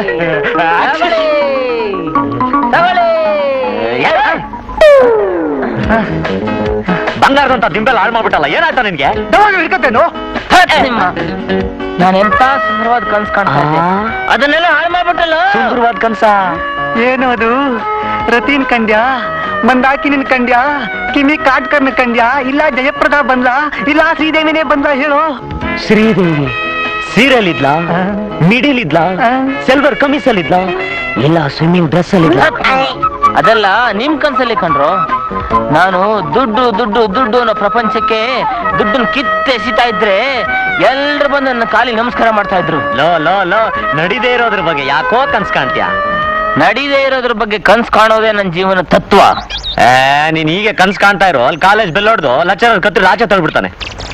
ತಗೊಳ್ಳಿ. ತಗೊಳ್ಳಿ. ಬಂಗಾರದಂತ ದಿಂಬೆಲ್ಲ ಹಾಳು ಮಾಡ್ಬಿಟ್ಟಲ್ಲ ಏನಾಯ್ತಾ ನಿನ್ಗೆ ಹಿಡ್ಕತ್ತೇನು ನಾನು ಎಂತ ಸುಂದರವಾದ ಕನ್ಸ್ ಕಾಣ್ತಾ ಇದ್ದೆ ಅದನ್ನೆಲ್ಲ ಹಾಳು ಮಾಡ್ಬಿಟ್ಟಲ್ಲ ಸುಂದರವಾದ ಕನ್ಸ ಏನು ಅದು ರತೀನ್ ಕಂಡ್ಯಾ ಮಂದಾಕಿನಿನ್ ಕಂಡ್ಯಾ ಕಿಮಿ ಕಾಟ್ಕರ್ನ ಕಂಡ್ಯಾ ಇಲ್ಲ ಜಯಪ್ರದಾ ಬಂದ್ಲಾ ಇಲ್ಲ ಶ್ರೀದೇವಿನೇ ಬಂದ್ಲಾ ಹೇಳು ಶ್ರೀದೇವಿ ಸೀರಿಯಲ್ ಇದ್ಲಾ ಮಿಡಿಲ್ ಇದ್ಲಾ ಸಿಲ್ವರ್ ಕಮಿಸಲ್ ಇದ್ಲಾ ಇಲ್ಲ ಸ್ವಿಮ್ಮಿಂಗ್ ಡ್ರೆಸ್ ಅಲ್ಲಿ ಇದ್ಲಾ ಅದೆಲ್ಲ ನಿಮ್ ಕನ್ಸಲ್ಲಿ ಕಂಡ್ರು ನಾನು ದುಡ್ಡು ದುಡ್ಡು ದುಡ್ಡು ಅನ್ನೋ ಪ್ರಪಂಚಕ್ಕೆ ದುಡ್ಡನ್ನ ಕಿತ್ತೆಸಿತಾ ಇದ್ರೆ ಎಲ್ರು ಬಂದು ನನ್ನ ಕಾಲಿಗೆ ನಮಸ್ಕಾರ ಮಾಡ್ತಾ ಇದ್ರು ಲೋ ಲೋ ಲೋ ನಡಿದೇ ಇರೋದ್ರ ಬಗ್ಗೆ ಯಾಕೋ ಕನ್ಸ್ ಕಾಣ್ತೀಯ ನಡೀದೇ ಇರೋದ್ರ ಬಗ್ಗೆ ಕನ್ಸ್ ಕಾಣೋದೇ ನನ್ನ ಜೀವನ ತತ್ವ ಏ ನೀನ್ ಹೀಗೆ ಕನ್ಸ್ ಕಾಣ್ತಾ ಇರೋ ಅಲ್ಲಿ ಕಾಲೇಜ್ ಬೆಲ್ ಹೊಡ್ದು ಲೆಕ್ಚರರ್ ಕತ್ರಿ ಆಚೆ ತಳ್ಬಿಡ್ತಾನೆ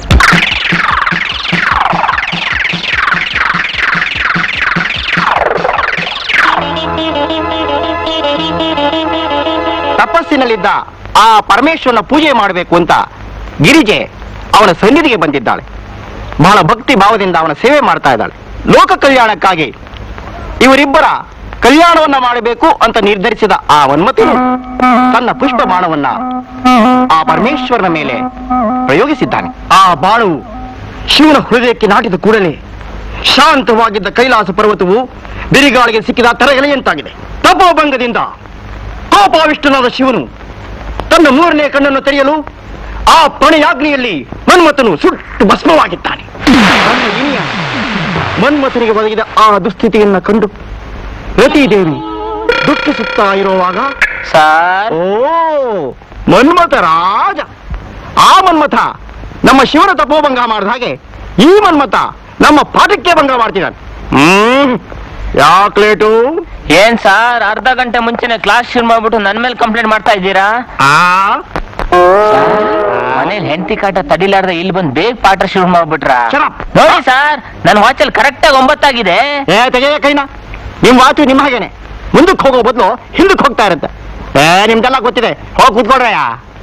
ತಪಸ್ಸಿನಲ್ಲಿದ್ದ ಆ ಪರಮೇಶ್ವರನ ಪೂಜೆ ಮಾಡಬೇಕು ಅಂತ ಗಿರಿಜೆ ಅವನ ಸನ್ನಿಧಿಗೆ ಬಂದಿದ್ದಾಳೆ ಬಹಳ ಭಕ್ತಿ ಭಾವದಿಂದ ಅವನ ಸೇವೆ ಮಾಡ್ತಾ ಇದ್ದಾಳೆ ಲೋಕ ಕಲ್ಯಾಣಕ್ಕಾಗಿ ಇವರಿಬ್ಬರ ಕಲ್ಯಾಣವನ್ನ ಮಾಡಬೇಕು ಅಂತ ನಿರ್ಧರಿಸಿದ ಆ ವನ್ಮತಿ ತನ್ನ ಪುಷ್ಪ ಬಾಣವನ್ನ ಆ ಪರಮೇಶ್ವರನ ಮೇಲೆ ಪ್ರಯೋಗಿಸಿದ್ದಾನೆ ಆ ಬಾಣವು ಶಿವನ ಹೃದಯಕ್ಕೆ ನಾಟಿದ ಕೂಡಲೇ ಶಾಂತವಾಗಿದ್ದ ಕೈಲಾಸ ಪರ್ವತವು ಬಿರಿಗಾಳಿಗೆ ಸಿಕ್ಕಿದ ತರಗೆಲೆಯಂತಾಗಿದೆ ತಪೋಭಂಗದಿಂದ ಕೋಪಾವಿಷ್ಟನಾದ ಶಿವನು ತನ್ನ ಮೂರನೇ ಕಣ್ಣನ್ನು ತೆರೆಯಲು ಆ ಪಣೆಯಾಗ್ನಿಯಲ್ಲಿ ಮನ್ಮಥನು ಸುಟ್ಟು ಭಸ್ಮವಾಗಿದ್ದಾನೆ ತನ್ನ ಇನಿಯ ಮನ್ಮಥನಿಗೆ ಒದಗಿದ ಆ ದುಸ್ಥಿತಿಯನ್ನ ಕಂಡು ರತಿದೇವಿ ದುಃಖಿಸುತ್ತಾ ಇರುವಾಗ ಸರ್ ಓ ಮನ್ಮಥ ರಾಜ ಆ ಮನ್ಮಥ ನಮ್ಮ ಶಿವನ ತಪೋಭಂಗ ಮಾಡಿದ ಹಾಗೆ ಈ ಮನ್ಮಥ ನಮ್ಮ ಪಾಠಕ್ಕೆ ಭಂಗ ಮಾಡ್ತಿದ್ದಾನೆ ಹ್ಮ್ ಯಾಕೆ ಲೇಟು ಏನ್ ಸರ್ ಅರ್ಧ ಗಂಟೆ ಮುಂಚೆನೆ ಕ್ಲಾಸ್ ಶುರು ಮಾಡ್ಬಿಟ್ಟು ನನ್ ಮೇಲೆ ಕಂಪ್ಲೇಂಟ್ ಮಾಡ್ತಾ ಇದ್ದೀರಾ ಆ ಮನೇಲಿ ಹೆಂಡತಿ ಕಾಟ ತಡಿಲಾರ್ದ ಇಲ್ಲಿ ಬಂದ್ ಬೇಗ ಪಾಠ ಶುರು ಮಾಡ್ಬಿಟ್ರ Shut up. ನೋಡಿ ಸರ್ ನನ್ ವಾಚಲ್ಲಿ ಕರೆಕ್ಟ್ ಆಗಿ ಒಂಬತ್ತಾಗಿದೆ ಏ ತೆಗೆಯ ಕೈನ ನಿಮ್ ವಾಚು ನಿಮ್ಮ ಹಾಗೇನೆ ಮುಂದಕ್ಕೆ ಹೋಗೋ ಬದಲು ಹಿಂದಕ್ಕೆ ಹೋಗ್ತಾ ಇರುತ್ತೆ ಏ ನಿಮ್ಗೆಲ್ಲ ಗೊತ್ತಿದೆ ಹೋಗಿ ಕೂತ್ಕೊಡ್ರಯ್ಯ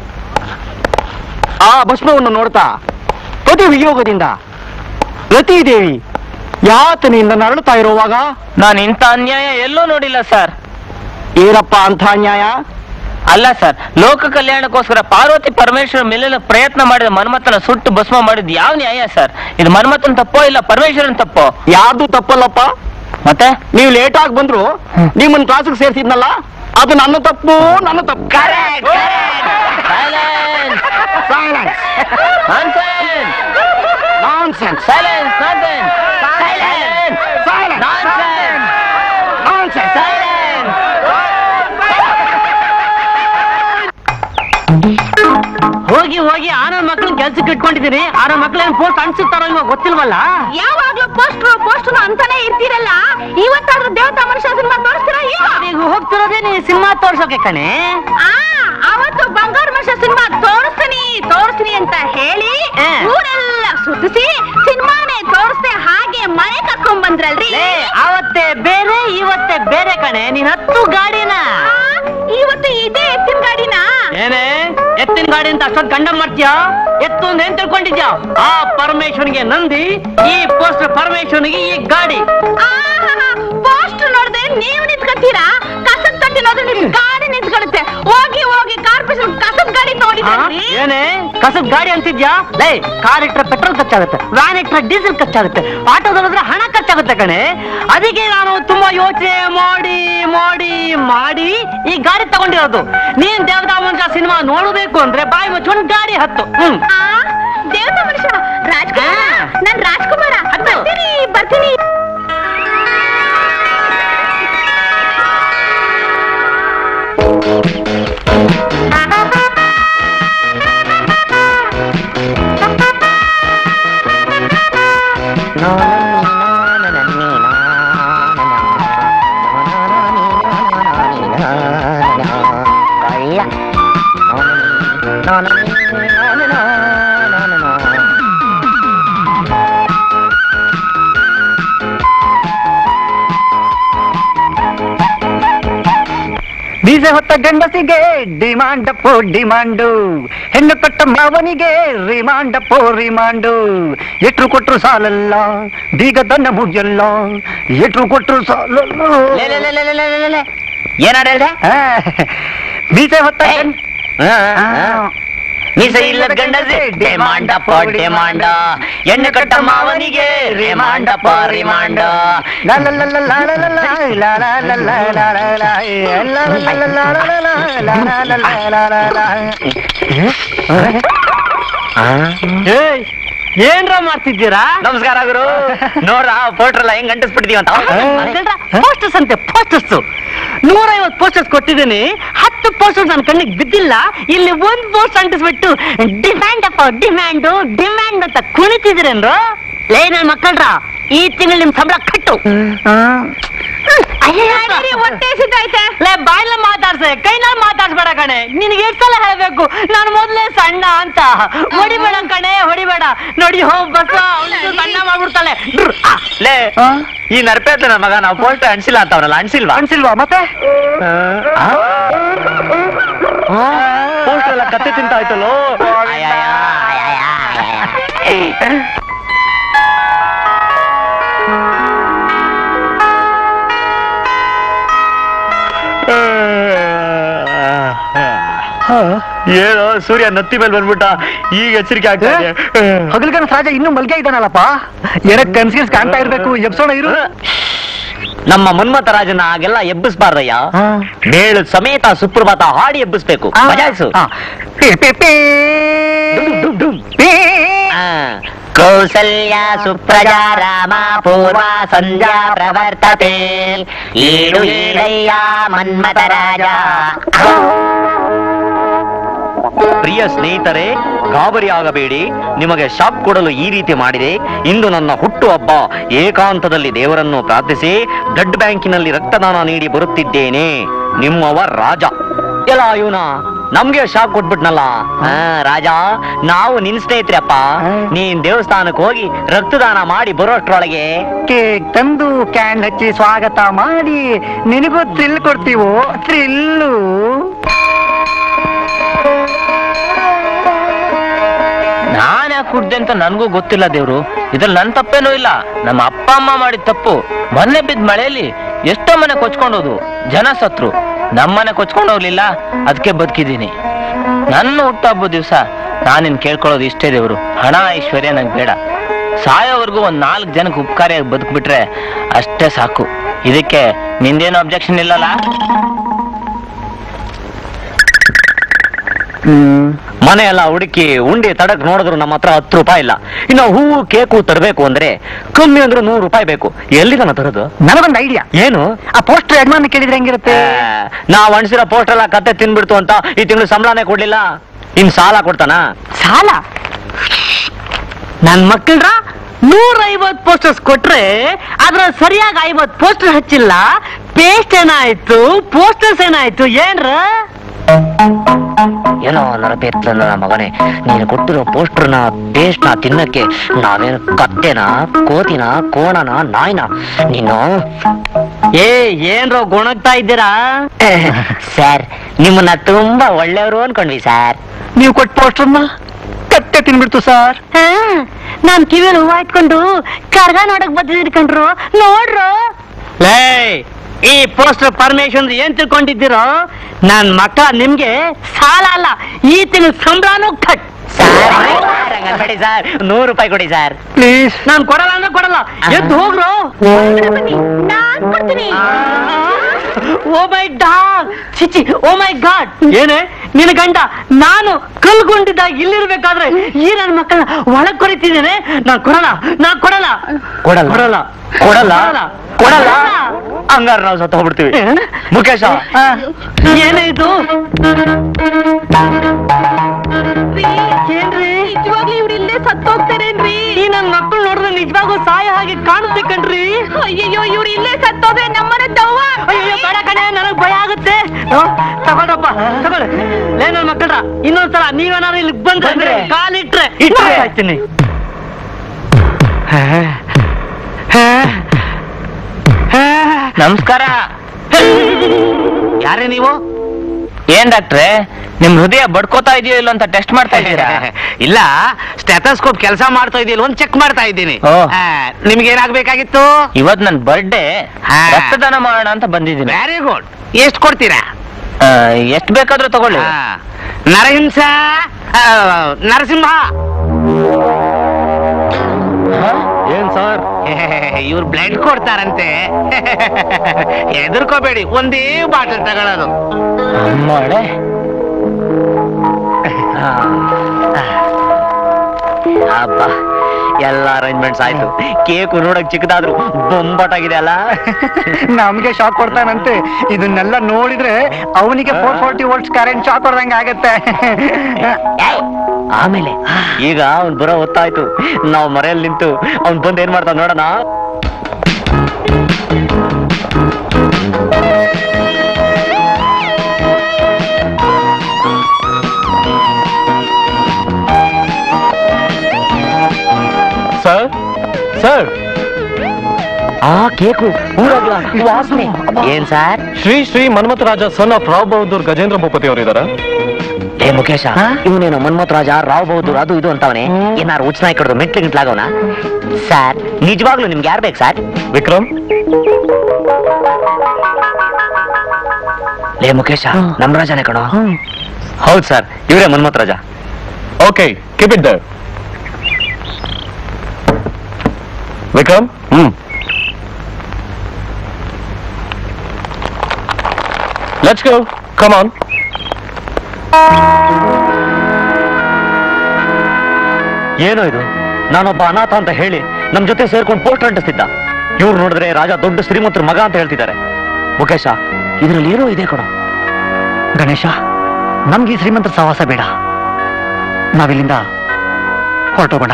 ಆ ಭಸ್ಮವನ್ನು ನೋಡ್ತಾ ಪ್ರತಿ ವಿಯೋಗದಿಂದ ರತಿದೇವಿ ಯಾತನೆಯಿಂದ ನರಳುತ್ತಾ ಇರುವಾಗ ನಾನು ಇಂಥ ಅನ್ಯಾಯ ಎಲ್ಲೂ ನೋಡಿಲ್ಲ ಸರ್ ಏನಪ್ಪ ಅಂಥ ಅನ್ಯಾಯ ಅಲ್ಲ ಸರ್ ಲೋಕ ಕಲ್ಯಾಣಕ್ಕೋಸ್ಕರ ಪಾರ್ವತಿ ಪರಮೇಶ್ವರ ಮೇಲೆಲ್ಲ ಪ್ರಯತ್ನ ಮಾಡಿದ ಮನ್ಮಥನ ಸುಟ್ಟು ಭಸ್ಮ ಮಾಡಿದ್ ಯಾವ ನ್ಯಾಯ ಸರ್ ಇದು ಮನ್ಮಥನ್ ತಪ್ಪೋ ಇಲ್ಲ ಪರಮೇಶ್ವರನ್ ತಪ್ಪೋ ಯಾರ್ದು ತಪ್ಪಲ್ಲಪ್ಪ ಮತ್ತೆ ನೀವು ಲೇಟ್ ಆಗಿ ಬಂದ್ರು ನಿಮ್ಮನ್ನ ಕ್ಲಾಸಿಗೆ ಸೇರಿಸಿದ್ನಲ್ಲ ಅದು ನನ್ನ ತಪ್ಪು ನನ್ನ ತಪ್ಪು Silence! Silence. Nonsense! Nonsense. Silence! Nonsense! Silence! Silence. Nonsense! Nonsense. Silence! ಹೋಗಿ ಹೋಗಿ ಆನ ಮಕ್ಳು ಕೆಲ್ಸಕ್ಕೆ ಇಟ್ಕೊಂಡಿದ್ದೀನಿ ಆನ ಮಕ್ಳು ಏನ್ ಪೋಸ್ಟ್ ಅನ್ಸುತ್ತಾರೋ ಇವಾಗ ಗೊತ್ತಿಲ್ವಲ್ಲ ಯಾವಾಗ್ಲೂ ಪೋಸ್ಟ್ರು ಪೋಸ್ಟ್ರು ಅಂತಾನೆ ಇರ್ತೀರಲ್ಲ ಇವತ್ತಾದ್ರೂ ದೇವತಾ ಮನುಷ್ಯ ಸಿನಿಮಾ ತೋರಿಸ್ತೀರಾ ಈಗ ಈಗ ಹೋಗ್ತಿರೋದೇ ನೀ ಸಿನಿಮಾ ತೋರ್ಸೋಕೆ ಕಣೆ ಆ ಅವತ್ತು ಬಂಗಾರ ಮನುಷ್ಯ ಸಿನಿಮಾ ತೋರಿಸ್ತೀನಿ ತೋರಿಸ್ತೀನಿ ಅಂತ ಹೇಳಿ ಆ. ಊರೆಲ್ಲ ಸುತ್ತಿಸಿ ಸಿನಿಮಾನೇ ತೋರಿಸ್ದೆ ಹಾಗೆ ಮನೆ ಕರ್ಕೊಂಡ್ ಬಂದ್ರಲ್ರಿ ಲೇ, ಅವತ್ತೇ ಬೇರೆ ಇವತ್ತೇ ಬೇರೆ ಕಣೆ ನೀನ್ ಹತ್ತು ಗಾಡಿನ ಆ, ಇವತ್ತು ಇದೇ ಎತ್ತಿನ ಗಾಡಿನ ಏನೇ ಎತ್ತಿನ ಗಾಡಿ ಅಂತ ಅಷ್ಟೊಂದು ಗಂಡ ಮಾಡ್ತೀಯಾ ಎತ್ತು ಅಂತ ಏನ್ ತಿಳ್ಕೊಂಡಿದ್ಯಾ ಆ ಪರಮೇಶ್ವರನಿಗೆ ನಂದಿ ಈ ಪೋಸ್ಟ್ ಪರಮೇಶ್ವರನಿಗೆ ಈ ಗಾಡಿ ಪೋಸ್ಟ್ ನೋಡ್ದೆ ನೀವು ನಿಂತ್ಕೊತೀರಾ ಕಸದ ತೊಟ್ಟಿ ನೋಡಿದ್ರೆ ನಿಮ್ ಗಾಡಿ ನಿಂತ್ಕೊಳುತ್ತೆ ಹೋಗಿ ಹೋಗಿ ಕಾರ್ಪೊರೇಷನ್ ಕಸದ ಗಾಡಿ ಆ? ನೋಡಿದ್ರಿ ಏನೇ ಕಸದ ಗಾಡಿ ಅಂತಿದ್ಯಾ ಲೇ ಕಾರ್ ಇಟ್ರೆ ಪೆಟ್ರೋಲ್ ಖರ್ಚಾಗುತ್ತೆ ವ್ಯಾನ್ ಇಟ್ರೆ ಡೀಸೆಲ್ ಖರ್ಚಾಗುತ್ತೆ ಆಟೋದಲ್ಲಿದ್ರೆ ಹಣ ಖರ್ಚಾಗುತ್ತೆ ಕಣೆ ಅದಕ್ಕೆ ನಾನು ತುಂಬಾ ಯೋಚನೆ ಮಾಡಿ ಮಾಡಿ ಮಾಡಿ ಈ ಗಾಡಿ ತಗೊಂಡಿರೋದು ನೀನ್ ದೇವತಾ ಮನುಷ್ಯ ಸಿನಿಮಾ ನೋಡಬೇಕು ಅಂದ್ರೆ ಬಾಯಿ ಮುಚ್ಕೊಂಡು ಗಾಡಿ ಹತ್ತು ಹ್ಮ್ ಆ ದೇವತಾ ಮನುಷ್ಯ ರಾಜ್ಕುಮಾರ ಆ. ನಾನ್ ರಾಜ್ಕುಮಾರ ಹತ್ತು. ಬರ್ತೀನಿ ಬರ್ತೀನಿ ಮೀಸೆ ಹೊತ್ತ ಗಂಡಸಿಗೆ ಡಿಮಾಂಡ್ ಪೋ ಡಿಮಾಂಡು ಹೆಣ್ಣು ಕೊಟ್ಟ ಮಾವನಿಗೆ ರಿಮಾಂಡ್ ಪೋ ರಿಮಾಂಡು ಎಟ್ರು ಕೊಟ್ರು ಸಾಲಲ್ಲ ಬೀಗ ದನ್ನ ಮುಗಿಯಲ್ಲ ಎಟ್ರು ಕೊಟ್ರು ಸಾಲಲ್ಲ ಲೇ, ಲೇ, ಲೇ, ಲೇ, ಲೇ, ಲೇ, ಲೇ, ಲೇ. ಏನಾಡ್ ಹೇಳ್ದೆ ಆ, ಮೀಸೆ ಹೊತ್ತ ಗಂಡ ಆ, ಆ. ಮೀಸೆ ಇಲ್ಲದ ಗಂಡಸೆ ಡಿಮಾಂಡಪ್ಪ ಡಿಮಾಂಡ ಎಣ್ಣೆ ಕಟ್ಟ ಮಾವನಿಗೆ ರಿಮಾಂಡಪ್ಪ ರಿಮಾಂಡ ಲಾ ಲಾ ಲಾ ಲಾ ಲಾ ಲಾ ಲಾ ಲಾ ಲಾ ಲಾ ಲಾ ಲಾ ಲಾ ಲಾ ಏ ಲಾ ಲಾ ಲಾ ಲಾ ಲಾ ಲಾ ಲಾ ಲಾ ಲಾ ಲಾ ಲಾ ಲಾ. ಏಯ್ ಏನ್ರ ಮಾಡ್ತಿದ್ದೀರಾ ನಮಸ್ಕಾರ ಗುರು ನೋಡ್ರ ಪೋಟ್ರಲ್ಲ ಹೆಂಗ್ ಅಂಟಿಸ್ಬಿಟ್ಟಿದೀವಿ ಅಂತ ಪೋಸ್ಟರ್ಸ್ ಅಂತೆ ಪೋಸ್ಟರ್ಸ್ ನೂರೈವತ್ತು ಪೋಸ್ಟರ್ಸ್ ಕೊಟ್ಟಿದ್ದೀನಿ ಹತ್ತು ಪೋಸ್ಟರ್ಸ್ ನನ್ನ ಕಣ್ಣಿಗೆ ಬಿದ್ದಿಲ್ಲ ಇಲ್ಲಿ ಒಂದ್ ಪೋಸ್ಟ್ ಅಂಟಿಸ್ಬಿಟ್ಟು ಡಿಮ್ಯಾಂಡ್ ಅಪ್ಪ ಡಿಮ್ಯಾಂಡು ಡಿಮ್ಯಾಂಡ್ ಅಂತ ಕುಣಿತಿದ್ರೇನ್ರು ಲೇ ನನ್ನ ಮಕ್ಕಳ್ರ ಈ ತಿಂಗಳು ನಿಮ್ ಸಂಬಳ ಕಟ್ಟು ನಡೀರಿ, ಹೊಟ್ಟೆ ಸಿದ್ದೈತೆ ಲೇ ಬಾಯ್ಲ ಮಾತಾಡ್ಸೆ ಕೈನಲ್ಲಿ ಮಾತಾಡ್ಸ್ಬೇಡ ಕಣೆ ನಿನಗೆ ಎಷ್ಟು ಸಲ ಹೇಳ್ಬೇಕು ನಾನು ಮೊದ್ಲೇ ಸಣ್ಣ ಅಂತ ಹೊಡಿಬೇಡ ಕಣೆ ಹೊಡಿಬೇಡ ನೋಡಿ ಹೋಗ್ ಬಸ್ ಅವನಿಗೆ ಸಣ್ಣ ಮಾಡ್ಬಿಡ್ತಾಳೆ ಲೇ ಈ ನರ್ಪೇತ ನನ್ನ ಮಗ ನಾವು ಪೋಸ್ಟರ್ ಅನ್ಸಿಲ್ಲ ಅಂತ ಅವನಲ್ಲ ಅನ್ಸಿಲ್ವಾ ಅನ್ಸಿಲ್ವಾ ಮತ್ತೆ ಪೋಸ್ಟರ್ ಎಲ್ಲ ಕತ್ತೆ ತಿಂತ ಆಯ್ತಲ್ಲೋ ಏನೋ ಸೂರ್ಯ ನತ್ತಿ ಮೇಲೆ ಬಂದ್ಬಿಟ್ಟ ಈಗ ಎಚ್ಚರಿಕೆ ಆಗ್ತಾ ಇದೆ ಹಗಲ್ಗನ ರಾಜ ಇನ್ನೂ ಮಲ್ಗೆ ಇದ್ದಾನಲ್ಲಪ್ಪ ಏನಕ್ ಕನ್ಸಿಸ್ ಕಾಣ್ತಾ ಇರ್ಬೇಕು ಎಬ್ಸೋಣ ಇರು ನಮ್ಮ ಮನ್ಮಥ ರಾಜನ ಹಾಗೆಲ್ಲ ಎಬ್ಬಿಸ್ಬಾರ್ದಯ್ಯ ಮೇಳು ಸಮೇತ ಸುಪ್ರಭಾತ ಹಾಡಿ ಎಬ್ಬಿಸ್ಬೇಕು ಬಜಾಯಿಸು ಆ. ಪಿ, ಪಿ, ಪಿ. ಪಿ. ಕೌಸಲ್ಯ ಸುಪ್ರಜಾ ರಾಮ ಪೂರ್ವ ಸಂಧ್ಯಾ ಪ್ರವರ್ತತೆ ಏಳು ಏಳಯ್ಯ ಮನ್ಮಥ ರಾಜ ಪ್ರಿಯ ಸ್ನೇಹಿತರೆ ಗಾಬರಿ ಆಗಬೇಡಿ ನಿಮಗೆ ಶಾಕ್ ಕೊಡಲು ಈ ರೀತಿ ಮಾಡಿದೆ ಇಂದು ನನ್ನ ಹುಟ್ಟು ಹಬ್ಬ ಏಕಾಂತದಲ್ಲಿ ದೇವರನ್ನು ಪ್ರಾರ್ಥಿಸಿ ಬ್ಲಡ್ ಬ್ಯಾಂಕಿನಲ್ಲಿ ರಕ್ತದಾನ ನೀಡಿ ಬರುತ್ತಿದ್ದೇನೆ ನಿಮ್ಮವ ರಾಜ ಎಲ್ಲ ಇವನ ನಮ್ಗೆ ಶಾಕ್ ಕೊಟ್ಬಿಟ್ನಲ್ಲ ಆ, ರಾಜ ನಾವು ನಿನ್ ಸ್ನೇಹಿತರಪ್ಪ ನೀನ್ ದೇವಸ್ಥಾನಕ್ಕೆ ಹೋಗಿ ರಕ್ತದಾನ ಮಾಡಿ ಬರೋಷ್ಟ್ರೊಳಗೆ ಕೇಕ್ ತಂದು ಕ್ಯಾನ್ ಹಚ್ಚಿ ಸ್ವಾಗತ ಮಾಡಿ ನಿನಗೂ ಥ್ರಿಲ್ ಕೊಡ್ತೀವೋ ಥ್ರಿಲ್ಲು ನಾನ್ ಯಾಕೆ ಕುಡ್ದೆ ಅಂತ ನನ್ಗೂ ಗೊತ್ತಿಲ್ಲ ದೇವ್ರು ಇದ್ರಲ್ಲಿ ನನ್ ತಪ್ಪೇನೂ ಇಲ್ಲ ನಮ್ಮ ಅಪ್ಪ ಅಮ್ಮ ಮಾಡಿದ ತಪ್ಪು ಮೊನ್ನೆ ಬಿದ್ದ ಮಳೆಯಲ್ಲಿ ಎಷ್ಟೋ ಮನೆ ಕೊಚ್ಕೊಂಡೋದು ಜನ ಸತ್ರು ನಮ್ಮನೆ ಕೊಚ್ಕೊಂಡು ಹೋಗ್ಲಿಲ್ಲ ಅದಕ್ಕೆ ಬದುಕಿದ್ದೀನಿ ನನ್ನ ಹುಟ್ಟಹಬ್ಬ ದಿವಸ ನಾನಿನ್ ಕೇಳ್ಕೊಳ್ಳೋದು ಇಷ್ಟೇ ದೇವ್ರು ಹಣ ಐಶ್ವರ್ಯ ನಂಗೆ ಬೇಡ ಸಾಯೋವರೆಗೂ ಒಂದ್ ನಾಲ್ಕು ಜನಕ್ಕೆ ಉಪಕಾರಿಯಾಗಿ ಬದುಕ್ಬಿಟ್ರೆ ಅಷ್ಟೇ ಸಾಕು ಇದಕ್ಕೆ ನಿಂದೇನು ಅಬ್ಜೆಕ್ಷನ್ ಇಲ್ಲಲ್ಲ ಮನೆ ಎಲ್ಲ ಹುಡುಕಿ ಉಂಡಿ ತಡಕ್ ನೋಡಿದ್ರು ನಮ್ಮ ಹತ್ರ ಹತ್ತು ರೂಪಾಯಿ ಇಲ್ಲ ಇನ್ನು ಹೂವು ಕೇಕು ತರಬೇಕು ಅಂದ್ರೆ ಕಮ್ಮಿ ಅಂದ್ರೆ ನೂರು ರೂಪಾಯಿ ಬೇಕು ಎಲ್ಲಿದನ ತರೋದು ನನಗೊಂದು ಐಡಿಯಾ ಏನು ಆ ಪೋಸ್ಟರ್ ಯಜಮಾನ ಕೇಳಿದ್ರೆ ಹೆಂಗಿರುತ್ತೆ ಆ, ನಾವ್ ಅಣಿಸಿರೋ ಪೋಸ್ಟ್ ಎಲ್ಲ ಕತ್ತೆ ತಿನ್ಬಿಡ್ತು ಅಂತ ಈ ತಿಂಗಳು ಸಂಬಳನೇ ಕೊಡ್ಲಿಲ್ಲ ಇನ್ ಸಾಲ ಕೊಡ್ತಾನ ಸಾಲ ನನ್ ಮಕ್ಕಳ್ರ ನೂರ ಐವತ್ ಪೋಸ್ಟರ್ಸ್ ಕೊಟ್ರೆ ಅದ್ರ ಸರಿಯಾಗಿ ಐವತ್ ಪೋಸ್ಟರ್ ಹಚ್ಚಿಲ್ಲ ಪೇಸ್ಟ್ ಏನಾಯ್ತು ಪೋಸ್ಟರ್ಸ್ ಏನಾಯ್ತು ಏನ್ರ ಏನೋ ನರಪೇತ್ರ ನನ್ನ ಮಗನೇ ನೀನು ಕೊಟ್ಟಿರೋ ಪೋಸ್ಟರ್ನ ಪೇಸ್ಟ್ನ ತಿನ್ನಕ್ಕೆ ನಾವೇನು ಕತ್ತೆನ ಕೋತಿನ ಕೋಣನ ನಾಯಿನ ನೀನು ಏ ಏನ್ರೋ ಗುಣಗ್ತಾ ಇದ್ದೀರಾ ಸರ್ ನಿಮ್ಮನ್ನ ತುಂಬಾ ಒಳ್ಳೆಯವರು ಅನ್ಕೊಂಡ್ವಿ ಸರ್ ನೀವು ಕೊಟ್ಟ ಪೋಸ್ಟರ್ನ ಕತ್ತೆ ತಿನ್ಬಿಡ್ತು ಸರ್ ನಾನ್ ಕಿವಿಯಲ್ಲಿ ಹೂವು ಇಟ್ಕೊಂಡು ಕರ್ಗ ನೋಡಕ್ ಬಂದಿದ್ದೀರಿ ಕಣ್ರು ನೋಡ್ರು ಲೇ ಈ ಪೋಸ್ಟರ್ ಪರ್ಮಿಷನ್ ಏನ್ ತಿಳ್ಕೊಂಡಿದ್ದೀರೋ ನನ್ ಮಕ್ಕಳ ನಿಮ್ಗೆ ಸಾಲ ಅಲ್ಲ ಈ ತಿಂಗಳ ಸಂಬಳನೂ ಕಟ್ ಬೇಡಿ ಸರ್ ನೂರು ರೂಪಾಯಿ ಕೊಡಿ ಸರ್ ಪ್ಲೀಸ್ ನಾನ್ ಕೊಡಲ್ಲ ಅಂದ್ರೆ ಕೊಡಲ್ಲ ಎದ್ದು ಹೋಗ್ರು ನಾನ್ ಕೊಡ್ತೀನಿ ಓ ಮೈ ಡಾಗ್ ಚಿಚಿ ಓ ಮೈ ಗಾಡ್ ಏನೇ ನಿನ್ನ ಗಂಡ ನಾನು ಕಲ್ಕೊಂಡಿದ್ದಾಗ ಇಲ್ಲಿರ್ಬೇಕಾದ್ರೆ ಈ ನನ್ನ ಮಕ್ಕಳನ್ನ ಒಳಗ್ ಕೊರಿತಿದ್ದೇನೆ ನಾನ್ ಕೊಡಲ್ಲ ನಾನ್ ಕೊಡಲ್ಲ ಕೊಡಲ್ಲ ಕೊಡಲ್ಲ ಕೊಡಲ್ಲ ಕೊಡಲ್ಲ ಕೊಡಲ್ಲ. ಹಂಗಾರ ನಾವು ಸತ್ತು ಹೋಗ್ಬಿಡ್ತೀವಿ ಮುಖೇಶ ಆ, ಏನೇ ಇದು ಏನ್ರಿ ನಿಜವಾಗ್ಲೂ ಇವ್ರು ಇಲ್ಲೇ ಸತ್ತೋಗ್ತಾರೇನ್ರಿ ಈ ನನ್ ಮಕ್ಕಳು ನೋಡಿದ್ರೆ ನಿಜವಾಗೂ ಸಾಯ ಹಾಗೆ ಕಾಣುತ್ತೆ ಕಣ್ರಿ ಅಯ್ಯಯ್ಯೋ ಇವ್ರು ಇಲ್ಲೇ ಸತ್ತೋದ್ರೆ ನಮ್ಮನೆ ದವ್ವ ಅಯ್ಯೋ ಬೇಡ ಕಣೆ ನನಗ್ ಭಯ ಆಗುತ್ತೆ ಆ, ತಗೊಳ್ರಪ್ಪ ತಗೊಳ್ಳಿ ಲೇ ನನ್ ಮಕ್ಕಳ್ರ ಇನ್ನೊಂದ್ಸಲ ನೀವೇನಾದ್ರು ಇಲ್ಲಿ ಬಂದ್ರೆ ಬಂದ್ರೆ? ಕಾಲಿಟ್ರೆ ಇಟ್ರೆ? ಆಯ್ತೀನಿ ನಮಸ್ಕಾರ ಯಾರೇ ನೀವು ಏನ್ ಡಾಕ್ಟ್ರೆ ನಿಮ್ ಹೃದಯ ಬಡ್ಕೋತಾ ಇದೆಯೋ ಇಲ್ಲ ಅಂತ ಟೆಸ್ಟ್ ಮಾಡ್ತಾ ಇದ್ದೀರಾ ಇಲ್ಲ ಸ್ಟೆಥೋಸ್ಕೋಪ್ ಕೆಲಸ ಮಾಡ್ತಾ ಇದೆಯಲ್ಲ ಒಂದ್ ಚೆಕ್ ಮಾಡ್ತಾ ಇದ್ದೀನಿ ಓ. ನಿಮ್ಗೆ ಏನಾಗ್ಬೇಕಾಗಿತ್ತು ಇವತ್ ನನ್ ಬರ್ಡೇ ಹಾ. ರಕ್ತದಾನ ಮಾಡೋಣ ಅಂತ ಬಂದಿದ್ದೀನಿ ವೆರಿ ಗುಡ್ ಎಷ್ಟು ಕೊಡ್ತೀರಾ ಆ, ಎಷ್ಟ್ ಬೇಕಾದ್ರೂ ತಗೊಳ್ಳಿ ಆ, ನರಹಿಂಸ ಆ, ನರಸಿಂಹ ಏನ್ ಸರ್ ಇವ್ರು ಬ್ಲಡ್ ಕೊಡ್ತಾರಂತೆ ಹೆದರ್ಕೋಬೇಡಿ ಒಂದೇ ಬಾಟಲ್ ತಗೊಳ್ಳೋದು ಅಮ್ಮೋಡೆ ಹಬ್ಬ ಎಲ್ಲ ಅರೇಂಜ್ಮೆಂಟ್ಸ್ ಆಯ್ತು ಕೇಕು ನೋಡಕ್ ಚಿಕ್ಕದಾದ್ರು ಬೊಂಬಾಟಾಗಿದೆ ಅಲ್ಲ ನಮ್ಗೆ ಶಾಕ್ ಕೊಡ್ತಾನಂತೆ ಇದನ್ನೆಲ್ಲ ನೋಡಿದ್ರೆ ಅವನಿಗೆ four forty volts current shock ಕೊಡ್ದಂಗೆ ಆಗತ್ತೆ ಆಮೇಲೆ ಈಗ ಅವ್ನ್ ಬರೋ ಹೊತ್ತಾಯ್ತು ನಾವು ಮರೆಯಲ್ಲಿ ನಿಂತು ಅವ್ನ್ ಬಂದ್ ಏನ್ ಮಾಡ್ತಾನ ನೋಡೋಣ ಸರ್ ಸರ್ ಆ ಕೇಕು ಊರಾಗ್ಲ ವಾಸನೆ ಏನ್ sir Shri Shri Manmatha Raja son of Rao Bahadur Gajendra Bhupathi ಅವರು ಇದಾರ ಏ ಮುಖೇಶ ಇವನೇನು ಮನ್ಮತ್ ರಾಜ ರಾವ್ ಬಹದ್ದೂರ್ ಅದು ಇದು ಅಂತವನೆ ಏನಾರು ಉಚ್ನಾಯ್ ಕಡ್ದು ಮೆಟ್ಲು ಗಿಟ್ಲಾಗವನ ಸರ್ ನಿಜವಾಗ್ಲೂ ನಿಮ್ಗೆ ಯಾರು ಬೇಕು ಸರ್ ವಿಕ್ರಮ್ ಲೇ ಮುಖೇಶ ನಮ್ ರಾಜನೇ ಕಣೋ ಹೌದ್ ಸರ್ ಇವರೇ Manmath Raja okay keep it there Vikram hmm let's go come on ಏನೋ ಇದು ನಾನೊಬ್ಬ ಅನಾಥ ಅಂತ ಹೇಳಿ ನಮ್ ಜೊತೆ ಸೇರ್ಕೊಂಡು ಪೋಸ್ಟರ್ ಅಂಟಿಸ್ತಿದ್ದ ಇವ್ರು ನೋಡಿದ್ರೆ ರಾಜ ದೊಡ್ಡ ಶ್ರೀಮಂತರ ಮಗ ಅಂತ ಹೇಳ್ತಿದ್ದಾರೆ ಮುಖೇಶ ಇದ್ರಲ್ಲಿ ಏನೋ ಇದೆ ಕಣ ಗಣೇಶ ನಮ್ಗೆ ಈ ಶ್ರೀಮಂತರ ಸಹವಾಸ ಬೇಡ ನಾವಿಲ್ಲಿಂದ ಹೊರಟೋಗೋಣ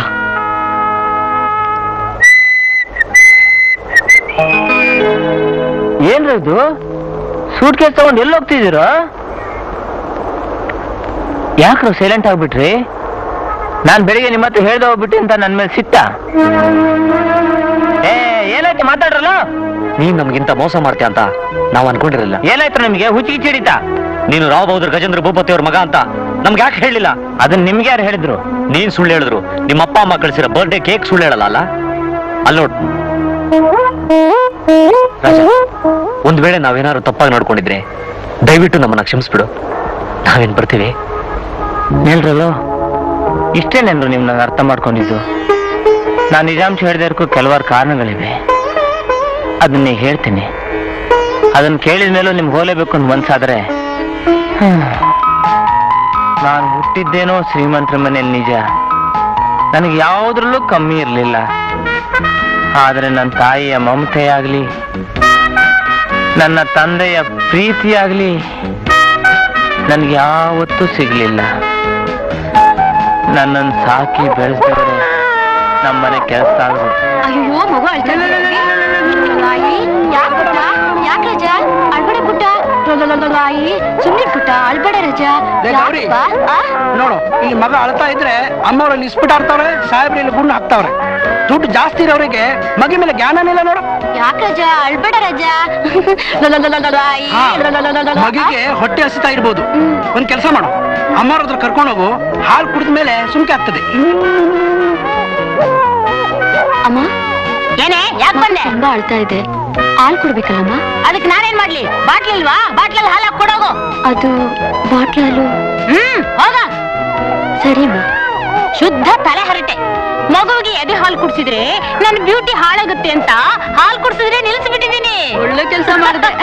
ಏನ್ರಿ ಇದು ಸೂಟ್ ಕೇಸ್ ತಗೊಂಡ್ ಎಲ್ಲಿ ಹೋಗ್ತಿದ್ದೀರೋ ಯಾಕ್ರು ಸೈಲೆಂಟ್ ಆಗ್ಬಿಟ್ರಿ ನಾನ್ ಬೆಳಿಗ್ಗೆ ನಿಮ್ಮ ಹತ್ರ ಹೇಳ್ದೆ ಹೋಗ್ಬಿಟ್ಟು ಅಂತ ನನ್ ಮೇಲೆ ಸಿಟ್ಟ ಏ ಏನಾಯ್ತು ಮಾತಾಡ್ರಲ್ಲ ನೀನ್ ನಮ್ಗಿಂತ ಮೋಸ ಮಾಡ್ತೀಯ ಅಂತ ನಾವ್ ಅನ್ಕೊಂಡಿರಲಿಲ್ಲ ಏನಾಯ್ತು ನಿಮ್ಗೆ ಹುಚ್ಚಿ ಹಿಡಿತಾ ನೀನು ರಾವ್ ಬಹದ್ದೂರ್ ಗಜೇಂದ್ರ ಭೂಪತಿ ಅವ್ರ ಮಗ ಅಂತ ನಮ್ಗೆ ಯಾಕೆ ಹೇಳಿಲ್ಲ ಅದನ್ನ ನಿಮ್ಗೆ ಯಾರು ಹೇಳಿದ್ರು ನೀನ್ ಸುಳ್ಳು ಹೇಳಿದ್ರು ನಿಮ್ಮ ಅಪ್ಪ ಅಮ್ಮ ಕಳಿಸಿರೋ ಬರ್ಡೇ ಕೇಕ್ ಸುಳ್ಳು ಹೇಳಲ್ಲ ಅಲ್ಲ ಅಲ್ಲಿ ನೋಡ್ ರಾಜ ಒಂದ್ ವೇಳೆ ನಾವೇನಾದ್ರು ತಪ್ಪಾಗಿ ನೋಡ್ಕೊಂಡಿದ್ರೆ ದಯವಿಟ್ಟು ನಮ್ಮನ್ನ ಕ್ಷಮಿಸ್ಬಿಡು ನಾವೇನ್ ಬರ್ತೀವಿ ಹೇಳ್ರಲ್ಲೋ ಇಷ್ಟೇನೇನ್ರು ನಿಮ್ ನಂಗೆ ಅರ್ಥ ಮಾಡ್ಕೊಂಡಿದ್ದು ನಾನು ನಿಜಾಂಶ ಹೇಳ್ದಕ್ಕೂ ಕೆಲವಾರು ಕಾರಣಗಳಿವೆ ಅದನ್ನ ಈಗ ಹೇಳ್ತೀನಿ ಅದನ್ನ ಕೇಳಿದ ಮೇಲೂ ನಿಮ್ಗೆ ಹೋಲೇಬೇಕು ಅಂತ ಮನ್ಸಾದ್ರೆ ನಾನು ಹುಟ್ಟಿದ್ದೇನೋ ಶ್ರೀಮಂತರ ಮನೇಲಿ ನಿಜ ನನಗೆ ಯಾವುದ್ರಲ್ಲೂ ಕಮ್ಮಿ ಇರಲಿಲ್ಲ ಆದರೆ ನನ್ನ ತಾಯಿಯ ಮಮತೆಯಾಗ್ಲಿ ನನ್ನ ತಂದೆಯ ಪ್ರೀತಿಯಾಗ್ಲಿ ನನಗೆ ಯಾವತ್ತೂ ಸಿಗ್ಲಿಲ್ಲ ನನ್ನನ್ನು ಸಾಕಿ ಬೆಳೆಸಿದವರೇ ನಮ್ಮನೆ ಕೆಲಸ ಆಗ್ಬೇಕು ಅಯ್ಯೋ ಮಗು ಅಳ್ತಾ ಯಾಕೆ ಪುಟ್ಟ ಯಾಕೆ ರಜ ಅಳ್ಬೇಡ ಪುಟ್ಟ ಆಯಿ ಸುಮ್ಮನೆ ಪುಟ್ಟ ಅಳ್ಬೇಡ ರಜ ಗೌರಿ. ಯಾಕಪ್ಪ? ಆ? ನೋಡು ಈ ಮಗ ಅಳ್ತಾ ಇದ್ರೆ ಅಮ್ಮವ್ರಲ್ಲಿ ಇಸ್ಪಿಟ್ ಆಡ್ತಾವ್ರೆ ಸಾಹೇಬ್ರು ಇಲ್ಲಿ ಗುಂಡು ಹಾಕ್ತಾವ್ರೆ ದುಡ್ಡು ಜಾಸ್ತಿ ಇರೋರಿಗೆ ಮಗಿ ಮೇಲೆ ಜ್ಞಾನನಿಲ್ಲ ನೋಡು ಯಾಕೆ ರಜ ಅಳ್ಬೇಡ ರಜ ಆಯಿ ಹಾ, ಮಗಿಗೆ ಹೊಟ್ಟೆ ಹಸಿತಾ ಇರ್ಬೋದು ಒಂದ್ ಕೆಲಸ ಮಾಡು ಅಮ್ಮವ್ರ ಹತ್ರ ಕರ್ಕೊಂಡೋಗು ಹಾಲು ಕುಡಿದ ಮೇಲೆ ಸುಮ್ಕೆ ಆಗ್ತದೆ ಅಮ್ಮ ಏನೇ ಯಾಕೆ ಬಂದೆ ತುಂಬಾ ಅಳ್ತಾ ಇದೆ ಹಾಲು ಕೊಡ್ಬೇಕಲ್ಲಮ್ಮ ಅದಕ್ಕೆ ನಾನೇನ್ ಮಾಡ್ಲಿ ಬಾಟ್ಲಿ ಇಲ್ವಾ ಬಾಟ್ಲಲ್ಲಿ ಹಾಲು ಹಾಕಿ ಕೊಡೋಗು ಅದು ಬಾಟ್ಲಲ್ಲೂ ಹ್ಮ್ ಹೋಗ ಸರಿ ಅಮ್ಮ ಶುದ್ಧ ತಲೆ ಹರಟೆ ಮಗುವಿಗೆ ಎದೆ ಹಾಲು ಕುಡ್ಸಿದ್ರೆ ನನ್ನ ಬ್ಯೂಟಿ ಹಾಳಾಗುತ್ತೆ ಅಂತ ಹಾಲು ಕುಡ್ಸಿದ್ರೆ ನಿಲ್ಸ್ಬಿಟ್ಟಿದೀನಿ ಒಳ್ಳೆ ಕೆಲಸ ಮಾಡಿದೆ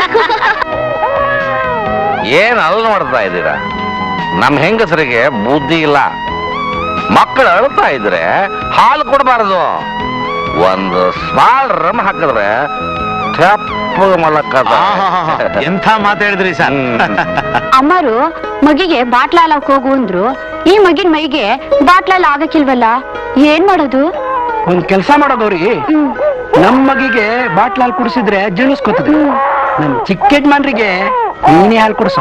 ಏನ್ ಅಲ್ಲಿ ನೋಡ್ತಾ ಇದ್ದೀರಾ ನಮ್ ಹೆಂಗಸರಿಗೆ ಬುದ್ಧಿ ಇಲ್ಲ ಮಕ್ಕಳು ಅಳ್ತಾ ಇದ್ರೆ ಹಾಲು ಕೊಡಬಾರದು ಒಂದು ಸ್ಮಾಲ್ ರಮ್ ಹಾಕಿದ್ರೆ ತೆಪ್ಪ ಮಲಕ್ಕದ ಎಂಥ ಮಾತಾಡಿದ್ರಿ ಸರ್ ಅಮ್ಮರು ಮಗಿಗೆ ಬಾಟ್ಲ ಹಾಲಕ್ ಹೋಗು ಅಂದ್ರು ಈ ಮಗಿನ ಮೈಗೆ ಬಾಟ್ಲಲ್ಲಿ ಆಗಕ್ಕಿಲ್ವಲ್ಲ ಏನ್ ಮಾಡೋದು ಒಂದ್ ಕೆಲಸ ಮಾಡೋ ಗೌರಿ ಹ್ಮ್ ನಮ್ ಮಗಿಗೆ ಬಾಟ್ಲ್ ಹಾಲು ಕುಡಿಸಿದ್ರೆ ಜೀರ್ಣಿಸ್ಕೊತದೆ ನಮ್ ಚಿಕ್ಕ ಯಜಮಾನ್ರಿಗೆ ನೀನೇ ಹಾಲು ಕುಡಿಸು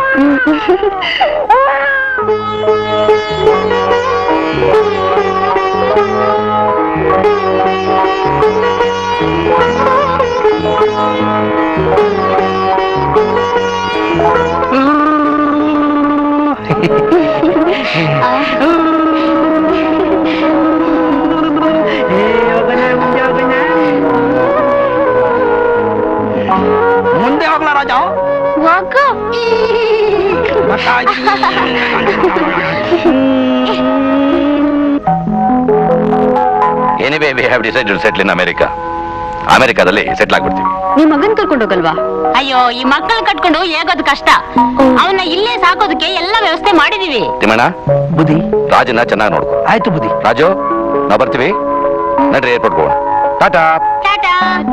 anyway we have decided settle in America ಅಮೆರಿಕಾದಲ್ಲಿ ಸೆಟ್ಲ್ ಆಗ್ಬಿಡ್ತೀವಿ ನಿಮ್ ಮಗನ್ ಕರ್ಕೊಂಡು ಹೋಗಲ್ವಾ ಅಯ್ಯೋ ಈ ಮಕ್ಕಳು ಕಟ್ಕೊಂಡು ಹೇಗೋದು ಕಷ್ಟ ಅವನ್ನ ಇಲ್ಲೇ ಸಾಕೋದಕ್ಕೆ ಎಲ್ಲ ವ್ಯವಸ್ಥೆ ಮಾಡಿದೀವಿ ತಿಮ್ಮಣ್ಣ ಬುದ್ಧಿ ರಾಜನ ಚೆನ್ನಾಗಿ ನೋಡ್ಕೊ ಆಯ್ತು ಬುದ್ಧಿ ರಾಜು ನಾವು ಬರ್ತೀವಿ ನಡ್ರಿ ಏರ್ಪೋರ್ಟ್ ಹೋಗೋಣ ಟಾಟಾ ಟಾಟಾ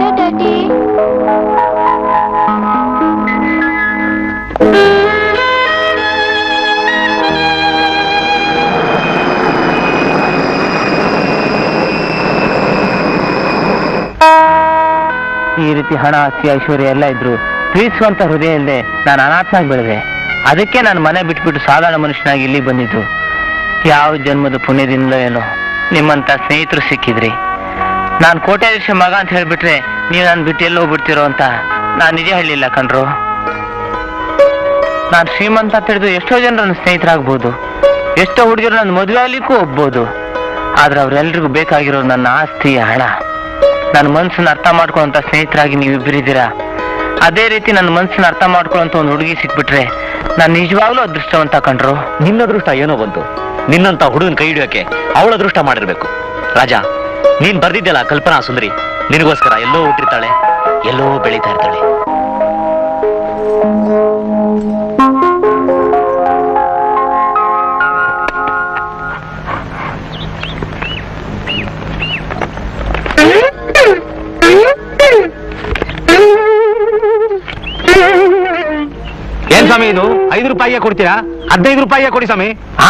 ಈ ರೀತಿ ಹಣ ಆಸ್ತಿ ಐಶ್ವರ್ಯ ಎಲ್ಲ ಇದ್ರು ಪ್ರೀತಿಸುವಂತ ಹೃದಯ ಇಲ್ಲದೆ ನಾನು ಅನಾಥನಾಗಿ ಬೆಳೆದೆ ಅದಕ್ಕೆ ನಾನು ಮನೆ ಬಿಟ್ಬಿಟ್ಟು ಸಾಧಾರಣ ಮನುಷ್ಯನಾಗಿ ಇಲ್ಲಿಗೆ ಬಂದಿದ್ದು ಯಾವ ಜನ್ಮದ ಪುಣ್ಯದಿಂದಲೋ ಏನೋ ನಿಮ್ಮಂತ ಸ್ನೇಹಿತರು ಸಿಕ್ಕಿದ್ರಿ ನಾನು ಕೋಟ್ಯಾಧೀಶ ಮಗ ಅಂತ ಹೇಳ್ಬಿಟ್ರೆ ನೀವು ನಾನು ಬಿಟ್ಟು ಎಲ್ಲಿ ಹೋಗ್ಬಿಡ್ತೀರೋ ಅಂತ ನಾನು ನಿಜ ಹೇಳಿಲ್ಲ ಕಣ್ರು ನಾನು ಶ್ರೀಮಂತ ತಿಳಿದು ಎಷ್ಟೋ ಜನ ನನ್ನ ಸ್ನೇಹಿತರಾಗ್ಬೋದು ಎಷ್ಟೋ ಹುಡುಗಿರು ನನ್ನ ಮದುವೆ ಆಗ್ಲಿಕ್ಕೂ ಒಪ್ಬೋದು ಆದ್ರೆ ಅವ್ರೆಲ್ರಿಗೂ ಬೇಕಾಗಿರೋದು ನನ್ನ ಆಸ್ತಿ ಹಣ ನನ್ನ ಮನ್ಸನ್ನ ಅರ್ಥ ಮಾಡ್ಕೊಳ್ಳೋಂಥ ಸ್ನೇಹಿತರಾಗಿ ನೀವು ಇಬ್ಬರಿದ್ದೀರಾ ಅದೇ ರೀತಿ ನನ್ನ ಮನ್ಸನ್ನ ಅರ್ಥ ಮಾಡ್ಕೊಳ್ಳೋಂಥ ಒಂದು ಹುಡುಗಿ ಸಿಕ್ಬಿಟ್ರೆ ನಾನು ನಿಜವಾಗ್ಲೂ ಅದೃಷ್ಟವಂತ ಕಂಡ್ರು ನಿನ್ನ ಅದೃಷ್ಟ ಏನೋ ಬಂತು ನಿನ್ನಂತ ಹುಡುಗನ ಕೈ ಹಿಡಿಯೋಕೆ ಅವಳ ಅದೃಷ್ಟ ಮಾಡಿರ್ಬೇಕು ರಾಜ ನೀನ್ ಬರ್ದಿದ್ದಲ್ಲ ಕಲ್ಪನಾ ಸುಂದರಿ ನಿನಗೋಸ್ಕರ ಎಲ್ಲೋ ಹುಟ್ಟಿರ್ತಾಳೆ ಎಲ್ಲೋ ಬೆಳೀತಾ ಇರ್ತಾಳೆ ಏನ್ ಸ್ವಾಮಿ ಇದು ಐದು ರೂಪಾಯಿಗೆ ಕೊಡ್ತೀರಾ ಹದಿನೈದು ರೂಪಾಯಿಗೆ ಕೊಡಿ ಸ್ವಾಮಿ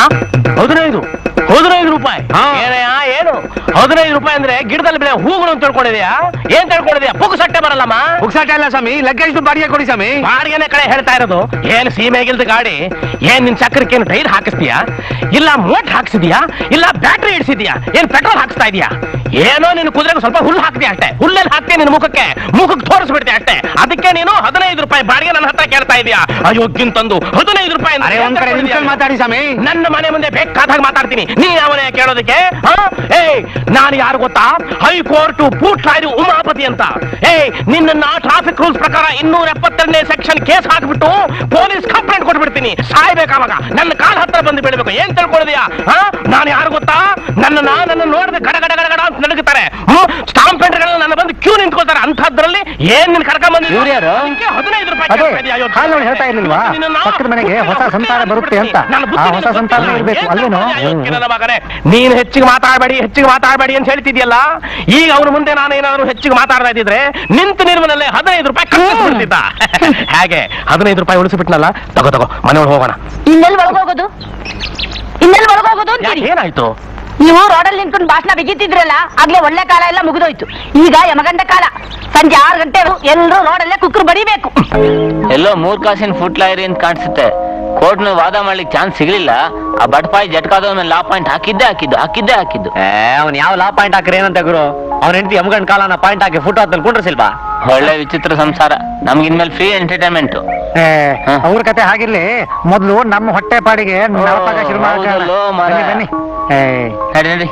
ಹದಿನೈದು ಹದಿನೈದು ರೂಪಾಯಿ ಏನಯ್ಯ ಏನು ಹದಿನೈದು ರೂಪಾಯಿ ಅಂದ್ರೆ ಗಿಡದಲ್ಲಿ ಬೆಳೆ ಹೂಗಳು ಅಂತ ತಿಳ್ಕೊಂಡಿದ್ಯಾ ಏನ್ ತಿಳ್ಕೊಂಡಿದ್ಯಾ ಪುಗ್ ಸಟ್ಟೆ ಬರಲ್ಲಮ್ಮ ಪುಕ್ಸಾಟ ಇಲ್ಲ ಸ್ವಾಮಿ ಲಗ್ಗೇಜ್ ಬಾಡಿಗೆ ಕೊಡಿ ಸ್ವಾಮಿ ಬಾಡಿಗೆನೆ ಕಡೆ ಹೇಳ್ತಾ ಇರೋದು ಏನ್ ಸೀಮೆಗಿಲ್ದ ಗಾಡಿ ಏನ್ ನಿನ್ ಚಕ್ರಕ್ಕೆ ಏನು ಟೈರ್ ಹಾಕಿಸ್ತೀಯಾ ಇಲ್ಲ ಮೋಟ್ ಹಾಕ್ಸಿದ್ಯಾ ಇಲ್ಲ ಬ್ಯಾಟ್ರಿ ಇಡ್ಸಿದ್ಯಾ ಏನ್ ಪೆಟ್ರೋಲ್ ಹಾಕ್ಸ್ತಾ ಇದೀಯಾ ಏನೋ ನಿನ್ ಕುದುರೆಗೆ ಸ್ವಲ್ಪ ಹುಲ್ಲು ಹಾಕ್ತೀಯ ಅಷ್ಟೇ ಹುಲ್ಲೆಲ್ಲಿ ಹಾಕ್ತೀನಿ ನಿನ್ ಮುಖಕ್ಕೆ ಮುಖಕ್ಕೆ ತೋರಿಸ್ಬಿಡ್ತೀಯ ಅಷ್ಟೇ ಅದಕ್ಕೆ ನೀನು ಹದಿನೈದು ರೂಪಾಯಿ ಬಾಡಿಗೆ ನನ್ನ ಹತ್ರ ಕೇಳ್ತಾ ಇದೀಯಾ ಅಯೋಗ್ಯನ್ ತಂದು ಹದಿನೈದು ರೂಪಾಯಿ ಅಂದ್ರೆ ಅರೆ ಒಂದ್ ಕಡೆ ಏನ್ ನಿಂತ್ಕೊಂಡು ಮಾತಾಡಿ ಸ್ವಾಮಿ ನನ್ನ ಮನೆ ಮುಂದೆ ಬೇಕಾದಾಗ ಮಾತಾಡ್ತೀನಿ ನೀ ಅವನೇ ಕೇಳೋದಕ್ಕೆ ಆ? ಏಯ್ ನಾನು ಯಾರು ಗೊತ್ತಾ ಹೈಕೋರ್ಟ್ ಬೂಟ್ ಲಾರಿ ಉಮಾಪತಿ ಅಂತ ಏಯ್ ನಿನ್ನ ಟ್ರಾಫಿಕ್ ರೂಲ್ಸ್ ಪ್ರಕಾರ ಇನ್ನೂರ ಎಪ್ಪತ್ತೆರಡನೇ ಸೆಕ್ಷನ್ ಕೇಸ್ ಹಾಕ್ಬಿಟ್ಟು ಪೊಲೀಸ್ ಕಂಪ್ಲೇಂಟ್ ಕೊಟ್ಬಿಡ್ತೀನಿ ಸಾಯ್ಬೇಕಾವಾಗ ನನ್ನ ಕಾಲ್ ಹತ್ರ ಬಂದು ಬಿಡ್ಬೇಕು ಏನ್ ತಿಳ್ಕೊಂಡಿದ್ಯಾ ನಾನು ಯಾರು ಗೊತ್ತಾ ನನ್ನ ನನ್ನ ನೋಡಿದ್ರೆ ಗಡ ಗಡ ಗಡ ಗಡ ಅಂತ ನಡುಗುತ್ತಾರೆ ಸ್ಟಾಂಪ್ ಪೇಂಟ್ಗಳನ್ನ ನನ್ನ ಬಂದು ಕ್ಯೂ ನಿಂತ್ಕೊಳ್ತಾರೆ ಅಂತದ್ರಲ್ಲಿ ಏನ್ ನಿನ್ ಕರ್ಕೊಂಡ್ ಬಂದಿದ್ದು ಇವ್ರು ಯಾರು? ಅದಕ್ಕೆ ಹದಿನೈದು ರೂಪಾಯಿ ಅದೇ, ಕೇಳ್ತಾ ಇದೀಯ, ಅಯೋಗ್ಯ. ಹಾಲ್ ನೋಡಿ ಹೇಳ್ತಾ ಇರ್ಲಿಲ್ವಾ? ನಿನ್ನ ಪಕ್ಕದ ಮನೆಗೆ ಹೊಸ ಸಂಸಾರ ಬರುತ್ತೆ ಅಂತ. ನನ್ನ ಬುದ್ಧಿ ಆ ಹೊಸ ನಿನಗೆ ಸಂಸಾರ ಗೊತ್ತಿಲ್ಲ. ಇರ್ಬೇಕು, ಏನ್ ಅಲ್ವೇನೋ? ತಿಳ್ಕೊಂಡ್ಯಾ ಅಯೋಗ್ಯ ನನ್ನ ಮಗನೇ? ನೀನ್ ಹೆಚ್ಚಿಗೆ ಮಾತಾಡಬೇಡಿ ಹೆಚ್ಚಿಗೆ ಮಾತಾಡಬೇಡಿ ಅಂತ ಹೇಳ್ತಿದ್ಯಲ್ಲ ಈಗ ಅವ್ರ ಮುಂದೆ ನಾನು ಏನಾದ್ರು ಹೆಚ್ಚಿಗೆ ಮಾತಾಡ್ತಾ ಇದ್ದಿದ್ರೆ ನಿಂತು ನಿರ್ಮಲಲ್ಲೇ ಹದಿನೈದು ರೂಪಾಯಿ ಕಟ್ಟಿಸ್ಬಿಡ್ತಿದ್ದ ಹೇಗೆ ಹದಿನೈದು ರೂಪಾಯಿ ಉಳಿಸಿಬಿಟ್ನಲ್ಲ ತಗೋ ತಗೋ ಮನೆಯೊಳಗೆ ಹೋಗೋಣ ಇನ್ನೆಲ್ಲಿ ಒಳಗೋಗೋದು ಇನ್ನೆಲ್ಲಿ ಒಳಗೋಗೋದು ಯಾಕೆ ಅಂತೀರಿ ಏನಾಯ್ತು ನೀವು ರೋಡಲ್ಲಿ ನಿಂತ್ಕೊಂಡು ಭಾಷಣ ಬಿಗಿತಿದ್ರಲ್ಲ ಆಗ್ಲೇ ಒಳ್ಳೆ ಕಾಲ ಎಲ್ಲ ಮುಗಿದೋಯ್ತು ಈಗ ಯಮಗಂಡ ಕಾಲ ಸಂಜೆ ಆರು ಗಂಟೆ ಎಲ್ಲರೂ ರೋಡಲ್ಲೇ ಕುಕ್ಕರು ಬಡಿಬೇಕು ಎಲ್ಲೋ ಮೂರ್ ಕಾಸಿನ ಫುಟ್ ಲಾಯರಿ ಅಂತ ಕಾಣಿಸುತ್ತೆ ಕೋರ್ಟ್ನ ವಾದ ಮಾಡ್ಲಿಕ್ಕೆ ಚಾನ್ಸ್ ಸಿಗ್ಲಿಲ್ಲ ಆ ಬಟ್ಪಾಯಿ ಜಟ್ಕಾದ ಮೇಲೆ ಲಾ ಪಾಯಿಂಟ್ ಹಾಕಿದ್ದೆ ಹಾಕಿದ್ದು ಹಾಕಿದ್ದೆ ಹಾಕಿದ್ದು ಏ ಅವ್ನ್ ಯಾವ ಲಾ ಪಾಯಿಂಟ್ ಹಾಕ್ರೆ ಏನಂತ ಗುರು ಅವ್ನ ಹೆಂಡತಿ ಯಮಗಂಡ್ ಕಾಲನ ಪಾಯಿಂಟ್ ಹಾಕಿ ಫುಟ್ ಹತ್ತಲ್ಲಿ ಕುಂಡ್ರಸಿಲ್ವಾ ಒಳ್ಳೆ ವಿಚಿತ್ರ ಸಂಸಾರ ನಮ್ಗೆ ಇನ್ಮೇಲೆ ಫ್ರೀ ಎಂಟರ್ಟೈನ್ಮೆಂಟ್ ಹಾ. ಅವ್ರ ಕತೆ ಹಾಗಿರ್ಲಿ ಮೊದ್ಲು ನಮ್ಮ ಹೊಟ್ಟೆ ಪಾಡಿಗೆ ನಾಲ್ಕಾಗ ಶುರು ಮಾಡೋಣ. ಹೌದಲ್ಲೋ ಮಾರ್ರೆ. ಬನ್ನಿ ಬನ್ನಿ ಏ, ನಡಿ ನಡಿ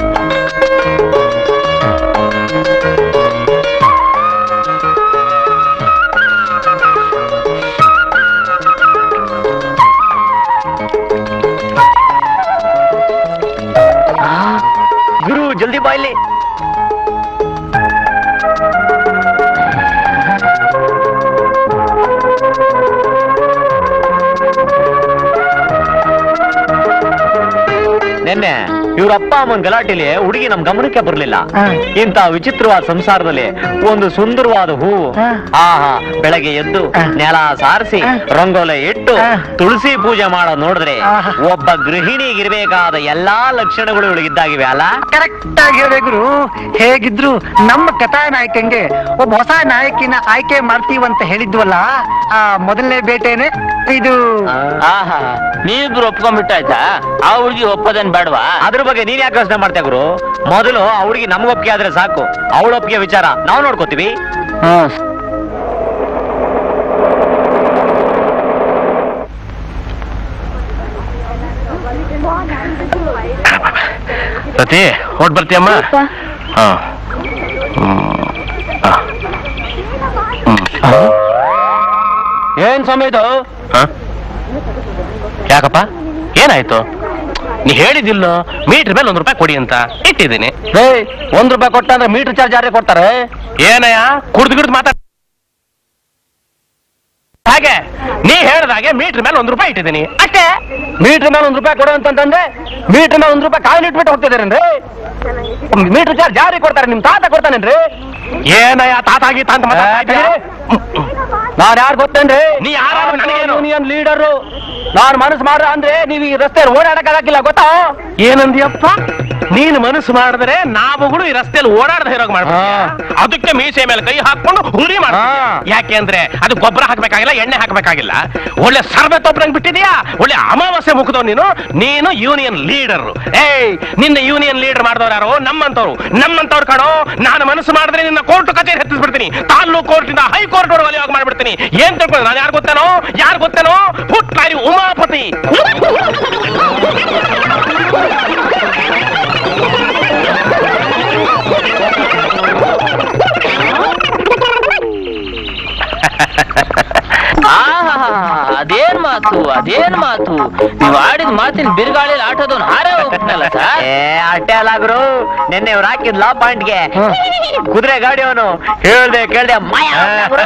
ಗುರು ಜಲ್ದಿ ಬಾಯ್ಲಿ ನಿನ್ನೆ ಇವ್ರ ಅಪ್ಪ ಅಮ್ಮನ ಗಲಾಟೆಲಿ ಹುಡುಗಿ ನಮ್ ಗಮನಕ್ಕೆ ಬರ್ಲಿಲ್ಲ ಹಾ. ಇಂತ ವಿಚಿತ್ರವಾದ ಸಂಸಾರದಲ್ಲಿ ಒಂದು ಸುಂದರವಾದ ಹೂವು ಹಾ. ಆಹಾ ಬೆಳಗ್ಗೆ ಎದ್ದು ಹಾ. ನೆಲ ಸಾರಿಸಿ ಹಾ. ರಂಗೋಲೆ ಇಟ್ಟು ಹಾ. ತುಳಸಿ ಪೂಜೆ ಮಾಡೋದ್ ನೋಡಿದ್ರೆ ಆಹಾ. ಒಬ್ಬ ಗೃಹಿಣಿಗಿರ್ಬೇಕಾದ ಎಲ್ಲಾ ಲಕ್ಷಣಗಳು ಇವಳಿಗಿದ್ದಾಗಿವೆ ಅಲ್ಲ ಕರೆಕ್ಟ್ ಆಗಿ ಹೇಳಿದೆ ಗುರು ಹೇಗಿದ್ರು ನಮ್ಮ ಕಥಾನಾಯಕಂಗೆ ಒಬ್ಬ ಹೊಸ ನಾಯಕಿನ ಆಯ್ಕೆ ಮಾಡ್ತೀವಂತ ಹೇಳಿದ್ವಲ್ಲ ಆ ಮೊದಲನೇ ಬೇಟೆನೆ ಇದು ಆಹಾ ನೀವಿಬ್ರು ಒಪ್ಕೊಂಡ್ಬಿಟ್ಟಾಯ್ತಾ ಆ ಹುಡುಗಿ ಒಪ್ಪದೇನ್ ಬೇಡವಾ ಅದ್ರ ಬಗ್ಗೆ ನೀನ್ ಯಾಕೆ ಯೋಚನೆ ಮಾಡ್ತೀಯ ಗುರು ಮೊದಲು ಆ ಹುಡುಗಿ ನಮ್ಗೆ ಒಪ್ಪಿಗೆ ಆದ್ರೆ ಸಾಕು ಅವಳ ಒಪ್ಪಿಗೆ ವಿಚಾರ ನಾವು ನೋಡ್ಕೋತೀವಿ ಹ್ಮ್ ಸತಿ ಹೊಟ್ ಬರ್ತೀಯಮ್ಮ ಹಾ ಹ್ಮ್. ಆ. ಹ್ಮ್. ಏನ್ ಸ್ವಾಮಿ ಇದು ಹ? ಯಾಕಪ್ಪ ಏನಾಯ್ತು ನೀ ಹೇಳಿದಿಲ್ಲ ಮೀಟರ್ ಮೇಲೆ ಒಂದ್ ರೂಪಾಯಿ ಕೊಡಿ ಅಂತ ಇಟ್ಟಿದ್ದೀನಿ ಏ ಒಂದ್ ರೂಪಾಯಿ ಕೊಟ್ಟ ಅಂದ್ರೆ ಮೀಟರ್ ಚಾರ್ಜ್ ಯಾರೇ ಕೊಡ್ತಾರೆ ಏನಯ್ಯ ಕುಡ್ದು ಗಿಡ್ದು ಮಾತಾಡ ಹಾಗೆ ನೀ ಹೇಳ್ದಾಗೆ ಮೀಟರ್ ಮೇಲೆ ಒಂದ್ ರೂಪಾಯಿ ಇಟ್ಟಿದ್ದೀನಿ ಅಷ್ಟೇ ಮೀಟರ್ ಮೇಲೆ ಒಂದ್ ರೂಪಾಯಿ ಕೊಡು ಅಂತಂದ್ರೆ ಮೀಟರ್ ಮೇಲೆ ಒಂದ್ ರೂಪಾಯಿ ಕಾಯಿಲೆ ಇಟ್ಬಿಟ್ಟು ಹೋಗ್ತಿದಾರೇನ್ರಿ ಮೀಟರ್ ಚಾರ್ಜ್ ಯಾರಿಗೆ ಕೊಡ್ತಾರೆ ನಿಮ್ ತಾತ ಕೊಡ್ತಾನೇನ್ರಿ ಏನಯ್ಯ ತಾತಾಗಿ ತಾಂತ ಮಾತಾಡ್ತಾ ಇದ್ದೀಯ? ನಾನ್ ಯಾರು ಗೊತ್ತೇನ್ರಿ ನೀ ಯಾರಾದ್ರೂ ನನಗೇನು? ಯೂನಿಯನ್ ಲೀಡರು ನಾನ್ ಮನಸ್ಸು ಮಾಡ ಅಂದ್ರೆ ನೀವು ಈ ರಸ್ತೆ ಓಡಾಡಕ್ ಆಗಕ್ಕಿಲ್ಲ ಗೊತ್ತಾ ಏನಂದ್ಯಪ್ಪ ನೀನು ಮನಸ್ಸು ಮಾಡಿದ್ರೆ ನಾವುಗಳು ಈ ರಸ್ತೆಯಲ್ಲಿ ಓಡಾಡದ ಇರೋಗ್ ಮಾಡ್ಬಿಡ್ತೀಯ ಹಾ. ಅದಕ್ಕೆ ಮೀಸೆ ಮೇಲೆ ಕೈ ಹಾಕೊಂಡು ಹುರಿ ಮಾಡ ಹಾ. ಯಾಕೆಂದ್ರೆ ಅದು ಗೊಬ್ಬರ ಹಾಕ್ಬೇಕಾಗಿಲ್ಲ ಎಣ್ಣೆ ಹಾಕ್ಬೇಕಾಗಿಲ್ಲ ಒಳ್ಳೆ ಸರ್ಬೆ ತೊಬ್ಬರಂಗ್ ಬಿಟ್ಟಿದ್ಯಾ ಒಳ್ಳೆ ಅಮಾವಾಸ್ಯೆ ಮುಖದವ್ ನೀನು ನೀನು ಯೂನಿಯನ್ ಲೀಡರ್ ಏಯ್ ನಿನ್ನ ಯೂನಿಯನ್ ಲೀಡರ್ ಮಾಡಿದವ್ರು ಯಾರು ನಮ್ಮಂತವ್ರು ನಮ್ಮಂತವ್ರು ಕಣೋ ನಾನು ಮನಸ್ಸು ಮಾಡಿದ್ರೆ ನಿನ್ನ ಕೋರ್ಟ್ ಕಚೇರಿ ಹತ್ತಿಸ್ಬಿಡ್ತೀನಿ ತಾಲೂಕು ಕೋರ್ಟ್ ಇಂದ ಹೈಕೋರ್ಟ್ ವರೆಗೆ ವಲಿಯೋಗ ಮಾಡ್ಬಿಡ್ತೀನಿ ಏನ್ ತಿಳ್ಕೊಂಡು ನಾನು ಯಾರು ಗೊತ್ತೇನೋ ಯಾರು ಗೊತ್ತೇನೋ ಪುಟ್ಲಾರಿ ಉಮಾಪತಿ ಆಹಾ ಅದೇನ್ ಮಾತು ಅದೇನ್ ಮಾತು ನೀವು ಆಡಿದ ಮಾತಿನ ಬಿರುಗಾಳಿಯಲ್ಲಿ ಆಟೋದವ್ನು ಹಾರೇ ಹೋಗ್ಬಿಟ್ನಲ್ಲ ಸರ್ ಏ ಅಷ್ಟೇ ಅಲ್ಲ ಗುರು ನಿನ್ನೆ ಇವ್ರು ಹಾಕಿದ್ಲ ಪಾಯಿಂಟ್ಗೆ ಕುದುರೆ ಗಾಡಿಯವನು ಹೇಳ್ದೆ ಕೇಳ್ದೆ ಮಾಯ ಆಗ್ಬಿಟ್ಟ ಗುರು.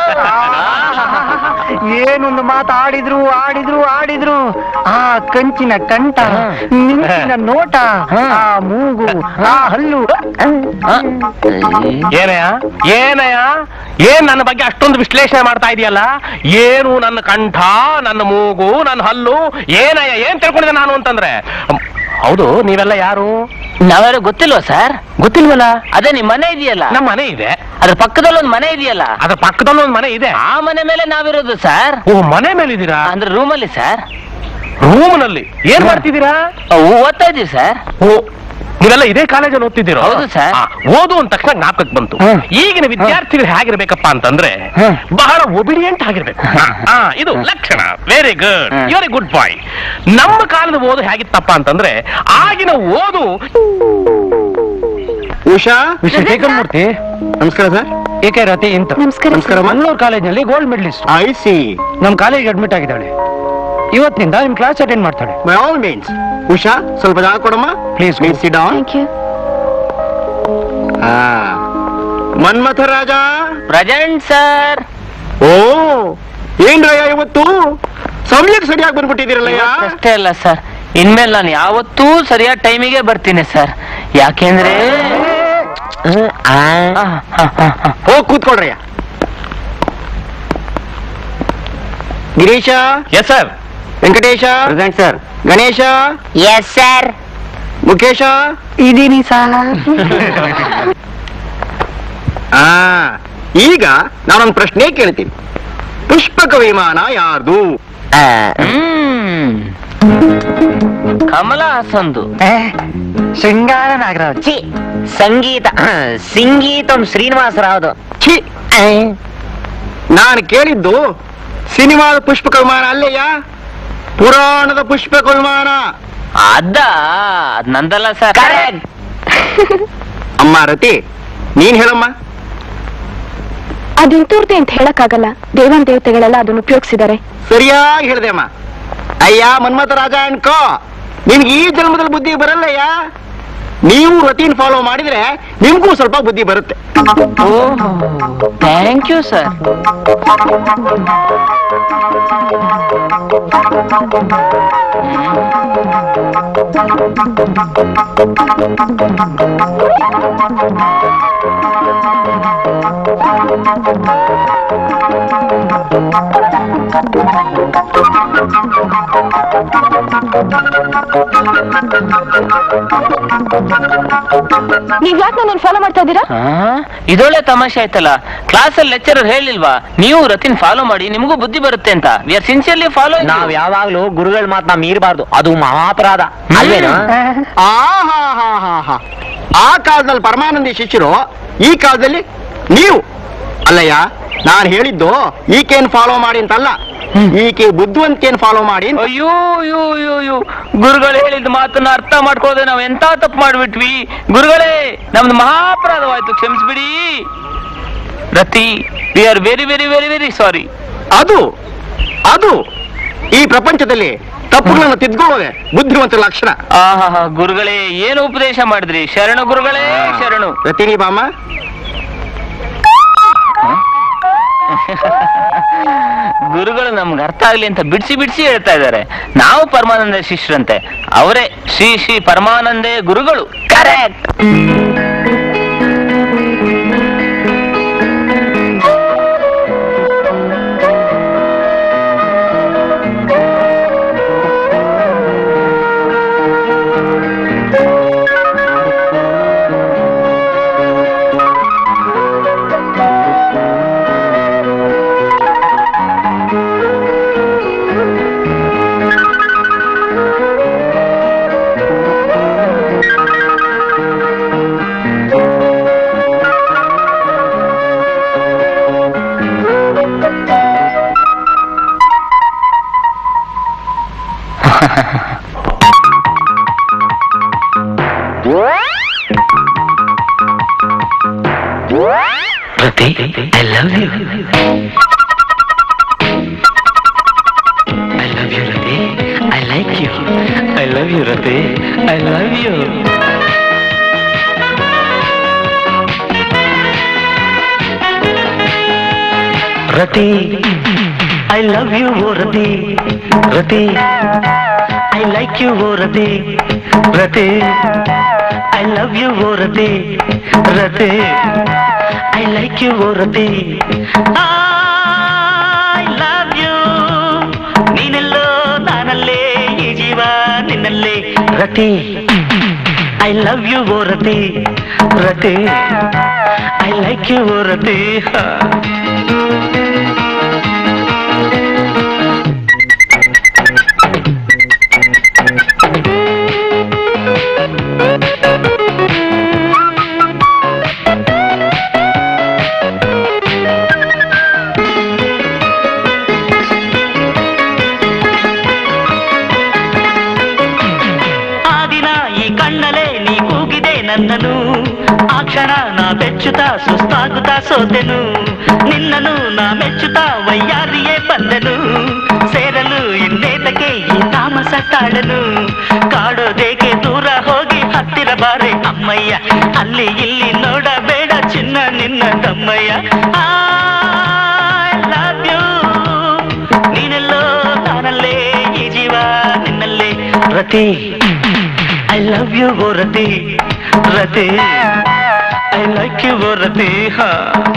ಏನೊಂದು ಮಾತು ಆಡಿದ್ರು ಆಡಿದ್ರು ಆಡಿದ್ರು ಆ ಕಂಚಿನ ಕಂಠ ನಿಂಚಿನ ನೋಟ ಆ ಮೂಗು ಆ ಹಲ್ಲು ಏನಯ್ಯ ಏನಯ್ಯ ಏನ್ ನನ್ನ ಬಗ್ಗೆ ಅಷ್ಟೊಂದು ವಿಶ್ಲೇಷಣೆ ಮಾಡ್ತಾ ಇದೆಯಲ್ಲ ಏನು ನನ್ನ ಕಂಠ ನನ್ನ ಮೂಗು ನನ್ನ ಹಲ್ಲು ಏನಯ್ಯ ಏನ್ ತಿಳ್ಕೊಂಡಿದ್ದೆ ನಾನು ಅಂತಂದ್ರೆ ಹ್ಮ್, ಹೌದು ನೀವೆಲ್ಲ ಯಾರು ನಾವ್ಯಾರು ಗೊತ್ತಿಲ್ವಾ ಸರ್ ಗೊತ್ತಿಲ್ವಲ್ಲ ಅದೇ ನಿಮ್ ಮನೆ ಇದೆಯಲ್ಲ ನಮ್ಮ ಮನೆ ಇದೆ ಅದ್ರ ಪಕ್ಕದಲ್ಲಿ ಒಂದು ಮನೆ ಇದೆಯಲ್ಲ ಅದ್ರ ಪಕ್ಕದಲ್ಲಿ ಒಂದು ಮನೆ ಇದೆ ಆ ಮನೆ ಮೇಲೆ ನಾವಿರೋದು ಸರ್ ಓ ಮನೆ ಮೇಲೆ ಇದ್ದೀರಾ ಅಂದ್ರೆ ರೂಮಲ್ಲಿ ಸರ್ ರೂಮ್ನಲ್ಲಿ ಏನ್ ಮಾಡ್ತಿದ್ದೀರಾ ಓದ್ತಾ ಇದೀವಿ ಸರ್ ಓ ನೀವೆಲ್ಲ ಇದೇ ಕಾಲೇಜಲ್ಲಿ ಓದ್ತಿದ್ದೀರೋ ಹೌದು ಸರ್. ಆ, ಓದು ಅಂದ ತಕ್ಷಣ ಜ್ಞಾಪಕಕ್ಕೆ ಬಂತು ಹ್ಮ್. ಈಗಿನ ವಿದ್ಯಾರ್ಥಿಗಳು ಹೇಗಿರ್ಬೇಕಪ್ಪ ಅಂತಂದ್ರೆ ಹ್ಮ್. ಬಹಳ ಒಬಿಡಿಯಂಟ್ ಆಗಿರ್ಬೇಕು ಆ, ಇದು ಲಕ್ಷಣ very good hmm. Your good boy ನಮ್ಮ ಕಾಲದ ಓದು ಹೇಗಿತ್ತಪ್ಪ ಅಂತಂದ್ರೆ ಆಗಿನ ಓದು ಉಷಾ ಮೂರ್ತಿ ನಮಸ್ಕಾರ ಸರ್ ಏಕೆ ರತಿ ಅಂತ ನಮಸ್ಕಾರ ನಮಸ್ಕಾರ ಮಂಗಳೂರು ಕಾಲೇಜ್ನಲ್ಲಿ ಗೋಲ್ಡ್ ಮೆಡಲಿಸ್ಟ್ ಐ ಸಿ ನಮ್ ಕಾಲೇಜ್ ಅಡ್ಮಿಟ್ ಆಗಿದ್ದಾಳೆ ಇವತ್ತಿನಿಂದ ನಿಮ್ ಕ್ಲಾಸ್ ಅಟೆಂಡ್ ಮಾಡ್ತಾಳೆ ಬೈ ಆಲ್ ಮೀನ್ಸ್ ಉಷಾ ಸ್ವಲ್ಪ ಜಾಗ ಕೊಡಮ್ಮ Please, please sit down thank you Manmatha Raja present sir oh ಏನ್ರಯ್ಯ ಇವತ್ತು ಸಮಯಕ್ಕೆ ಸರಿಯಾಗಿ ಬಂದ್ಬಿಟ್ಟಿದ್ದೀರಲ್ಲಯ್ಯ ಅಷ್ಟೇ ಅಲ್ಲ ಸರ್ ಇನ್ಮೇಲೆ ನಾನು ಯಾವತ್ತೂ ಸರಿಯಾದ ಟೈಮಿಗೆ ಬರ್ತೀನಿ ಸರ್ ಯಾಕೆಂದ್ರೆ ಆ, ಆ, ಆ, ಆ, ಆ. ಹೋಗಿ ಕೂತ್ಕೊಳ್ರಯ್ಯ Girisha yes sir Venkatesha present sir Ganesha yes sir Mukesha ಇದೀನಿ ಸರ್ ಆ ಈಗ ನಾನೊಂದು ಪ್ರಶ್ನೆ ಕೇಳ್ತೀನಿ ಪುಷ್ಪಕ ವಿಮಾನ ಯಾರ್ದು ಹ್ಮ್ ಕಮಲ ಹಾಸಂದು ಶೃಂಗಾರ ನಾಗರಾಜ್ ಛೀ ಸಂಗೀತ ಸಂಗೀತಂ ಶ್ರೀನಿವಾಸರಾವ್ದು ಛೀ ನಾನು ಕೇಳಿದ್ದು ಸಿನಿಮಾದ ಪುಷ್ಪಕ ವಿಮಾನ ಅಲ್ಲಯ್ಯ ಪುರಾಣದ ಪುಷ್ಪಕ ವಿಮಾನ ಅದ ಅದ್ ನಂದಲ್ಲ ಸರ್ ಕರೆಕ್ಟ್ ಅಮ್ಮ ರತಿ ನೀನ್ ಹೇಳಮ್ಮ ಅದು ಇಂತೂರ್ತಿ ಅಂತ ಹೇಳಕ್ಕಾಗಲ್ಲ ದೇವನ್ ದೇವತೆಗಳೆಲ್ಲ ಅದನ್ನು ಉಪಯೋಗಿಸಿದ್ದಾರೆ ಸರಿಯಾಗಿ ಹೇಳ್ದೆ ಅಮ್ಮ ಅಯ್ಯ ಮನ್ಮಥ ರಾಜ ಅನ್ಕೋ ನಿನ್ಗೆ ಈ ಜನ್ಮದಲ್ಲಿ ಬುದ್ಧಿ ಬರಲ್ಲಯ್ಯ ನೀವು ರತಿನ್ ಫಾಲೋ ಮಾಡಿದ್ರೆ ನಿಮ್ಗೂ ಸ್ವಲ್ಪ ಬುದ್ಧಿ ಬರುತ್ತೆ ಥ್ಯಾಂಕ್ ಯು ಸರ್ ನೀವ್ ಯಾಕೆ ನನ್ನ ಫಾಲೋ ಮಾಡ್ತಾ ಇದ್ದೀರಾ ಆ, ಇದೊಳ್ಳೆ ತಮಾಷೆ ಆಯ್ತಲ್ಲ ಕ್ಲಾಸಲ್ಲಿ ಲೆಕ್ಚರರ್ ಹೇಳಿಲ್ವಾ ನೀವು ರತಿನ್ ಫಾಲೋ ಮಾಡಿ ನಿಮಗೂ ಬುದ್ಧಿ ಬರುತ್ತೆ ಅಂತ ವಿ ಆರ್ ಸಿನ್ಸಿಯರ್ಲಿ ಫಾಲೋ ನಾವ್ ಯಾವಾಗ್ಲೂ ಗುರುಗಳ ಮಾತನ್ನ ಮೀರಬಾರ್ದು ಅದು ಮಹಾಪರಾಧ ಅಲ್ವೇನು ಆ ಹಾ ಹಾ ಹಾ ಹಾ ಆ ಕಾಲದಲ್ಲಿ ಪರಮಾನಂದಿ ಶಿಷ್ಯರು ಈ ಕಾಲದಲ್ಲಿ ನೀವು ಅಲ್ಲಯ್ಯ ನಾನು ಹೇಳಿದ್ದು ಈಕೆನ್ ಫಾಲೋ ಮಾಡಿ ಅಂತಲ್ಲ ಈಕೆ ಬುದ್ಧಿವಂತಿಕೆನ್ ಫಾಲೋ ಮಾಡಿ ಅಂತ. ಅಯ್ಯೋ ಅಯ್ಯೋ ಅಯ್ಯೋ ಅಯ್ಯೋ ಗುರುಗಳು ಹೇಳಿದ ಮಾತನ್ನ ಅರ್ಥ ಮಾಡ್ಕೊಳ್ಳದೆ ನಾವ್ ಎಂತ ತಪ್ಪು ಮಾಡ್ಬಿಟ್ವಿ ಗುರುಗಳೇ ನಮ್ದು ಮಹಾಪರಾಧವಾಯ್ತು ಕ್ಷಮಿಸ್ಬಿಡಿ Rati we are very very very very sorry ಅದು ಅದು ಈ ಪ್ರಪಂಚದಲ್ಲಿ ತಪ್ಪುಗಳನ್ನು ತಿದ್ಕೊಳ್ಳೋದೆ ಬುದ್ಧಿವಂತರ ಲಕ್ಷಣ ಆಹಾ ಗುರುಗಳೇ ಏನು ಉಪದೇಶ ಮಾಡಿದ್ರಿ ಶರಣು ಗುರುಗಳೇ ಶರಣು ರತಿನಿ ಬಾಮ ಗುರುಗಳು ನಮ್ಗೆ ಅರ್ಥ ಆಗ್ಲಿ ಅಂತ ಬಿಡಿಸಿ ಬಿಡಿಸಿ ಹೇಳ್ತಾ ಇದ್ದಾರೆ ನಾವು ಪರಮಾನಂದ ಶಿಷ್ಯರಂತೆ ಅವರೇ ಶ್ರೀ ಶ್ರೀ ಪರಮಾನಂದೇ ಗುರುಗಳು correct Rati I love you I love you Rati I like you I love you Rati I love you Rati I love you oh Rati Rati I like you oh Rati Rati I love you oh Rati Rati I like you oh Rati I love you ನೀನೆಲ್ಲೋ ನಾನಲ್ಲೇ ಈ ಜೀವ ನಿನ್ನಲ್ಲೇ Rati I love you oh Rati Rati I like you oh Rati ಆ ದಿನ ಈ ಕಣ್ಣಲೆ ನೀ ಕೂಗಿದೆ ನನ್ನನು ಆ ಕ್ಷಣ ನಾ ಬೆಚ್ಚುತ್ತಾ ಸುಸ್ತಾಗುತ್ತಾ ಸೋತೆನು ನಿನ್ನನು ನಾ ಮೆಚ್ಚುತ್ತಾ ವಯ್ಯಾರಿಯೇ ಬಂದೆನು ಸೇರಲು ಇನ್ನೇತಕ್ಕೆ ಈ ತಾಮಸ ತಾಳನು ಕಾಡೋದೇಕೆ ದೂರ ಹೋಗಿ ಹತ್ತಿರ ಬಾರೆ ಅಮ್ಮಯ್ಯ ಅಲ್ಲಿ ಇಲ್ಲಿ ನೋಡಬೇಡ ಚಿನ್ನ ನಿನ್ನ ತಮ್ಮಯ್ಯ I love you. ನೀನೆಲ್ಲೋ ನಾನಲ್ಲೇ ಈ ಜೀವ ನಿನ್ನಲ್ಲೇ Rati I love you oh Rati Rati I like you oh Rati ಹಾ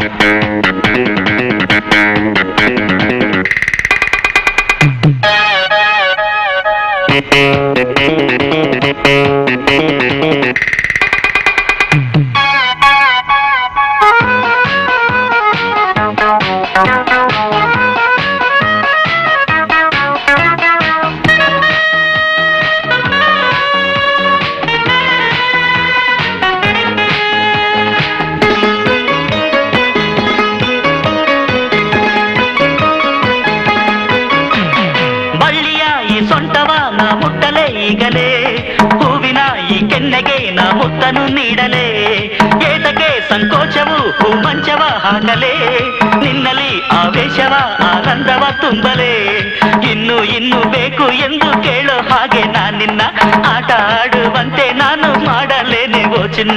ಬಳ್ಳಿಯ ಈ ಸೊಂಟವ ನಾ ಮುಟ್ಟಲೆ ಈಗಲೇ ಹೂವಿನ ಈ ಕೆನ್ನೆಗೆ ನಾ ಮುತ್ತನು ನೀಡಲೇ ಏತಕ್ಕೆ ಸಂಕೋಚವು ಹೂ ಮಂಚವ ಹಾಕಲೇ ನಿನ್ನಲ್ಲಿ ಆವೇಶವ ಆನಂದವ ತುಂಬಲೇ ಇನ್ನು ಇನ್ನು ಬೇಕು ಎಂದು ಕೇಳೋ ಹಾಗೆ ನಾನು ನಿನ್ನ ಆಟ ಆಡುವಂತೆ ನಾನು ಮಾಡಲೇನೆ ಓ ಚಿನ್ನ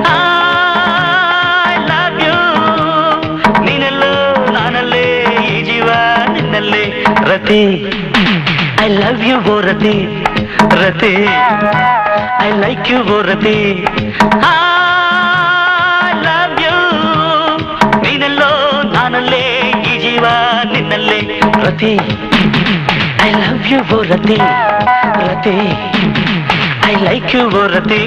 I love you. ನೀನೆಲ್ಲೋ ನಾನಲ್ಲೇ ಈ ಜೀವ ನಿನ್ನಲ್ಲೇ Rati I love you oh Rati Rati I like you oh Rati I love you ನೀನೆಲ್ಲೋ ನಾನಲ್ಲೇ ಈ ಜೀವ ನಿನ್ನಲ್ಲೇ Rati I love you oh Rati Rati I like you oh Rati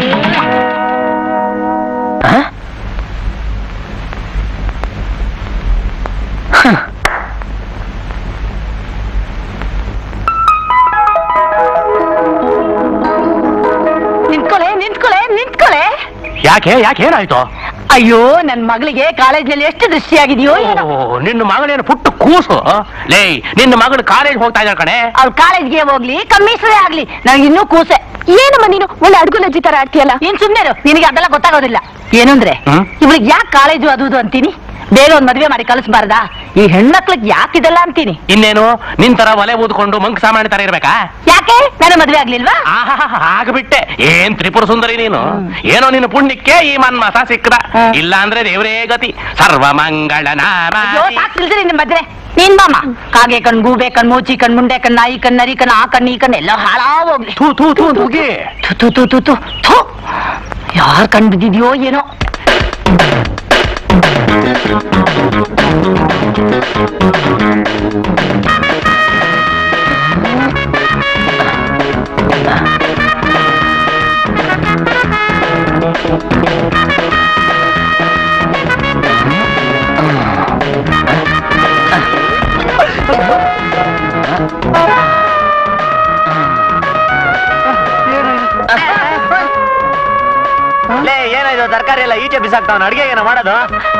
ನಿಂತ್ಕೊಳೆ ನಿಂತ್ಕೊಳೆ ನಿಂತ್ಕೊಳೆ ಯಾಕೆ ಯಾಕೆ ಏನಾಯ್ತು ಅಯ್ಯೋ ನನ್ ಮಗಳಿಗೆ ಕಾಲೇಜ್ನಲ್ಲಿ ಎಷ್ಟು ದೃಷ್ಟಿಯಾಗಿದೆಯೋ ಏನೋ ಓ, ನಿನ್ನ ಮಗಳೇನು ಪುಟ್ಟ ಕೂಸು ಲೇ ನಿನ್ನ ಮಗಳು ಕಾಲೇಜ್ ಹೋಗ್ತಾ ಇದ್ದಾಳೆ ಕಣೆ ಅವ್ಳು ಕಾಲೇಜ್ಗೆ ಹೋಗ್ಲಿ ಕಮ್ಮೀಸರೇ ಆಗ್ಲಿ ನನಗೆ ಇನ್ನೂ ಕೂಸೆ ಏನಮ್ಮ ನೀನು ಒಳ್ಳೆ ಅಡ್ಗುಲಜ್ಜಿ ತರ ಆಡ್ತೀಯಲ್ಲ ಏನ್ ಸುಮ್ನೆ ಇರು, ನಿನಗೆ ಅದೆಲ್ಲ ಗೊತ್ತಾಗೋದಿಲ್ಲ ಏನು ಅಂದ್ರೆ ಹ್ಮ್? ಇವ್ಳಿಗೆ ಯಾಕೆ ಕಾಲೇಜು ಅದು ಇದು ಅಂತೀನಿ ಬೇಗ ಒಂದ್ ಮದ್ವೆ ಮಾಡಿ ಕಳಿಸ್ಬಾರ್ದಾ ಈ ಹೆಣ್ಮಕ್ಳಿಗೆ ಯಾಕಿದೆಲ್ಲ ಅಂತೀನಿ ಇನ್ನೇನು ನಿನ್ ತರ ಒಲೆ ಊದ್ಕೊಂಡು ಮಂಕ್ ಸಾಮಾನ್ಯ ತರ ಇರ್ಬೇಕಾ ಯಾಕೆ ನನ್ನ ಮದ್ವೆ ಆಗ್ಲಿಲ್ವಾ ಆಗ್ಬಿಟ್ಟೆ ಏನ್ ತ್ರಿಪುರ ಸುಂದರಿ ನೀನು ಏನೋ ನಿನ್ನ ಪುಣ್ಯಕ್ಕೆ ಈ ಮನ್ಮಥ ಸಿಕ್ಕದ ಇಲ್ಲ ಅಂದ್ರೆ ದೇವರೇ ಗತಿ ಸರ್ವ ಮಂಗಳ ಅಯ್ಯೋ ಸಾಕ್ ನಿಲ್ಸ್ರಿ ನಿಮ್ ಮದ್ವೆ ನೀನ್ ಬಾಮ ಕಾಗೆ ಕಣ್ ಗೂಬೆ ಕಣ್ ಮೂಚಿ ಕಣ್ ಮುಂಡೆ ಕಣ್ ನಾಯಿ ಕಣ್ ನರಿ ಕಣ್ ಆ ಕಣ್ ಈ ಕಣ್ ಎಲ್ಲ ಹಾಳಾಗೋಗ್ಲಿ ಥೂ ಥೂ ಥೂ ಥೂಗೆ ಥು ಥು ಥು ಥು ಥು ಯಾರ್ ಕಣ್ ಬಿದ್ದಿದ್ಯೋ ಏನೋ ಲೇ ಏನಾಯ್ತು ತರಕಾರಿ ಎಲ್ಲ ಈಚೆ ಬಿಸಾಕ್ತಾವನ ಅಡ್ಗೆ ಏನೋ ಮಾಡೋದು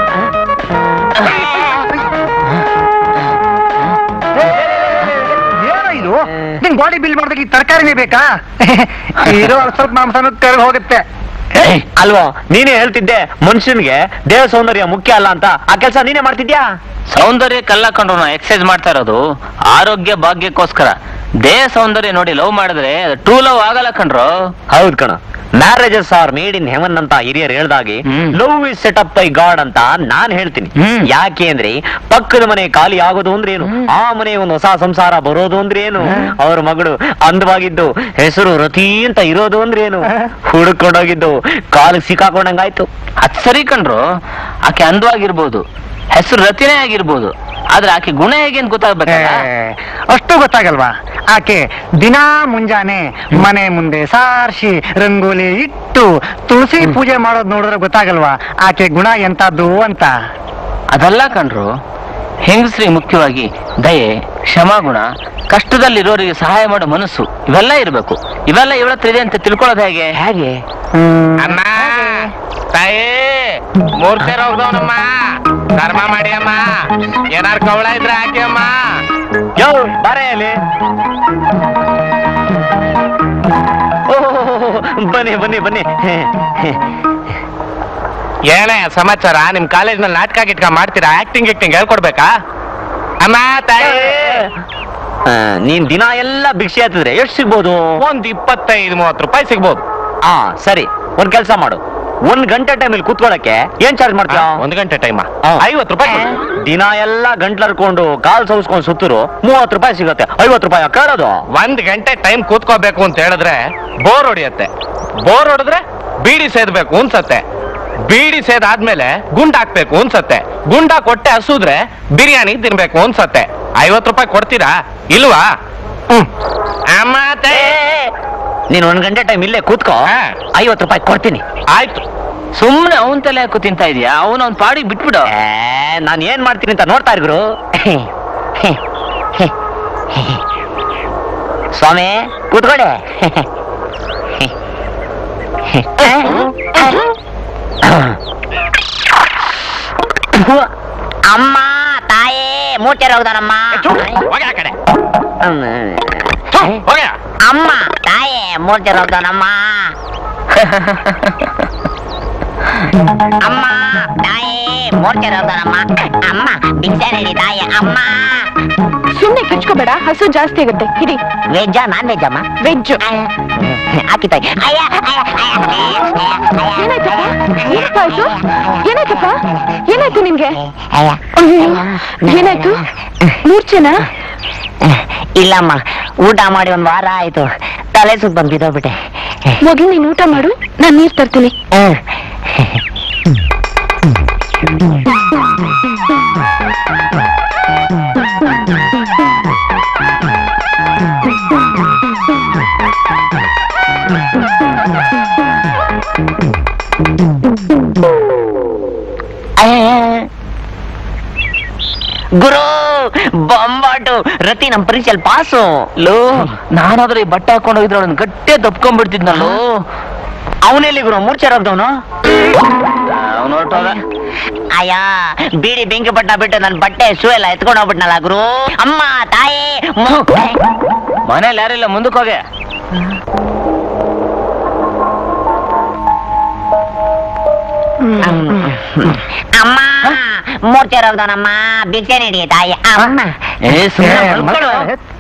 ಏನೋ ಇದು ನಿಂಗ್ ಬಾಡಿ ಬಿಲ್ ಮಾಡ್ದಾಗ ಈ ತರಕಾರಿನೇ ಬೇಕಾ ಇರೋ ಅಲ್ಪ್ ಸ್ವಲ್ಪ ಮಾಂಸನೂ ತೆರಗ್ ಹೋಗುತ್ತೆ ಅಲ್ವೋ ನೀನೇ ಹೇಳ್ತಿದ್ದೆ ಮನುಷ್ಯನ್ಗೆ ದೇಹ ಸೌಂದರ್ಯ ಮುಖ್ಯ ಅಲ್ಲ ಅಂತ ಆ ಕೆಲಸ ನೀನೇ ಮಾಡ್ತಿದ್ಯಾ ಸೌಂದರ್ಯಕ್ಕಲ್ಲ ಕಂಡ್ರು ನಾ ಎಕ್ಸರ್ಸೈಸ್ ಮಾಡ್ತಾ ಇರೋದು ಆರೋಗ್ಯ ಭಾಗ್ಯಕ್ಕೋಸ್ಕರ ದೇಹ ಸೌಂದರ್ಯ ನೋಡಿ ಲವ್ ಮಾಡಿದ್ರೆ ಟೂ ಲವ್ ಆಗಲ್ಲ ಕಣ್ರು ಹೌದ್ ಕಣ marriages are made in heaven ಅಂತ ಹಿರಿಯರು ಹೇಳ್ದಾಗೆ hmm. Love is set up by God ಅಂತ ನಾನ್ ಹೇಳ್ತೀನಿ ಹ್ಮ್. ಯಾಕೆ ಅಂದ್ರೆ ಪಕ್ಕದ ಮನೆ ಖಾಲಿ ಆಗೋದು ಅಂದ್ರೆ ಏನು ಆ ಮನೆ ಒಂದು ಹೊಸ ಸಂಸಾರ ಬರೋದು ಅಂದ್ರೆ ಏನು ಅವ್ರ ಮಗಳು ಅಂದವಾಗಿದ್ದು ಹೆಸರು ರತಿ ಅಂತ ಇರೋದು ಅಂದ್ರೆ ಏನು ಹುಡುಕೊಂಡೋಗಿದ್ದು ಕಾಲಿಗೆ ಸಿಕ್ಕಾಕೊಂಡಂಗಾಯ್ತು ಅದ್ ಸರಿ ಕಣ್ರು ಆಕೆ ಅಂದವಾಗಿರ್ಬೋದು ಹೆಸರು ರತಿನೇ ಆಗಿರ್ಬೋದು ಆದ್ರೆ ಆಕೆ ಗುಣ ಹೇಗೆ ಅಂತ ಗೊತ್ತಾಗ್ಬೇಕಲ್ಲ ಅಷ್ಟು ಗೊತ್ತಾಗಲ್ವಾ ಆಕೆ ದಿನಾ ಮುಂಜಾನೆ ಮನೆ ಮುಂದೆ ಸಾರ್ಸಿ ರಂಗೋಲಿ ಇಟ್ಟು ತುಳಸಿ ಪೂಜೆ ಮಾಡೋದ್ ನೋಡಿದ್ರೆ ಗೊತ್ತಾಗಲ್ವಾ ಆಕೆ ಗುಣ ಎಂತದ್ದು ಅಂತ ಅದಲ್ಲ ಕಣ್ರು ಹೆಂಗಸ್ರಿ ಮುಖ್ಯವಾಗಿ ದಯೆ ಕ್ಷಮಾಗುಣ ಕಷ್ಟದಲ್ಲಿರೋರಿಗೆ ಸಹಾಯ ಮಾಡೋ ಮನಸ್ಸು ಇವೆಲ್ಲ ಇರಬೇಕು ಇವೆಲ್ಲ ಇವಳ ಹತ್ರ ಇದೆ ಅಂತ ತಿಳ್ಕೊಳ್ಳೋದು ಹೇಗೆ ಹೇಗೆ ಅಮ್ಮ ತಾಯಿ ಮೂರ್ತಿ ಹೋಗ್ದವನಮ್ಮ ಧರ್ಮ ಮಾಡಿ ಅಮ್ಮ ಏನಾರು ಕವಳ ಇದ್ರೆ ಹಾಕಿ ಅಮ್ಮ ಯೋ ಬಾರೆ ಅಲ್ಲಿ ಓಹ್, ಬನ್ನಿ ಬನ್ನಿ ಬನ್ನಿ ಏನೇ ಸಮಾಚಾರ ನಿಮ್ ಕಾಲೇಜ್ನಲ್ಲಿ ನಾಟಕ ಗಿಟ್ಕ ಮಾಡ್ತೀರಾ ಆಕ್ಟಿಂಗ್ ಗಿಕ್ಟಿಂಗ್ ಹೇಳ್ಕೊಡ್ಬೇಕಾ ಅಮ್ಮ ತಾಯಿ ಆ, ನೀನ್ ದಿನ ಎಲ್ಲ ಭಿಕ್ಷೆ ಹತ್ತಿದ್ರೆ ಎಷ್ಟು ಸಿಗ್ಬೋದು ಒಂದ್ ಇಪ್ಪತ್ತೈದು ಮೂವತ್ತು ರೂಪಾಯಿ ಸಿಗ್ಬೋದು ಆ ಸರಿ ಒಂದ್ ಕೆಲಸ ಮಾಡು ಒಂದ್ ಗಂಟೆ ಟೈಮಲ್ಲಿ ಕೂತ್ಕೊಳ್ಳಕ್ಕೆ ಏನ್ ಚಾರ್ಜ್ ಮಾಡ್ತೀಯ ಒಂದ್ ಗಂಟೆ ಟೈಮ್ ಆ. ಐವತ್ತು ರೂಪಾಯಿ ಕೊಡು. ದಿನ ಎಲ್ಲ ಗಂಟ್ಲರ್ಕೊಂಡು ಕಾಲ್ ಸೌಸ್ಕೊಂಡು ಸುತ್ತರು ಮೂವತ್ತು ರೂಪಾಯಿ ಸಿಗುತ್ತೆ ಐವತ್ತು ರೂಪಾಯಿ ಕೇಳೋದು ಒಂದ್ ಗಂಟೆ ಟೈಮ್ ಕೂತ್ಕೋಬೇಕು ಅಂತ ಹೇಳಿದ್ರೆ ಬೋರ್ ಹೊಡಿಯತ್ತೆ ಬೋರ್ ಹೊಡೆದ್ರೆ ಬೀಡಿ ಸೇದ್ಬೇಕು ಅನ್ಸತ್ತೆ ಬೀಡಿ ಸೇದಾದ್ಮೇಲೆ ಗುಂಡ್ ಹಾಕ್ಬೇಕು ಅನ್ಸತ್ತೆ ಗುಂಡ ಕೊಟ್ಟೆ ಹಸುದ್ರೆ ಬಿರಿಯಾನಿ ತಿನ್ಬೇಕು ಅನ್ಸತ್ತೆ ಐವತ್ತು ರೂಪಾಯಿ ಕೊಡ್ತೀರಾ ಇಲ್ವಾ ಹ್ಮ್ ಅಮ್ಮ ತಾಯಿ. ನೀನ್ ಒಂದ್ ಗಂಟೆ ಟೈಮ್ ಇಲ್ಲೇ ಕೂತ್ಕೋ ಹಾ. ಐವತ್ತು ರೂಪಾಯಿ ಕೊಡ್ತೀನಿ ಆಯ್ತು ಸುಮ್ನೆ ಅವನ್ ತಲೆ ಹಾಕು ತಿಂತಾ ಇದೀಯಾ ಅವನ ಅವ್ನ್ ಪಾಡಿಗೆ ಬಿಟ್ಬಿಡು ಏ, ನಾನ್ ಏನ್ ಮಾಡ್ತೀನಿ ಅಂತ ನೋಡ್ತಾ ಇರ್ಗುರು ಸ್ವಾಮಿ ಕೂತ್ಕೊಳ್ಳಿ ಅಮ್ಮ ತಾಯೇ ಮೂಟೆ ರೋಗದನಮ್ಮ ಚು, ಹೋಗಿ ಆ ಕಡೆ ಚು, ಹೋಗಿ. ಅಮ್ಮ ತಾಯೇ ಮೂಟೆ ರೋಗದನಮ್ಮ ಅಮ್ಮ ತಾಯೇ ಮೂಟೆ ರೋಗದನಮ್ಮ ಅಮ್ಮ ಭಿಕ್ಷೆ ನೀಡಿ ತಾಯೇ ಅಮ್ಮ ಸುಮ್ನೆ ಕಿಚ್ಕೋಬೇಡ ಹಸು ಜಾಸ್ತಿ ಆಗುತ್ತೆ ಹಿಡಿ ವೆಜ್ಜ ನಾನ್ ವೆಜ್ ಅಮ್ಮ ವೆಜ್ ಹಾಕಿ ತಾಯಿ ಅಯ್ಯ ಅಯ್ಯ, ಅಯ್ಯ, ಏನಾಯ್ತಪ್ಪ ಏನಪ್ಪ ಆಯ್ತು ಏನಾಯ್ತಪ್ಪ ಏನಾಯ್ತು ನಿಮ್ಗೆ ಅಯ್ಯ ಅಯ್ಯೋ, ಏನಾಯ್ತು ಮೂರ್ಛೆನಾ ಇಲ್ಲಮ್ಮ ಊಟ ಮಾಡಿ ಒಂದ್ ವಾರ ಆಯ್ತು ತಲೆ ಸುತ್ತ ಬಂದು ಬಿದ್ದೋಗ್ಬಿಟ್ಟೆ ಮೊದ್ಲು ನೀನ್ ಊಟ ಮಾಡು ನಾನ್ ನೀರ್ ತರ್ತೀನಿ ಗುರು ಬೊಂಬಾಟು ರತಿ ನಮ್ ಪರೀಕ್ಷೆಯಲ್ಲಿ ಪಾಸು ಲೋ ನಾನಾದ್ರೆ ಈ ಬಟ್ಟೆ ಹಾಕೊಂಡು ಹೋಗಿದ್ರೆ ಅವ್ಳನ್ನ ಗಟ್ಟೆ ದಪ್ಕೊಂಡ್ಬಿಡ್ತಿದ್ನಲ್ಲೋ ಅವನೆಲ್ಲಿ ಗುರು ಮೂರ್ಛೆ ರೋಗದವನು ಅವ್ನು ಹೊರಟೋದ ಅಯ್ಯ ಬೀಡಿ ಬೆಂಕಿ ಪಟ್ಟ ಬಿಟ್ಟು ನನ್ ಬಟ್ಟೆ ಶೂ ಎಲ್ಲ ಎತ್ಕೊಂಡು ಹೋಗ್ಬಿಟ್ನಲ್ಲ ಗುರು ಅಮ್ಮ ತಾಯಿ ಮು- ಮನೇಲಿ ಯಾರಿಲ್ಲ ಮುಂದಕ್ಕೆ ಹೋಗೆ ಅಮ್ಮ ಮೂರ್ತಿ ರೋಗದವನಮ್ಮ ಭಿಕ್ಷೆ ನೀಡಿ ತಾಯಿ ಅಮ್ಮ ಏ ಸುಮ್ಮನೆ ಮಲ್ಕೊಳ್ಳೋ.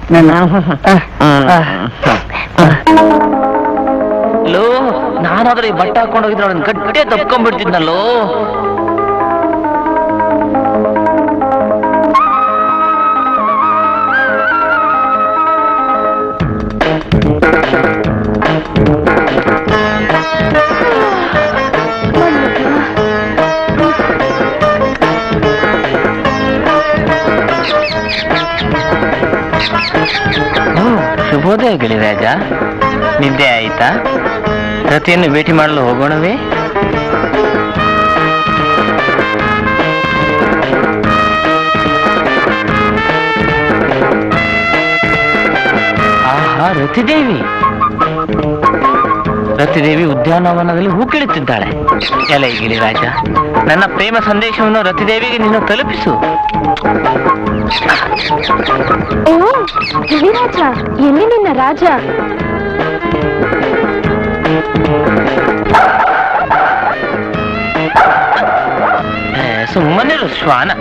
ಲೋ ನಾನಾದ್ರೂ ಈ ಬಟ್ಟೆ ಹಾಕೊಂಡು ಹೋಗಿದ್ರೆ ಅವಳನ್ನ ಗಟ್ಟಿ ತಪ್ಕೊಂಡ್ಬಿಡ್ತಿದ್ನಲ್ಲೋ ಶುಭೋದಯ ಗಿಳಿರಾಜ ನಿದ್ದೆ ಆಯ್ತಾ ರತಿಯನ್ನು ಭೇಟಿ ಮಾಡಲು ಹೋಗೋಣವೇ ಆಹಾ ರತಿದೇವಿ ರತಿದೇವಿ ಉದ್ಯಾನವನದಲ್ಲಿ ಹೂ ಕೀಳುತ್ತಿದ್ದಾಳೆ ಎಲೆ ಗಿಳಿರಾಜ ನನ್ನ ಪ್ರೇಮ ಸಂದೇಶವನ್ನು ರತಿದೇವಿಗೆ ನೀನು ತಲುಪಿಸು ಓ ಗಿರಿರಾಜ ಎಲ್ಲಿ ನಿನ್ನ ರಾಜ ಏ, ಸುಮ್ಮನಿರು ಶ್ವಾನ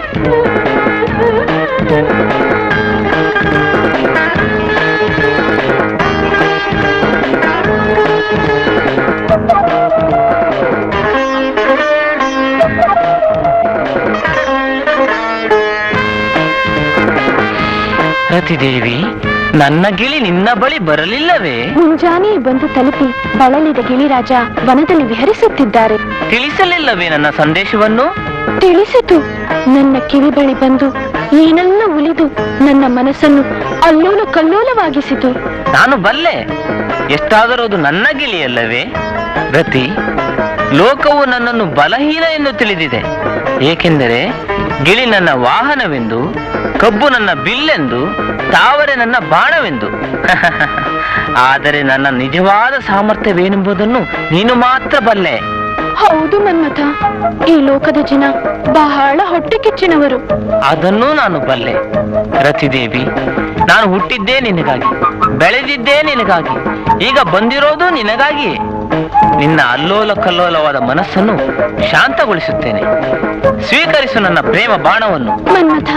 ರತಿದೇವಿ ನನ್ನ ಗಿಳಿ ನಿನ್ನ ಬಳಿ ಬರಲಿಲ್ಲವೇ ಮುಂಜಾನೆ ಬಂದು ತಲುಪಿ ಬಳಲಿದ ಗಿಳಿರಾಜ ವನದಲ್ಲಿ ವಿಹರಿಸುತ್ತಿದ್ದಾರೆ ತಿಳಿಸಲಿಲ್ಲವೇ ನನ್ನ ಸಂದೇಶವನ್ನು ತಿಳಿಸಿತು ನನ್ನ ಕಿವಿ ಬಳಿ ಬಂದು ಏನೆಲ್ಲ ಉಳಿದು ನನ್ನ ಮನಸ್ಸನ್ನು ಅಲ್ಲೋಲ ಕಲ್ಲೋಲವಾಗಿಸಿತು ನಾನು ಬಲ್ಲೆ ಎಷ್ಟಾದರೂ ಅದು ನನ್ನ ಗಿಳಿಯಲ್ಲವೇ ರತಿ ಲೋಕವು ನನ್ನನ್ನು ಬಲಹೀನ ಎಂದು ತಿಳಿದಿದೆ ಏಕೆಂದರೆ ಗಿಳಿ ನನ್ನ ವಾಹನವೆಂದು ಕಬ್ಬು ನನ್ನ ಬಿಲ್ಲೆಂದು ತಾವರೆ ನನ್ನ ಬಾಣವೆಂದು ಆದರೆ ನನ್ನ ನಿಜವಾದ ಸಾಮರ್ಥ್ಯವೇನೆಂಬುದನ್ನು ನೀನು ಮಾತ್ರ ಬಲ್ಲೆ ಹೌದು ಮನ್ಮಥ ಈ ಲೋಕದ ಜನ ಬಹಳ ಹೊಟ್ಟೆ ಕಿಚ್ಚಿನವರು ಅದನ್ನೂ ನಾನು ಬಲ್ಲೆ ರತಿದೇವಿ ನಾನು ಹುಟ್ಟಿದ್ದೇ ನಿನಗಾಗಿ ಬೆಳೆದಿದ್ದೇ ನಿನಗಾಗಿ ಈಗ ಬಂದಿರೋದು ನಿನಗಾಗಿ ನಿನ್ನ ಅಲ್ಲೋಲ ಕಲ್ಲೋಲವಾದ ಮನಸ್ಸನ್ನು ಶಾಂತಗೊಳಿಸುತ್ತೇನೆ ಸ್ವೀಕರಿಸು ನನ್ನ ಪ್ರೇಮ ಬಾಣವನ್ನು ಮನ್ಮಥ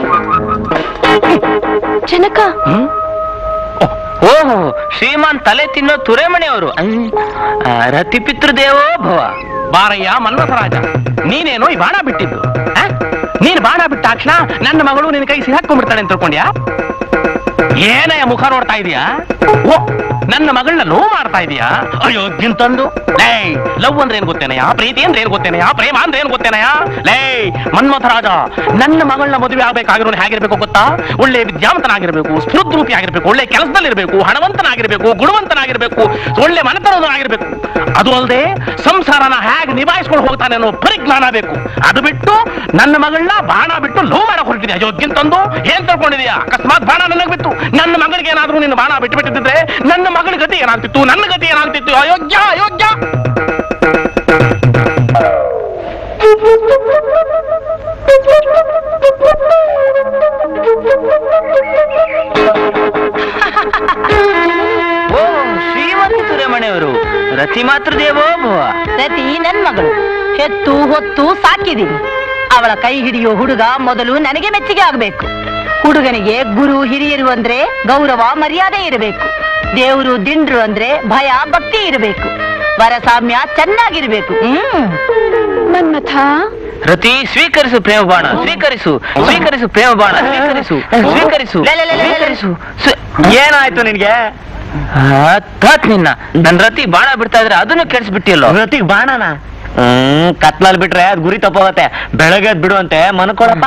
ಜನಕ ಹ್ಮ್? ಓಹೋ ಶ್ರೀಮಾನ್ ತಲೆ ತಿನ್ನೋ ತುರೆಮಣಿಯವರು ರತಿ ಪಿತೃದೇವೋ ಭವ ಬಾರಯ್ಯ ಮನ್ಮಥರಾಜ ನೀನೇನೋ ಈ ಬಾಣ ಬಿಟ್ಟಿದ್ದು ಆ? ನೀನ್ ಬಾಣ ಬಿಟ್ಟ ತಕ್ಷಣ ನನ್ನ ಮಗಳು ನಿನ್ನ ಕೈ ಸಿಹಾಕೊಂಡ್ಬಿಡ್ತಾಳೆ ಅಂತ ತಿಳ್ಕೊಂಡ್ಯಾ ಏನಯ್ಯ ಮುಖ ನೋಡ್ತಾ ಇದೀಯಾ ಓ ನನ್ನ ಮಗಳನ್ನ ಲವ್ ಮಾಡ್ತಾ ಇದೀಯಾ ಅಯ್ಯೋ ತಂದು ಲೇ ಲವ್ ಅಂದ್ರೆ ಏನ್ ಗೊತ್ತೇನಯ್ಯ ಪ್ರೀತಿ ಅಂದ್ರೆ ಏನ್ ಗೊತ್ತೇನಯ್ಯ ಪ್ರೇಮ ಅಂದ್ರೆ ಏನ್ ಗೊತ್ತೇನಯ್ಯ ಲೇ ಮನ್ಮಥರಾಜ ನನ್ನ ಮಗಳನ್ನ ಮದುವೆ ಆಗ್ಬೇಕಾಗಿರೋನು ಹೇಗಿರ್ಬೇಕು ಗೊತ್ತಾ ಒಳ್ಳೆ ವಿದ್ಯಾವಂತನಾಗಿರ್ಬೇಕು ಸ್ಫೂರ್ತಿ ಆಗಿರ್ಬೇಕು ಒಳ್ಳೆ ಕೆಲಸದಲ್ಲಿರ್ಬೇಕು ಹಣವಂತನಾಗಿರ್ಬೇಕು ಗುಣವಂತನಾಗಿರ್ಬೇಕು ಒಳ್ಳೆ ಮನೆತನವಾಗಿರ್ಬೇಕು ಅದು ಅಲ್ಲದೆ ಸಂಸಾರನ ಹೇಗೆ ನಿಭಾಯಿಸ್ಕೊಂಡು ಹೋಗ್ತಾನೆ ಅನ್ನೋ ಪರಿಜ್ಞಾನ ಬೇಕು ಅದು ಬಿಟ್ಟು ನನ್ನ ಮಗಳನ್ನ ಬಾಣ ಬಿಟ್ಟು ಲವ್ ಮಾಡಕ್ ಹೊರಟಿದ್ಯಾ ಯೋಗ್ಯನ್ ತಂದು ಏನ್ ತಿಳ್ಕೊಂಡಿದ್ಯಾ ಅಕಸ್ಮಾತ್ ಬಾಣ ನನಗೆ ಬಿಟ್ಟು ನನ್ನ ಮಗಳಿಗೆ ಏನಾದ್ರೂ ನಿನ್ನ ಬಾಣ ಬಿಟ್ಟು ಬಿಟ್ಟಿದ್ರೆ ನನ್ನ ಮಗಳ ಗತಿ ಏನಾಗ್ತಿತ್ತು ನನ್ನ ಗತಿ ಏನಾಗ್ತಿತ್ತು ಅಯೋಗ್ಯ ಅಯೋಗ್ಯ ಓ ಶ್ರೀಮಂತ ತುರೆಮಣಿಯವರು ರತಿ ಮಾತೃ ದೇವೋ ಭವ ರತಿ ನನ್ ಮಗಳು ಹೆತ್ತು ಹೊತ್ತು ಸಾಕಿದೀನಿ ಅವಳ ಕೈ ಹಿಡಿಯೋ ಹುಡುಗ ಮೊದಲು ನನಗೆ ಮೆಚ್ಚುಗೆ ಆಗ್ಬೇಕು ಹುಡುಗನಿಗೆ ಗುರು ಹಿರಿಯರು ಅಂದ್ರೆ ಗೌರವ ಮರ್ಯಾದೆ ಇರಬೇಕು ದೇವರು ದಿಂಡ್ರು ಅಂದ್ರೆ ಭಯ ಭಕ್ತಿ ಇರಬೇಕು ವರ ಸಾಮ್ಯ ಚೆನ್ನಾಗಿರ್ಬೇಕು ಹ್ಮ್ ಮನ್ಮಥ ರತಿ ಸ್ವೀಕರಿಸು ಪ್ರೇಮ ಬಾಣ ಸ್ವೀಕರಿಸು ಸ್ವೀಕರಿಸು ಪ್ರೇಮ ಬಾಣ ಸ್ವೀಕರಿಸು ಸ್ವೀಕರಿಸು ಲೇ, ಲೇ, ಲೇ, ಲೇ, ಲೇ. ಸ್ವೀಕರಿಸು ಸ್ವ- ಏನಾಯ್ತು ನಿನ್ಗೆ ಆ, ಥಾತ್ ನಿನ್ನ ನನ್ ರತಿ ಬಾಣ ಬಿಡ್ತಾ ಇದ್ರೆ ಅದನ್ನು ಕೆಡಿಸ್ಬಿಟ್ಟಿಯಲ್ಲೋ ರತಿಗ್ ಬಾಣನ ಹ್ಮ್ ಕತ್ಲಲ್ಲಿ ಬಿಟ್ರೆ ಅದ್ ಗುರಿ ತಪ್ಪೋಗತ್ತೆ ಬೆಳಗ್ಗೆ ಎದ್ದು ಬಿಡುವಂತೆ ಮನ್ಕೊಳಪ್ಪ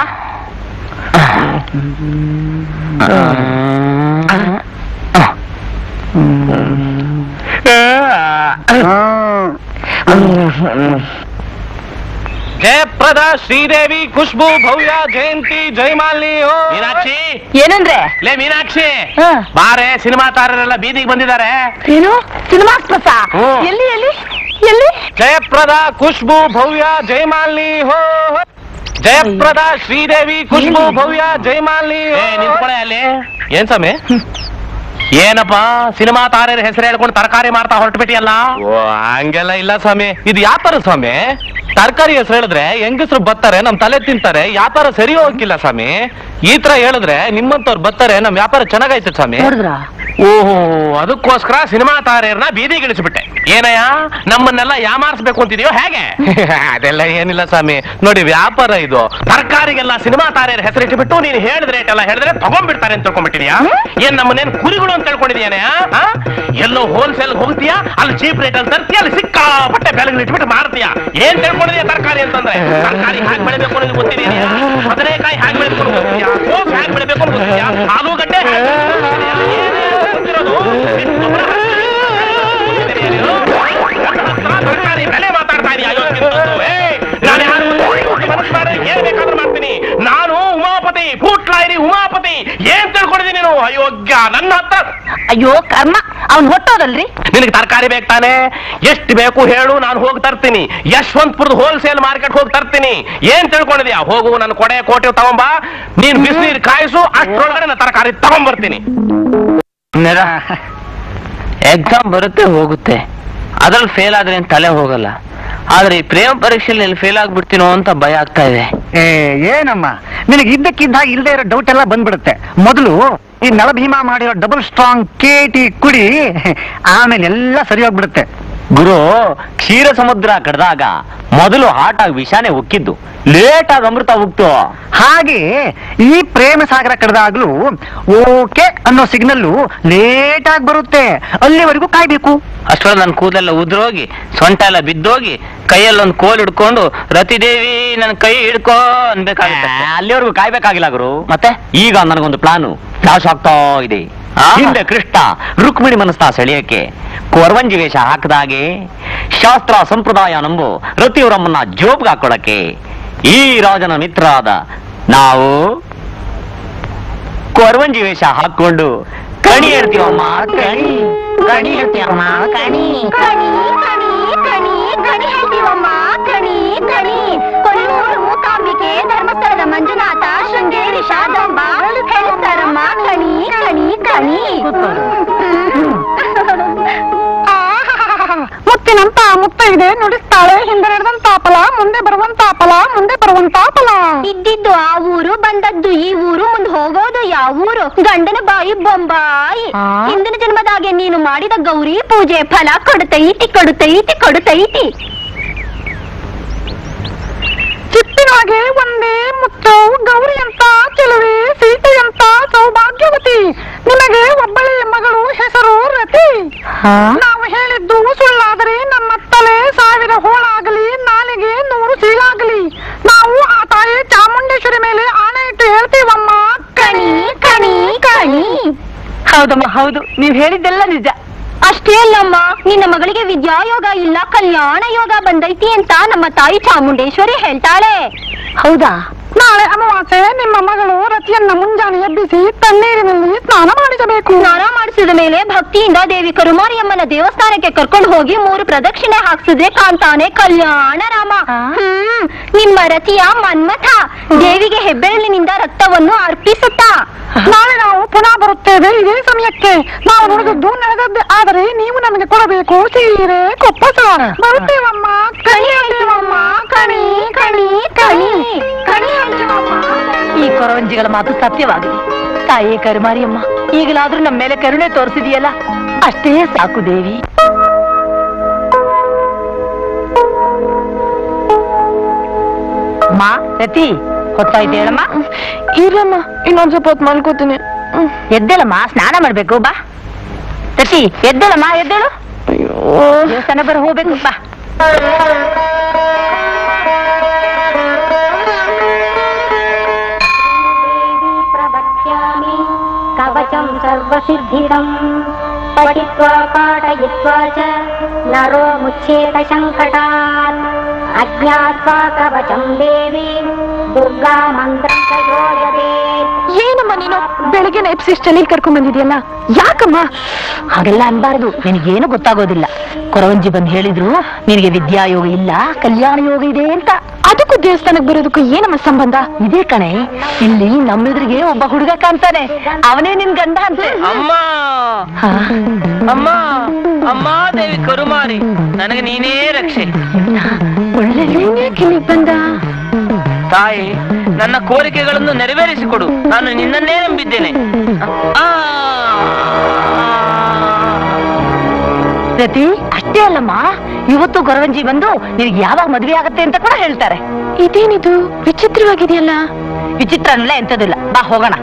ಜಯಪ್ರದ ಶ್ರೀದೇವಿ ಖುಷ್ಬು ಭವ್ಯ ಜಯಂತಿ ಜಯಮಾಲಿನಿ ಓ ಮೀನಾಕ್ಷಿ ಏನಂದ್ರೆ ಲೇ ಮೀನಾಕ್ಷಿ ಹ. ಬಾರೆ ಸಿನಿಮಾ ತಾರರೆಲ್ಲ ಬೀದಿಗೆ ಬಂದಿದ್ದಾರೆ ಏನು ಸಿನಿಮಾ ಪ್ರಸ ಹ್ಮ್. ಎಲ್ಲಿ ಎಲ್ಲಿ ಎಲ್ಲಿ ಜಯಪ್ರದ ಖುಷ್ಬು ಭವ್ಯ ಜಯಮಾಲಿನಿ ಹೋ ಹೋ. ಜಯಪ್ರದ ಶ್ರೀದೇವಿ ಖುಷ್ಬು ಭವ್ಯ ಜಯಮಾಲಿನಿ ನಿಂತ್ಕೊಳ್ಳೆ ಅಲ್ಲಿ ಏನ್ ಸ್ವಾಮಿ ಏನಪ್ಪ ಸಿನಿಮಾ ತಾರೆಯ ಹೆಸರು ಹೇಳ್ಕೊಂಡು ತರಕಾರಿ ಮಾಡ್ತಾ ಹೊರಟು ಬಿಟ್ಟಿಯಲ್ಲ ಓ ಹಂಗೆಲ್ಲ ಇಲ್ಲ ಸ್ವಾಮಿ ಇದು ಯಾವ ತರ ಸ್ವಾಮಿ ತರಕಾರಿ ಹೆಸರು ಹೇಳಿದ್ರೆ ಹೆಂಗಸರು ಬರ್ತಾರೆ ನಮ್ ತಲೆ ತಿಂತಾರೆ ವ್ಯಾಪಾರ ಸರಿ ಹೋಗಿಲ್ಲ ಸ್ವಾಮಿ ಈ ತರ ಹೇಳಿದ್ರೆ ನಿಮ್ಮಂತವ್ರು ಬರ್ತಾರೆ ನಮ್ ವ್ಯಾಪಾರ ಚೆನ್ನಾಗೈತೆ ಸ್ವಾಮಿ ನೋಡಿದ್ರ ಓಹೋ ಅದಕ್ಕೋಸ್ಕರ ಸಿನಿಮಾ ತಾರೆಯರನ್ನ ಬೀದಿಗಿಳಿಸ್ಬಿಟ್ಟೆ ಏನಯ್ಯ ನಮ್ಮನ್ನೆಲ್ಲ ಯಾಮಾರಿಸ್ಬೇಕು ಅಂತಿದೆಯೋ ಹೇಗೆ ಅದೆಲ್ಲ ಏನಿಲ್ಲ ಸ್ವಾಮಿ ನೋಡಿ ವ್ಯಾಪಾರ ಇದು ತರಕಾರಿಗೆಲ್ಲ ಸಿನಿಮಾ ತಾರೆಯರ ಹೆಸರಿಟ್ಟುಬಿಟ್ಟು ನೀನು ಹೇಳಿದ ರೇಟ್ ಎಲ್ಲ ಹೇಳಿದ್ರೆ ತಗೊಂಡ್ಬಿಡ್ತಾರೆ ಅಂತ ತಿಳ್ಕೊಂಡ್ಬಿಟ್ಟಿದ್ಯಾ ಏನ್ ನಮ್ಮನ್ನೇನ್ ಕುರಿಗಳು ಅಂತ ತಿಳ್ಕೊಂಡಿದ್ಯಾನೆ ಎಲ್ಲೋ ಹೋಲ್ಸೇಲ್ ಹೋಗ್ತೀಯಾ ಅಲ್ಲಿ ಚೀಪ್ ರೇಟ್ ಅಲ್ಲಿ ತರ್ತೀಯ ಅಲ್ಲಿ ಸಿಕ್ಕಾಪಟ್ಟೆ ಬೆಲೆಗಳು ಇಟ್ಬಿಟ್ಟು ಮಾರ್ತೀಯ ಏನ್ ತಿಳ್ಕೊಂಡಿದ್ಯಾ ತರಕಾರಿ ಅಂತಂದ್ರೆ ತರಕಾರಿ ಹೇಗೆ ಬೆಳಿಬೇಕು ಅನ್ನೋದು ಗೊತ್ತಿದೆಯಾ ಬದನೆಕಾಯಿ ಹೇಗೆ ಬೆಳಿಬೇಕು ಅನ್ನೋದು ಗೊತ್ತಿದ್ಯಾ ಕೋಸ್ ಹೇಗೆ ಬೆಳಿಬೇಕು ಅನ್ನೋದು ಗೊತ್ತಿದ್ಯಾ ಆಲೂಗಡ್ಡೆ ಹೇಗ್ ಬೆಳಿಬೇಕು ಅನ್ನೋದು ಗೊತ್ತಿದ್ಯಾ? ಏನೇನ್ ಗೊತ್ತಿರೋದು? ನಿನ್ ಗೊಬ್ಬರ ಗೊತ್ತಿದೆಯಾ ನೀನು? ನನ್ನ ಹತ್ರ ತರಕಾರಿ ಬೆಲೆ ಮಾತಾಡ್ತಾ ಇದೀಯ ಅಯೋಗ್ಯಂತದ್ದು. ಏಯ್, ನಾನು ಯಾರು ಮನಸ್ಸು ಮಾಡಿ ಏನ್ ಬೇಕಾದ್ರೂ ಮಾಡ್ತೀನಿ ನಾನು ಉಮಾಪತಿ ಫೂಟ್ಲಾಯಿರಿ ಉಮಾಪತಿ ಏನ್ ತಿಳ್ಕೊಂಡಿದ್ದೀನಿ ನೀನು ಅಯೋಗ್ಯ ನನ್ನ ಹತ್ರ ಅಯ್ಯೋ ಕರ್ಮ ಅವ್ನ್ ಹೊಟ್ಟೋದಲ್ರಿ ನಿನಗೆ ತರಕಾರಿ ಬೇಕು ತಾನೆ ಎಷ್ಟು ಬೇಕು ಹೇಳು ನಾನು ಹೋಗಿ ತರ್ತೀನಿ ಯಶವಂತಪುರದ ಹೋಲ್ಸೇಲ್ ಮಾರ್ಕೆಟ್ ಹೋಗಿ ತರ್ತೀನಿ ಏನ್ ತಿಳ್ಕೊಂಡಿದ್ಯಾ ಹೋಗು ನನ್ನ ಕೊಡೆ ಕೋಟೆ ತಗೊಂಬ ನೀನ್ ಬಿಸಿನೀರು ಕಾಯಿಸು ಅಷ್ಟ್ರೊಳಗಡೆ ನಾನು ತರಕಾರಿ ತಗೊಂಡ್ಬರ್ತೀನಿ ಎಕ್ಸಾಮ್ ಬರುತ್ತೆ ಹೋಗುತ್ತೆ ಅದ್ರಲ್ಲಿ ಫೇಲ್ ಆದ್ರೆ ಏನ್ ತಲೆ ಹೋಗಲ್ಲ ಆದ್ರೆ ಈ ಪ್ರೇಮ ಪರೀಕ್ಷೆಯಲ್ಲಿ ಫೇಲ್ ಆಗ್ಬಿಡ್ತೀನೋ ಅಂತ ಭಯ ಆಗ್ತಾ ಇದೆ ಏ ಏನಮ್ಮ ನಿನಗೆ ಇದ್ದಕ್ಕಿದ್ದಾಗ ಇಲ್ಲದೆ ಇರೋ ಡೌಟ್ ಎಲ್ಲ ಬಂದ್ಬಿಡುತ್ತೆ ಮೊದಲು ಈ ನಳಭೀಮಾ ಮಾಡಿರೋ ಡಬಲ್ ಸ್ಟ್ರಾಂಗ್ ಕೇಟಿ ಕುಡಿ ಆಮೇಲೆ ಎಲ್ಲ ಸರಿ ಹೋಗ್ಬಿಡುತ್ತೆ ಗುರು ಕ್ಷೀರ ಸಮುದ್ರ ಕಡ್ದಾಗ ಮೊದಲು ಹಾಟ್ ಆಗಿ ವಿಷಾನೆ ಉಕ್ಕಿದ್ದು ಲೇಟ್ ಆಗಿ ಅಮೃತ ಉಕ್ತು ಹಾಗೆ ಈ ಪ್ರೇಮ ಸಾಗರ ಕಡ್ದಾಗ್ಲೂ ಓಕೆ ಅನ್ನೋ ಸಿಗ್ನಲ್ಲು ಲೇಟ್ ಆಗಿ ಬರುತ್ತೆ ಅಲ್ಲಿವರೆಗೂ ಕಾಯ್ಬೇಕು ಅಷ್ಟೊಳಗೆ ನನ್ನ ಕೂದಲೆಲ್ಲ ಉದ್ರೋಗಿ ಸೊಂಟ ಎಲ್ಲ ಬಿದ್ದೋಗಿ ಕೈಯಲ್ಲಿ ಒಂದು ಕೋಲ್ ಹಿಡ್ಕೊಂಡು ರತಿದೇವಿ ನನ್ನ ಕೈ ಹಿಡ್ಕೋ ಅನ್ಬೇಕಾಗುತ್ತೆ ಅಲ್ಲಿವರೆಗೂ ಕಾಯ್ಬೇಕಾಗಿಲ್ಲ ಗುರು ಮತ್ತೆ ಈಗ ನನಗೊಂದು ಪ್ಲಾನು ಫ್ಲಾಶ್ ಆಗ್ತಾ ಇದೆ ಆ. ಹಿಂದೆ ಕೃಷ್ಣ ರುಕ್ಮಿಣಿ ಮನಸ್ತಾ ಸೆಳೆಯಕ್ಕೆ ಕೊರವಂಜಿ ವೇಷ ಹಾಕದಾಗೆ ಶಾಸ್ತ್ರ ಸಂಪ್ರದಾಯ ನಂಬು ರತಿಯವರಮ್ಮನ್ನ ಜೋಬ್ಗೆ ಹಾಕೊಳಕ್ಕೆ ಈ ರಾಜನ ಮಿತ್ರರಾದ ನಾವು ಕೊರವಂಜಿ ವೇಷ ಹಾಕೊಂಡು ಕಣಿ ಹೇಳ್ತೀವಮ್ಮ ಕಣಿ ಕಣಿ ಹೇಳ್ತೀವಮ್ಮ ಕಣಿ ಕಣಿ ಕಣಿ ಕಣಿ ಕಣಿ ಹೇಳ್ತೀವಮ್ಮ ಕಣಿ ಕಣಿ ಕೊಲ್ಲೂರು ಮೂಕಾಂಬಿಕೆ ಧರ್ಮಸ್ಥಳದ ಮಂಜುನಾಥ ಶೃಂಗೇರಿ ಶಾದಂಬ ಹೇಳ್ತಾರಮ್ಮ ಕಣಿ ಕಣಿ ಕಣಿ ಮುತ್ತಿನಂತ ಮುತ್ತ ಇದೆ ನುಡಿಸ್ತಾಳೆ ಹಿಂದೆ ನಡೆದಂತ ಫಲ ಮುಂದೆ ಬರುವಂತ ಫಲ ಮುಂದೆ ಬರುವಂತ ಫಲ ಇದ್ದಿದ್ದು ಆ ಊರು ಬಂದದ್ದು ಈ ಊರು ಮುಂದೆ ಹೋಗೋದು ಯಾವ ಊರು ಗಂಡನ ಬಾಯಿ ಬೊಂಬಾಯಿ ಆ? ಹಿಂದಿನ ಜನ್ಮದಾಗೆ ನೀನು ಮಾಡಿದ ಗೌರಿ ಪೂಜೆ ಫಲ ಕೊಡುತ್ತೈತಿ ಕೊಡುತ್ತೈತಿ ಕೊಡುತ್ತೈತಿ ಚಿಪ್ಪಿನಾಗೆ ಒಂದೇ ಮುತ್ತು ಗೌರಿ ಅಂತ ಚೆಲುವೆ ಸೀತೆ ಅಂತ ಸೌಭಾಗ್ಯವತಿ ನಿನಗೆ ಒಬ್ಬಳೆ ಮಗಳು ಹೆಸರು ರತಿ ನಾವು ಹೇಳಿದ್ದು ಸುಳ್ಳಾದರೆ ನಮ್ಮ ತಲೆ ಸಾವಿರ ಹೋಳಾಗಲಿ ನಾಲಿಗೆ ನೂರು ಸೀಳಾಗಲಿ ನಾವು ಆ ತಾಯಿ ಚಾಮುಂಡೇಶ್ವರಿ ಮೇಲೆ ಆಣೆ ಇಟ್ಟು ಹೇಳ್ತೀವಮ್ಮ ಕಣಿ ಕಣಿ ಕಣಿ ಹೌದಮ್ಮ ಹೌದು ನೀವ್ ಹೇಳಿದ್ದೆಲ್ಲ ನಿಜ ಅಷ್ಟೇ ಅಲ್ಲಮ್ಮ ನಿನ್ನ ಮಗಳಿಗೆ ವಿದ್ಯಾಯೋಗ ಇಲ್ಲ ಕಲ್ಯಾಣ ಯೋಗ ಬಂದೈತಿ ಅಂತ ನಮ್ಮ ತಾಯಿ ಚಾಮುಂಡೇಶ್ವರಿ ಹೇಳ್ತಾಳೆ ಹೌದಾ ನಾಳೆ ಅಮಾವಾಸ್ಯೆ ನಿಮ್ಮ ಮಗಳು ರತಿಯನ್ನ ಮುಂಜಾನೆ ಎಬ್ಬಿಸಿ ತಣ್ಣೀರಿನಲ್ಲಿ ಸ್ನಾನ ಮಾಡಿಸಬೇಕು ಸ್ನಾನ ಮಾಡಿಸಿದ ಮೇಲೆ ಭಕ್ತಿಯಿಂದ ದೇವಿ ಕರುಮಾರಿಯಮ್ಮನ ದೇವಸ್ಥಾನಕ್ಕೆ ಕರ್ಕೊಂಡು ಹೋಗಿ ಮೂರು ಪ್ರದಕ್ಷಿಣೆ ಹಾಕ್ಸಿದ್ರೆ ಕಾಂತಾನೆ ಕಲ್ಯಾಣ ರಾಮ ಹ್ಮ್ ನಿಮ್ಮ ರತಿಯ ಮನ್ಮಥ ದೇವಿಗೆ ಹೆಬ್ಬೆರಳಿನಿಂದ ರಕ್ತವನ್ನು ಅರ್ಪಿಸುತ್ತಾ ನಾಳೆ ನಾವು ಪುನಃ ಬರುತ್ತೇವೆ ಇದೇ ಸಮಯಕ್ಕೆ ನಾವು ನುಡಿದದ್ದು ನಡೆದದ್ದೇ ಆದರೆ ನೀವು ನಮಗೆ ಕೊಡಬೇಕು ಸೀರೆ ಕೊಪ್ಪಸ ಬರುತ್ತೇವಮ್ಮ ಕಣಿ ಹೇಳ್ತೀವಮ್ಮ ಕಣಿ ಕಣಿ ಕಣಿ ಕಣಿ ಹೇಳ್ತೀವಮ್ಮ ಈ ಕೊರವಂಜಿಗಳ ಮಾತು ಸತ್ಯವಾಗಲಿ ತಾಯಿ ಕರುಮಾರಿಯಮ್ಮ ಈಗಲಾದ್ರೂ ನಮ್ಮ ಮೇಲೆ ಕರುಣೆ ತೋರಿಸಿದೆಯಲ್ಲ ಅಷ್ಟೇ ಸಾಕು ದೇವಿ ಮಾ ರತಿ ಹೊತ್ತಾಯ್ತು ಹೇಳಮ್ಮ ಇರಮ್ಮ ಇನ್ನೊಂದ್ ಸ್ವಲ್ಪ ಹೊತ್ತು ಮಲ್ಕೋತೀನಿ ಎದ್ದೇಳಮ್ಮ ಸ್ನಾನ ಮಾಡ್ಬೇಕು ಬಾ ರತಿ ಎದ್ದೇಳಮ್ಮ ಎದ್ದೇಳು ದೇವಸ್ಥಾನ ಬರ ಹೋಗ್ಬೇಕು ಬಾ प्रवक्ष्यामि कवचं सर्वसिद्धिदम् पठित्वा पाठयित्वा च नरो मुच्येत सङ्कटात् अज्ञात्वा कवचं देवी दुर्गा मन्त्रं च योजयेत् ಏನಮ್ಮ ನೀನು ಬೆಳಿಗ್ಗೆ ಎಪ್ಸಿಸ್ಟಲ್ಲಿ ಕರ್ಕೊಂಡ್ ಬಂದಿದ್ಯಲ್ಲ ಯಾಕಮ್ಮ ಹಾಗೆಲ್ಲ ಅನ್ಬಾರ್ದು ನಿನಗೇನು ಗೊತ್ತಾಗೋದಿಲ್ಲ ಕೊರವಂಜಿ ಬಂದು ಹೇಳಿದ್ರು ನಿನಗೆ ವಿದ್ಯಾಯೋಗ ಇಲ್ಲ ಕಲ್ಯಾಣ ಯೋಗ ಇದೆ ಅಂತ ಅದಕ್ಕೂ ದೇವಸ್ಥಾನಕ್ಕೆ ಬರೋದಕ್ಕೂ ಏನಮ್ಮ ಸಂಬಂಧ ಇದೇ ಕಣೆ ಇಲ್ಲಿ ನಮ್ಮೆದುರಿಗೆ ಒಬ್ಬ ಹುಡುಗ ಕಾಣ್ತಾನೆ ಅವನೇ ನಿನ್ ಗಂಡ ಅಂತೆ ಅಮ್ಮ ಹಾ? ಅಮ್ಮ ಅಮ್ಮ ದೇವಿ ಕರುಮಾರಿ ನನಗೆ ನೀನೇ ರಕ್ಷೆ ಒಳ್ಳೆ ನೀನೇ ತಾಯಿ ನನ್ನ ಕೋರಿಕೆಗಳನ್ನು ನೆರವೇರಿಸಿಕೊಡು ನಾನು ನಿನ್ನನ್ನೇ ನಂಬಿದ್ದೇನೆ ಆ ರತಿ ಅಷ್ಟೇ ಅಲ್ಲಮ್ಮ ಇವತ್ತು ಗೊರವಂಜಿ ಬಂದು ನಿನಗೆ ಯಾವಾಗ ಮದುವೆ ಆಗತ್ತೆ ಅಂತ ಕೂಡ ಹೇಳ್ತಾರೆ ಇದೇನಿದು ವಿಚಿತ್ರವಾಗಿದೆಯಲ್ಲ ವಿಚಿತ್ರ ಅನ್ನಲ್ಲ ಎಂತದಿಲ್ಲ ಬಾ ಹೋಗೋಣ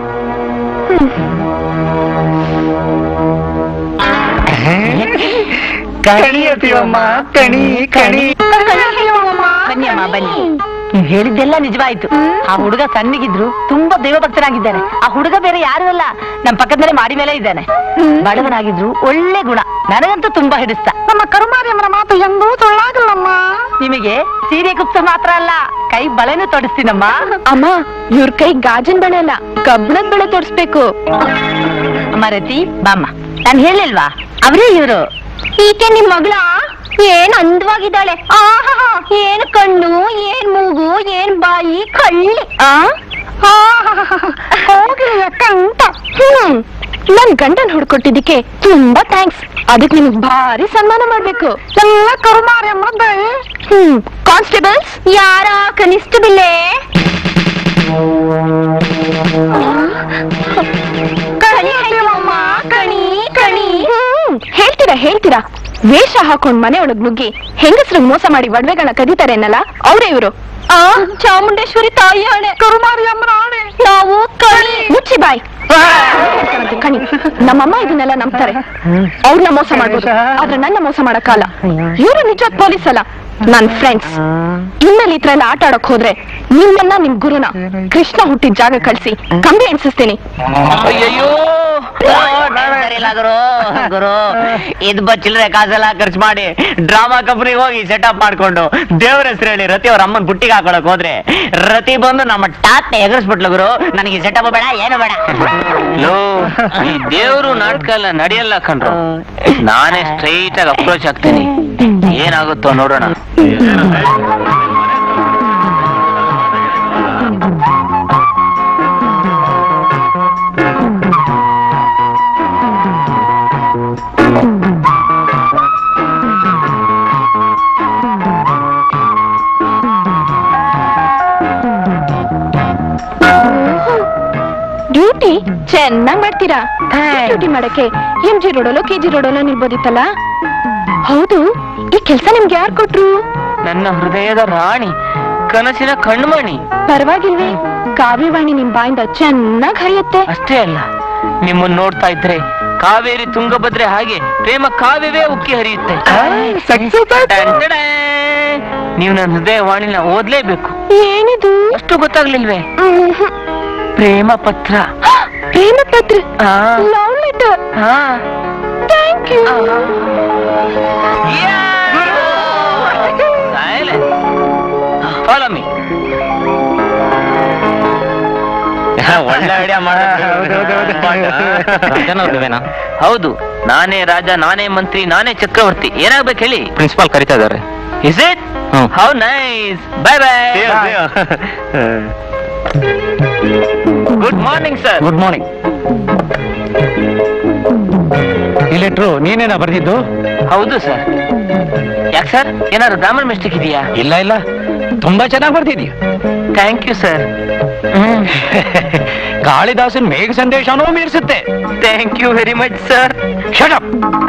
ಕಣಿಯತಿವಮ್ಮ ಕಣಿ ಕಣಿ ಬನ್ನಿ ಅಮ್ಮ ಬನ್ನಿ ನೀವ್ ಹೇಳಿದ್ದೆಲ್ಲ ನಿಜವಾಯ್ತು ಆ ಹುಡುಗ ಸಣ್ಣಗಿದ್ರು ತುಂಬಾ ದೈವಭಕ್ತನಾಗಿದ್ದಾನೆ ಆ ಹುಡುಗ ಬೇರೆ ಯಾರು ಅಲ್ಲ ನಮ್ ಪಕ್ಕದಲ್ಲೇ ಮಾಡಿ ಮೇಲೆ ಇದ್ದಾನೆ ಬಡವನಾಗಿದ್ರು ಒಳ್ಳೆ ಗುಣ ನನಗಂತೂ ತುಂಬಾ ಹಿಡಿಸ್ತ ನಮ್ಮ ಕರುಮಾರಿಯಮ್ಮನ ಮಾತು ಎಂದೂ ಸುಳ್ಳಾಗಲ್ಲಮ್ಮ ನಿಮಗೆ ಸೀರೆ ಕುಪ್ಸ ಮಾತ್ರ ಅಲ್ಲ ಕೈ ಬಳೆನೂ ತೊಡಸ್ತೀನಮ್ಮ ಅಮ್ಮ ಇವ್ರ ಕೈ ಗಾಜಿನ ಬಳೆ ಅಲ್ಲ ಕಬ್ಬಣದ ಬಳೆ ತೋರಿಸ್ಬೇಕು ಅಮ್ಮ ರತಿ ಬಾಮ್ಮ ನಾನ್ ಹೇಳಿಲ್ವಾ ಅವರೇ ಇವರು ಈಕೆ ನಿಮ್ ಮಗಳ ಏನ್ ಅಂದವಾಗಿದ್ದಾಳೆ ಆಹಾ ಏನ್ ಕಣ್ಣು ಏನ್ ಮೂಗು ಏನ್ ಬಾಯಿ ಕಳ್ಳಿ ಆ ಹೋಗ್ಲಿ ಅಕ್ಕ ಅಂತ ಹ್ಮ್ ನನ್ ಗಂಡನ್ ಹುಡ್ಕೊಟ್ಟಿದ್ದಕ್ಕೆ ತುಂಬಾ ಥ್ಯಾಂಕ್ಸ್ ಅದಕ್ಕೆ ನಿಮ್ಗ್ ಭಾರಿ ಸನ್ಮಾನ ಮಾಡ್ಬೇಕು ಎಲ್ಲ ಕರುಮಾರಿಯಮ್ಮನ ದಯೆ ಹ್ಮ್ ಕಾನ್ಸ್ಟೇಬಲ್ಸ್ ಯಾರ ಕನಿಷ್ಠ ಬಿಲ್ಲೆ ಕಣಿ ಹೇಳ್ತೀವಮ್ಮ, ಕಣಿ ಕಣಿ ಹ್ಮ್ ಹೇಳ್ತೀರಾ ಹೇಳ್ತೀರಾ ವೇಷ ಹಾಕೊಂಡ್ ಮನೆ ಒಳಗ್ ನುಗ್ಗಿ ಹೆಂಗಸ್ರಿಗೆ ಮೋಸ ಮಾಡಿ ಒಡವೆಗಳನ್ನ ಕದೀತಾರೇನಲ್ಲ ಅವ್ರೇ ಇವರು ಆ ಚಾಮುಂಡೇಶ್ವರಿ ತಾಯಿ ಆಣೆ ಕರುಮಾರಿಯಮ್ಮನ ಆಣೆ ನಾವು ಕಣಿ ಮುಚ್ಚಿ ಬಾಯ್ ಹೇಳ್ತಾರಂತೆ ಕಣಿ ನಮ್ಮಮ್ಮ ಇದನ್ನೆಲ್ಲ ನಂಬ್ತಾರೆ ಅವ್ರನ್ನ ಮೋಸ ಮಾಡ್ಬೋದು ಆದ್ರೆ ನನ್ನ ಮೋಸ ಮಾಡಕ್ಕಾಲ ಇವರು ನಿಜವಾದ ಪೊಲೀಸ್ ಅಲ್ಲ ನನ್ ಫ್ರೆಂಡ್ಸ್ ಇನ್ಮೇಲೆ ಈ ತರ ಎಲ್ಲ ಆಟ ಆಡಕ್ ಹೋದ್ರೆ ನಿಮ್ಮನ್ನ ನಿಮ್ ಗುರುನ ಕೃಷ್ಣ ಹುಟ್ಟಿದ ಜಾಗ ಕಳ್ಸಿ ಕಂಬಿ ಎಣ್ಸಿಸ್ತೀನಿ ಅಯ್ಯಯ್ಯೋ ಸರಿಯಿಲ್ಲ ಗುರು ಗುರು ಇದ್ ಚಿಲ್ಲರೆ ಕಾಸೆಲ್ಲ ಖರ್ಚು ಮಾಡಿ ಡ್ರಾಮಾ ಕಂಪ್ನಿಗೆ ಹೋಗಿ ಸೆಟಪ್ ಮಾಡ್ಕೊಂಡು ದೇವ್ರ ಹೆಸರು ಹೇಳಿ ರತಿ ಅವ್ರ ಅಮ್ಮನ್ ಬುಟ್ಟಿಗೆ ಹಾಕೊಳಕ್ ಹೋದ್ರೆ ರತಿ ಬಂದು ನಮ್ಮ ಟಾಟ್ನ ಎಗರಿಸ್ಬಿಟ್ಲು ಗುರು ನನಗೆ ಸೆಟಪ್ ಬೇಡ ಏನು ಬೇಡ ಲೋ ಈ ದೇವ್ರು ನಾಟಕ ಎಲ್ಲ ನಡೆಯಲ್ಲ ಕಣ್ರು ನಾನೇ ಸ್ಟ್ರೈಟ್ ಆಗಿ ಅಪ್ರೋಚ್ ಆಗ್ತೀನಿ ಏನಾಗುತ್ತೋ ನೋಡೋಣ ಡ್ಯೂಟಿ ಚೆನ್ನಾಗ್ ಮಾಡ್ತೀರಾ ಡ್ಯೂಟಿ ಮಾಡಕ್ಕೆ ಎಂ ಜಿ ರೋಡಲ್ಲೋ ಕೆ ಜಿ ರೋಡಲ್ಲೋ ನಿಲ್ಬೋದಿತ್ತಲ್ಲ ಹೌದು ಈ ಕೆಲ್ಸ ನಿಮ್ಗೆ ಯಾರು ಕೊಟ್ರು ನನ್ನ ಹೃದಯದ ರಾಣಿ ಕನಸಿನ ಕಣ್ಮಣಿ ಪರವಾಗಿಲ್ವೇ ಕಾವ್ಯವಾಣಿ ನಿಮ್ ಬಾಯಿಂದ ಚೆನ್ನಾಗ್ ಹರಿಯುತ್ತೆ ಅಷ್ಟೇ ಅಲ್ಲ ನಿಮ್ಮನ್ನ ನೋಡ್ತಾ ಇದ್ರೆ ಕಾವೇರಿ ತುಂಗಭದ್ರೆ ಹಾಗೆ ಪ್ರೇಮ ಕಾವ್ಯವೇ ಉಕ್ಕಿ ಹರಿಯುತ್ತೆ ಟನ್ ಟಡೇ. ನೀವು ನನ್ನ ಹೃದಯ ವಾಣಿನ ಓದ್ಲೇಬೇಕು ಏನಿದು ಅಷ್ಟು ಗೊತ್ತಾಗ್ಲಿಲ್ವೇ ಮ್ಹೂ. ಪ್ರೇಮ ಪತ್ರ ಪ್ರೇಮ ಪತ್ರ ಆ, ಲವ್ ಲೆಟರ್ ಆ. ಥ್ಯಾಂಕ್ ಯು ಫಾಲೋ ಮೀ ಒಳ್ಳೆ ಐಡಿಯಾ ಹೌದು ನಾನೇ ರಾಜ ನಾನೇ ಮಂತ್ರಿ ನಾನೇ ಚಕ್ರವರ್ತಿ ಏನಾಗ್ಬೇಕು ಹೇಳಿ ಪ್ರಿನ್ಸಿಪಾಲ್ ಕರಿತಾ ಇದ್ದಾರೆ is it hmm. How nice bye bye good morning sir good morning ಈ ಲೆಟ್ರು ನೀನೇನಾ ಬರ್ದಿದ್ದು ಹೌದು ಸರ್ ಯಾಕೆ ಸರ್ ಏನಾದ್ರು ಗ್ರಾಮರ್ ಮಿಸ್ಟೇಕ್ ಇದೆಯಾ ಇಲ್ಲ ಇಲ್ಲ ತುಂಬಾ ಚೆನ್ನಾಗಿ ಬರ್ದಿದೀಯ ಥ್ಯಾಂಕ್ ಯು ಸರ್ ಕಾಳಿದಾಸನ್ ಮೇಘ ಸಂದೇಶನೂ ಮೀರಿಸುತ್ತೆ thank you very much sir shut up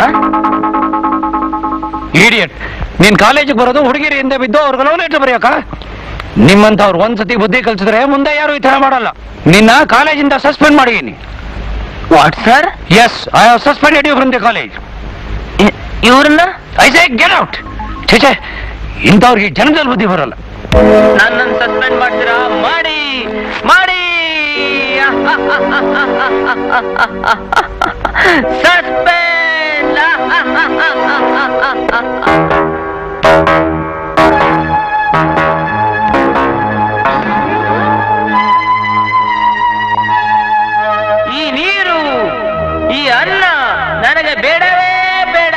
idiot ನೀನ್ ಕಾಲೇಜಿಗೆ ಬರೋದು ಹುಡುಗಿರಿ ಹಿಂದೆ ಬಿದ್ದು ಅವ್ರಿಗೆ ಲವ್ ಲೆಟರ್ ಬರೆಯಕ ನಿಮ್ಮಂತವ್ರು ಒಂದ್ಸತಿ ಬುದ್ಧಿ ಕಲ್ಸಿದ್ರೆ ಮುಂದೆ ಯಾರು ಈ ತರ ಮಾಡಲ್ಲ ನಿನ್ನ ಕಾಲೇಜಿಂದ ಸಸ್ಪೆಂಡ್ ಮಾಡಿದೀನಿ what sir yes I have suspended you from the college ಇವ್ರನ್ನ ಐ ಸೇ ಗೆಟ್ ಔಟ್ ಛೇ ಇಂಥವ್ರಿಗೆ ಜನದಲ್ಲಿ ಬುದ್ಧಿ ಬರಲ್ಲ ನನ್ನನ್ನು ಸಸ್ಪೆಂಡ್ ಮಾಡ್ತೀರಾ ಮಾಡಿ ಮಾಡಿ ಸಸ್ಪೆಂಡ್ ಈ ನೀರು ಈ ಅನ್ನ ನನಗೆ ಬೇಡವೇ ಬೇಡ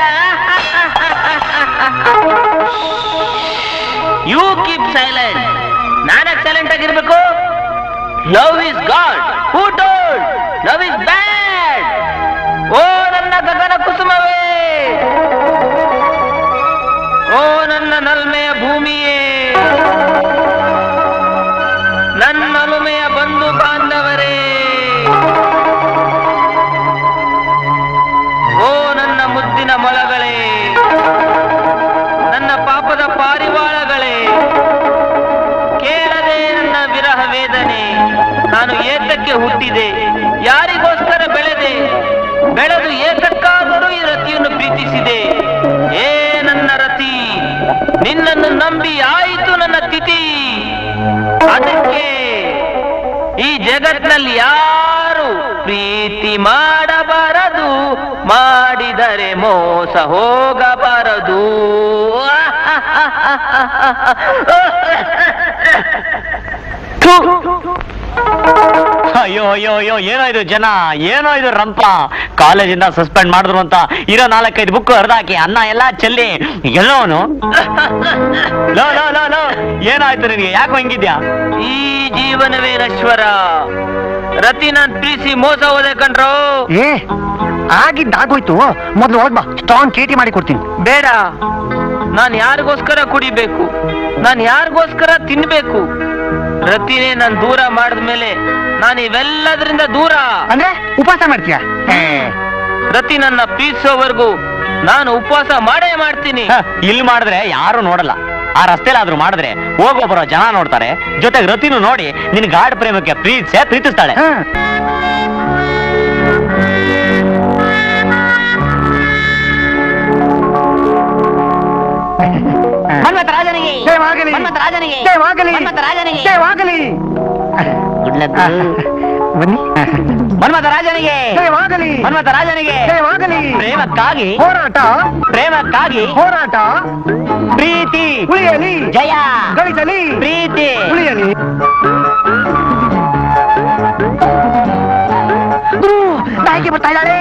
ಯು ಕೀಪ್ ಸೈಲೆಂಟ್ ನಾನಕ್ ಸೈಲೆಂಟ್ ಆಗಿರ್ಬೇಕು love is God who told love is bad oh ನನ್ನ ಗಗನ ಕುಸುಮವೇ ಓ ನನ್ನ ನಲ್ಮೆಯ ಭೂಮಿಯೇ ಏತಕ್ಕೆ ಹುಟ್ಟಿದೆ ಯಾರಿಗೋಸ್ಕರ ಬೆಳೆದೆ ಬೆಳೆದು ಏತಕ್ಕಾದರೂ ಈ ರತಿಯನ್ನು ಪ್ರೀತಿಸಿದೆ ಏ ನನ್ನ ರತಿ ನಿನ್ನನ್ನು ನಂಬಿ ಆಯಿತು ನನ್ನ ತಿಥಿ ಅದಕ್ಕೆ ಈ ಜಗತ್ನಲ್ಲಿ ಯಾರು ಪ್ರೀತಿ ಮಾಡಬಾರದು ಮಾಡಿದರೆ ಮೋಸ ಹೋಗಬಾರದು ಅಯ್ಯೋ ಅಯ್ಯೋ ಅಯ್ಯೋ ಏನೋ ಇದು ಜನ ಏನೋ ಇದು ರಂಪ ಕಾಲೇಜಿಂದ ಸಸ್ಪೆಂಡ್ ಮಾಡಿದ್ರು ಅಂತ ಇರೋ ನಾಲ್ಕೈದು ಬುಕ್ ಹರಿದಾಕಿ ಅನ್ನ ಎಲ್ಲ ಚೆಲ್ಲಿ ಎಲ್ಲೋನು ಲೋ ಲೋ ಲೋ ಲೋ ಏನಾಯ್ತು ನಿನಗೆ ಯಾಕೋ ಹಿಂಗಿದ್ಯಾ ಈ ಜೀವನವೇ ನಶ್ವರ ರತಿ ನಾನ್ ಪ್ರೀತಿ ಮೋಸ ಹೋದೆ ಕಣ್ರೋ ಏ ಆಗಿದ್ದಾಗೋಯ್ತು ಮೊದ್ಲು ಹೋಗ್ಬಾ ಸ್ಟ್ರಾಂಗ್ ಕೇಟಿ ಮಾಡಿ ಕೊಡ್ತೀನಿ ಬೇಡ ನಾನ್ ಯಾರಿಗೋಸ್ಕರ ಕುಡಿಬೇಕು ನಾನ್ ಯಾರಿಗೋಸ್ಕರ ತಿನ್ಬೇಕು ರತಿನೇ ನಾನ್ ದೂರ ಮಾಡಿದ್ಮೇಲೆ ನಾನು ಇವೆಲ್ಲದರಿಂದ ದೂರ ಅಂದ್ರೆ ಉಪವಾಸ ಮಾಡ್ತೀಯಾ ರತಿ ನನ್ನ ಪ್ರೀತಿಸೋವರೆಗೂ ನಾನು ಉಪವಾಸ ಮಾಡೇ ಮಾಡ್ತೀನಿ ಹ, ಇಲ್ಲಿ ಮಾಡಿದ್ರೆ ಯಾರು ನೋಡಲ್ಲ ಆ ರಸ್ತೆಲಾದ್ರೂ ಮಾಡಿದ್ರೆ ಹೋಗೋ ಬರೋ ಜನ ನೋಡ್ತಾರೆ ಜೊತೆಗೆ ರತಿನೂ ನೋಡಿ ನಿನ್ ಗಾಢ ಪ್ರೇಮಕ್ಕೆ ಪ್ರೀತಿಸೇ ಪ್ರೀತಿಸ್ತಾಳೆ ಮನ್ಮಥ ರಾಜನಿಗೆ ಜಯವಾಗಲಿ ಮನ್ಮಥ ರಾಜನಿಗೆ ಜಯವಾಗಲಿ ಮನ್ಮಥ ರಾಜನಿಗೆ ಜಯವಾಗಲಿ ಬನ್ನಿ ಮನ್ಮಥ ರಾಜನಿಗೆ ಜಯವಾಗಲಿ ಮನ್ಮಥ ರಾಜನಿಗೆ ಜಯವಾಗಲಿ ಪ್ರೇಮಕ್ಕಾಗಿ ಹೋರಾಟ ಪ್ರೇಮಕ್ಕಾಗಿ ಹೋರಾಟ ಪ್ರೀತಿ ಉಳಿಯಲಿ ಜಯ ಗಳಿಸಲಿ ಪ್ರೀತಿ ಉಳಿಯಲಿ ಗುರು ನಾಯಕಿ ಬರ್ತಾ ಇದ್ದಾಳೆ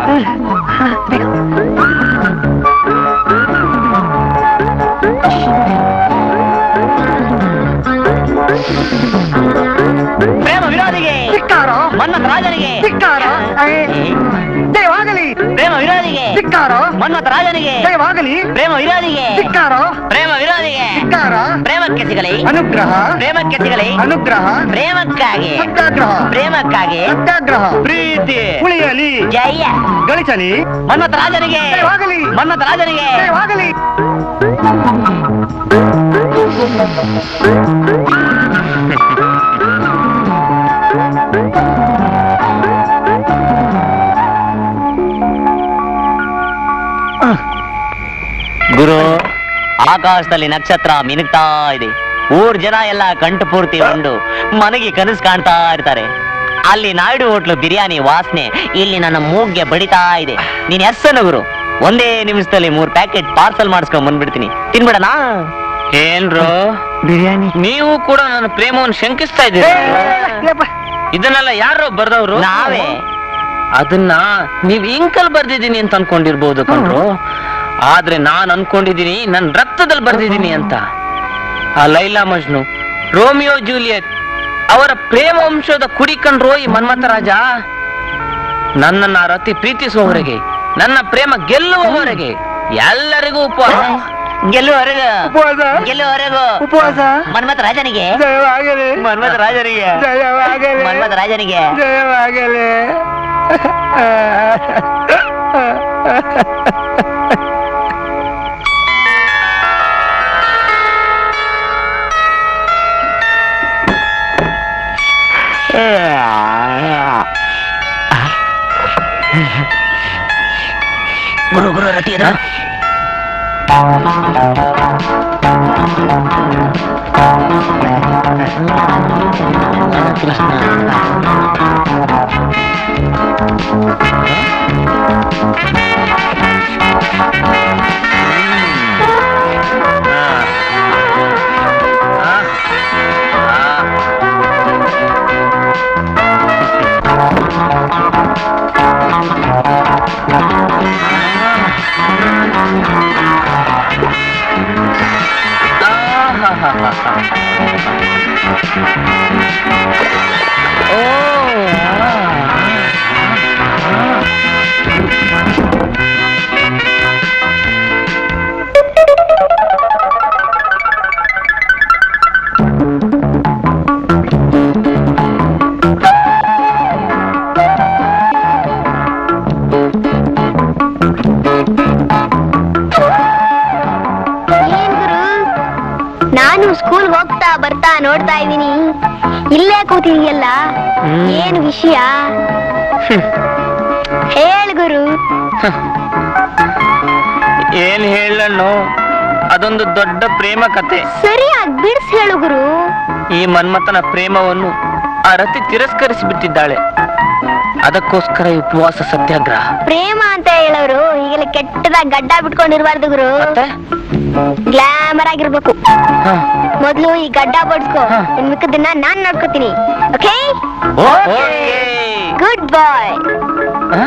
ಪ್ರೇಮ ವಿರೋಧಿಗೆ ಧಿಕ್ಕಾರ ಮನ್ಮಥ ರಾಜನಿಗೆ ಧಿಕ್ಕಾರ ಜಯವಾಗಲಿ ಪ್ರೇಮ ವಿರೋಧಿಗೆ ಧಿಕ್ಕಾರ ಮನ್ಮಥ ರಾಜನಿಗೆ ಜಯವಾಗಲಿ ಪ್ರೇಮ ವಿರೋಧಿಗೆ ಧಿಕ್ಕಾರ ಪ್ರೇಮ ವಿರೋಧಿಗೆ ಧಿಕ್ಕಾರ ಪ್ರೇಮಕ್ಕೆ ಸಿಗಲಿ ಅನುಗ್ರಹ ಪ್ರೇಮಕ್ಕೆ ಸಿಗಲಿ ಅನುಗ್ರಹ ಪ್ರೇಮಕ್ಕಾಗಿ ಸತ್ಯಾಗ್ರಹ ಪ್ರೇಮಕ್ಕಾಗಿ ಸತ್ಯಾಗ್ರಹ ಪ್ರೀತಿ ಉಳಿಯಲಿ ಜಯ ಗಳಿಸಲಿ ಮನ್ಮಥ ರಾಜನಿಗೆ ಜಯವಾಗಲಿ ಮನ್ಮಥ ರಾಜನಿಗೆ ಜಯವಾಗಲಿ ಗುರು ಆಕಾಶದಲ್ಲಿ ನಕ್ಷತ್ರ ಮಿನುಗ್ತಾ ಇದೆ ಊರ್ ಜನ ಎಲ್ಲ ಕಂಠು ಪೂರ್ತಿ ಉಂಡು ಮನೆಗೆ ಕನಸು ಕಾಣ್ತಾ ಇರ್ತಾರೆ ಅಲ್ಲಿ ನಾಯ್ಡು ಹೋಟ್ಲು ಬಿರಿಯಾನಿ ವಾಸನೆ ಇಲ್ಲಿ ನನ್ನ ಮೂಗ್ಗೆ ಬಡಿತಾ ಇದೆ ನೀನ್ ಎಸ್ಸನ ಗುರು ಒಂದೇ ನಿಮಿಷದಲ್ಲಿ ಮೂರ್ ಪ್ಯಾಕೆಟ್ ಪಾರ್ಸಲ್ ಮಾಡಿಸ್ಕೊಂಡ್ ಬಂದ್ಬಿಡ್ತೀನಿ ತಿನ್ಬಿಡನಾ ಏನ್ರೋ ಬಿರಿಯಾನಿ ನೀವು ಕೂಡ ನನ್ನ ಪ್ರೇಮವನ್ನು ಶಂಕಿಸ್ತಾ ಇದ್ದೀರಿ ಇದನ್ನೆಲ್ಲ ಯಾರೋ ಬರ್ದವ್ರು ನಾವೇ ಅದನ್ನ ನೀವ್ ಇಂಕಲ್ ಬರ್ದಿದ್ದೀನಿ ಅಂತ ಅನ್ಕೊಂಡಿರ್ಬೋದು ಕಣ್ರು ಆದ್ರೆ ನಾನ್ ಅನ್ಕೊಂಡಿದ್ದೀನಿ ನನ್ ರಕ್ತದಲ್ಲಿ ಬರ್ದಿದ್ದೀನಿ ಅಂತ ಆ ಲೈಲಾ ಮಜ್ನು ರೋಮಿಯೋ ಜೂಲಿಯಟ್ ಅವರ ಪ್ರೇಮ ವಂಶದ ಕುಡಿ ಕಂಡ್ರೋ ಈ ಮನ್ಮಥ ರಾಜ ನನ್ನನ್ನ ಆ ರತಿ ಪ್ರೀತಿಸುವವರೆಗೆ ನನ್ನ ಪ್ರೇಮ ಗೆಲ್ಲುವವರೆಗೆ ಎಲ್ಲರಿಗೂ ಉಪವಾಸ ಗೆಲ್ಲುವವರೆಗೂ ಉಪವಾಸ ಗೆಲ್ಲುವವರೆಗೂ ಉಪವಾಸ ಮನ್ಮಥ ರಾಜನಿಗೆ ಜಯವಾಗಲಿ ಮನ್ಮಥ ರಾಜರಿಗೆ ಜಯವಾಗಲಿ ಮನ್ಮಥ ರಾಜನಿಗೆ ಜಯವಾಗಲಿ ಗುರು ಗುರು ರತಿ ಎದುರು. ನಾನು ಸ್ಕೂಲ್ ಸ್ಕೂಲ್ ಹೋಗ್ತಾ ಬರ್ತಾ ನೋಡ್ತಾ ಇದೀನಿ ಇಲ್ಲೇ ಕೂತಿದೀಯಲ್ಲ ಏನು ವಿಷಯ ಹೇಳ್ ಗುರು ಏನ್ ಹೇಳಣ್ಣು ಅದೊಂದು ದೊಡ್ಡ ಪ್ರೇಮ ಕತೆ ಸರಿಯಾಗಿ ಬಿಡ್ಸ್ ಹೇಳು ಗುರು ಈ ಮನ್ಮಥನ ಪ್ರೇಮವನ್ನು ಆ ರತಿ ತಿರಸ್ಕರಿಸಿ ಬಿಟ್ಟಿದ್ದಾಳೆ ಅದಕ್ಕೋಸ್ಕರ ಈ ಉಪವಾಸ ಸತ್ಯಾಗ್ರಹ ಪ್ರೇಮ ಅಂತ ಹೇಳೋರು ಈಗಲೇ ಕೆಟ್ಟದಾಗ ಗಡ್ಡ ಬಿಟ್ಕೊಂಡಿರ್ಬಾರ್ದು ಗುರು ಮತ್ತೆ ಗ್ಲಾಮರ್ ಆಗಿರ್ಬೇಕು ಹ. ಮೊದ್ಲು ಈ ಗಡ್ಡ ಬಡ್ಸ್ಕೋ ಇನ್ ಮಿಕ್ಕದನ್ನ ನಾನ್ ನೋಡ್ಕೋತೀನಿ ಓಕೆ ಓಕೆ. ಗುಡ್ ಬಾಯ್ ಹ?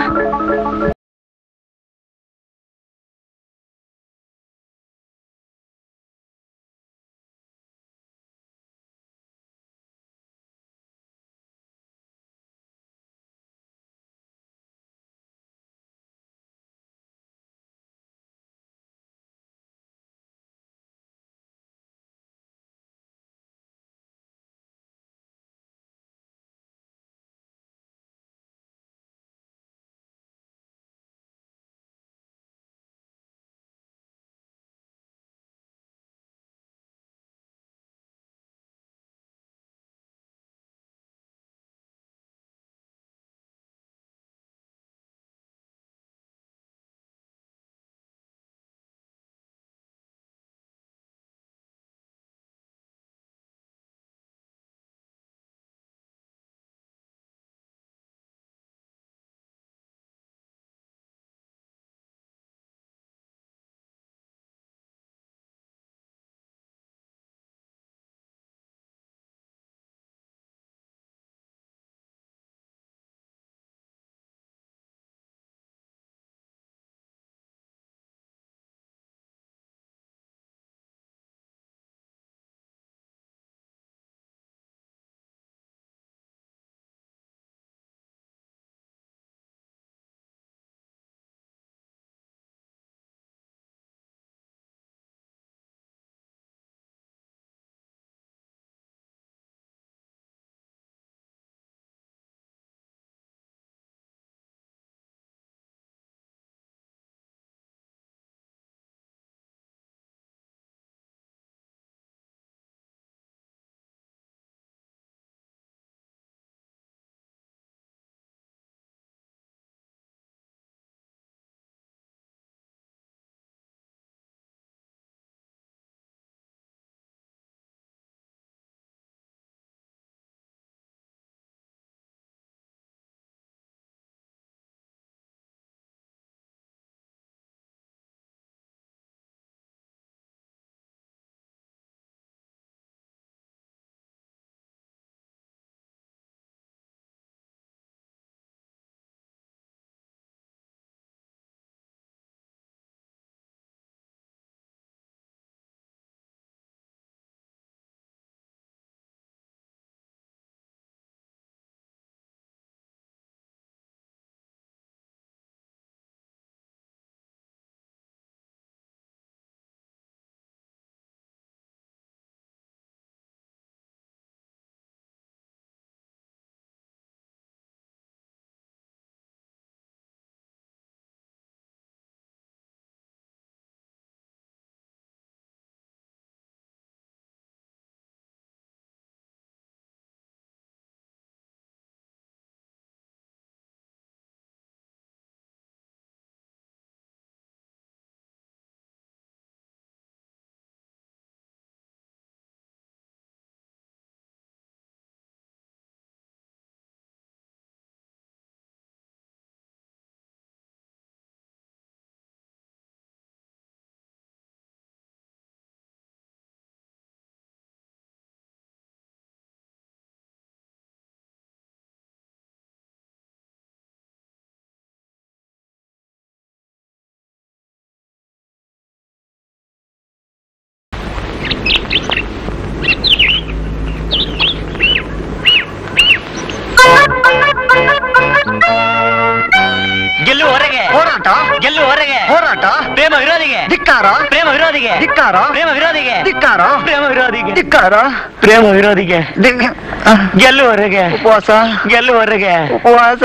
ಗೆಲ್ಲುವರೆಗೆ ಹೋರಾಟ ಗೆಲ್ಲುವರೆಗೆ ಹೋರಾಟ ಪ್ರೇಮ ವಿರೋಧಿಗೆ ಧಿಕ್ಕಾರ ಪ್ರೇಮ ವಿರೋಧಿಗೆ ಧಿಕ್ಕಾರ ಪ್ರೇಮ ವಿರೋಧಿಗೆ ಧಿಕ್ಕಾರ ಪ್ರೇಮ ವಿರೋಧಿಗೆ ಧಿಕ್ಕಾರ ಪ್ರೇಮ ವಿರೋಧಿಗೆ ಧಿ- ಗೆಲ್ಲುವರೆಗೆ ಉಪವಾಸ ಗೆಲ್ಲುವರೆಗೆ ಉಪವಾಸ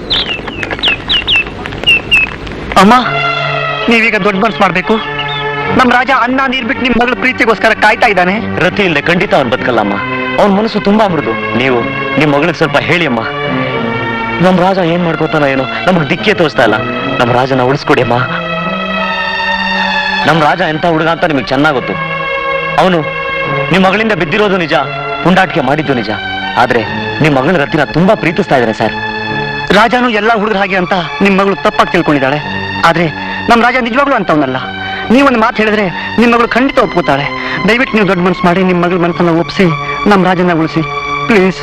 ಅಮ್ಮ ನೀವೀಗ ದೊಡ್ಡ ಮನ್ಸು ಮಾಡ್ಬೇಕು ನಮ್ ರಾಜ ಅನ್ನ ನೀರ್ ಬಿಟ್ಟು ನಿಮ್ ಮಗಳ ಪ್ರೀತಿಗೋಸ್ಕರ ಕಾಯ್ತಾ ಇದ್ದಾನೆ ರತಿ ಇಲ್ಲದೆ ಖಂಡಿತ ಅವ್ನು ಬದುಕಲ್ಲಮ್ಮ ಅವನ ಮನಸ್ಸು ತುಂಬಾ ಮೃದು ನೀವು ನಿಮ್ ಮಗಳಿಗೆ ಸ್ವಲ್ಪ ಹೇಳಿ ಅಮ್ಮ ನಮ್ ರಾಜ ಏನ್ ಮಾಡ್ಕೋತಾನೋ ಏನೋ ನಮಗ್ ದಿಕ್ಕೇ ತೋರಿಸ್ತಾ ಇಲ್ಲ ನಮ್ ರಾಜನ ಉಳಿಸ್ಕೊಡಿ ಅಮ್ಮ ನಮ್ ರಾಜ ಎಂತ ಹುಡುಗ ಅಂತ ನಿಮಗೆ ಚೆನ್ನಾಗ್ ಗೊತ್ತು ಅವನು ನಿಮ್ ಮಗಳಿಂದ ಬಿದ್ದಿರೋದು ನಿಜ ಪುಂಡಾಟಿಕೆ ಮಾಡಿದ್ದು ನಿಜ ಆದ್ರೆ ನಿಮ್ ಮಗಳ ರತಿನ ತುಂಬಾ ಪ್ರೀತಿಸ್ತಾ ಇದ್ದಾನೆ ಸರ್ ರಾಜನು ಎಲ್ಲಾ ಹುಡುಗರ ಹಾಗೆ ಅಂತ ನಿಮ್ ಮಗಳು ತಪ್ಪಾಗಿ ತಿಳ್ಕೊಂಡಿದ್ದಾಳೆ ಆದ್ರೆ ನಮ್ ರಾಜ ನಿಜವಾಗ್ಲೂ ಅಂತವನಲ್ಲ ನೀವೊಂದು ಮಾತು ಹೇಳಿದ್ರೆ ನಿಮ್ ಮಗಳು ಖಂಡಿತ ಒಪ್ಕೋತಾಳೆ ದಯವಿಟ್ಟು ನೀವು ದೊಡ್ಡ ಮನ್ಸು ಮಾಡಿ ನಿಮ್ ಮಗಳ ಮನಸ್ಸನ್ನ ಒಪ್ಸಿ ನಮ್ ರಾಜನ ಉಳಿಸಿ ಪ್ಲೀಸ್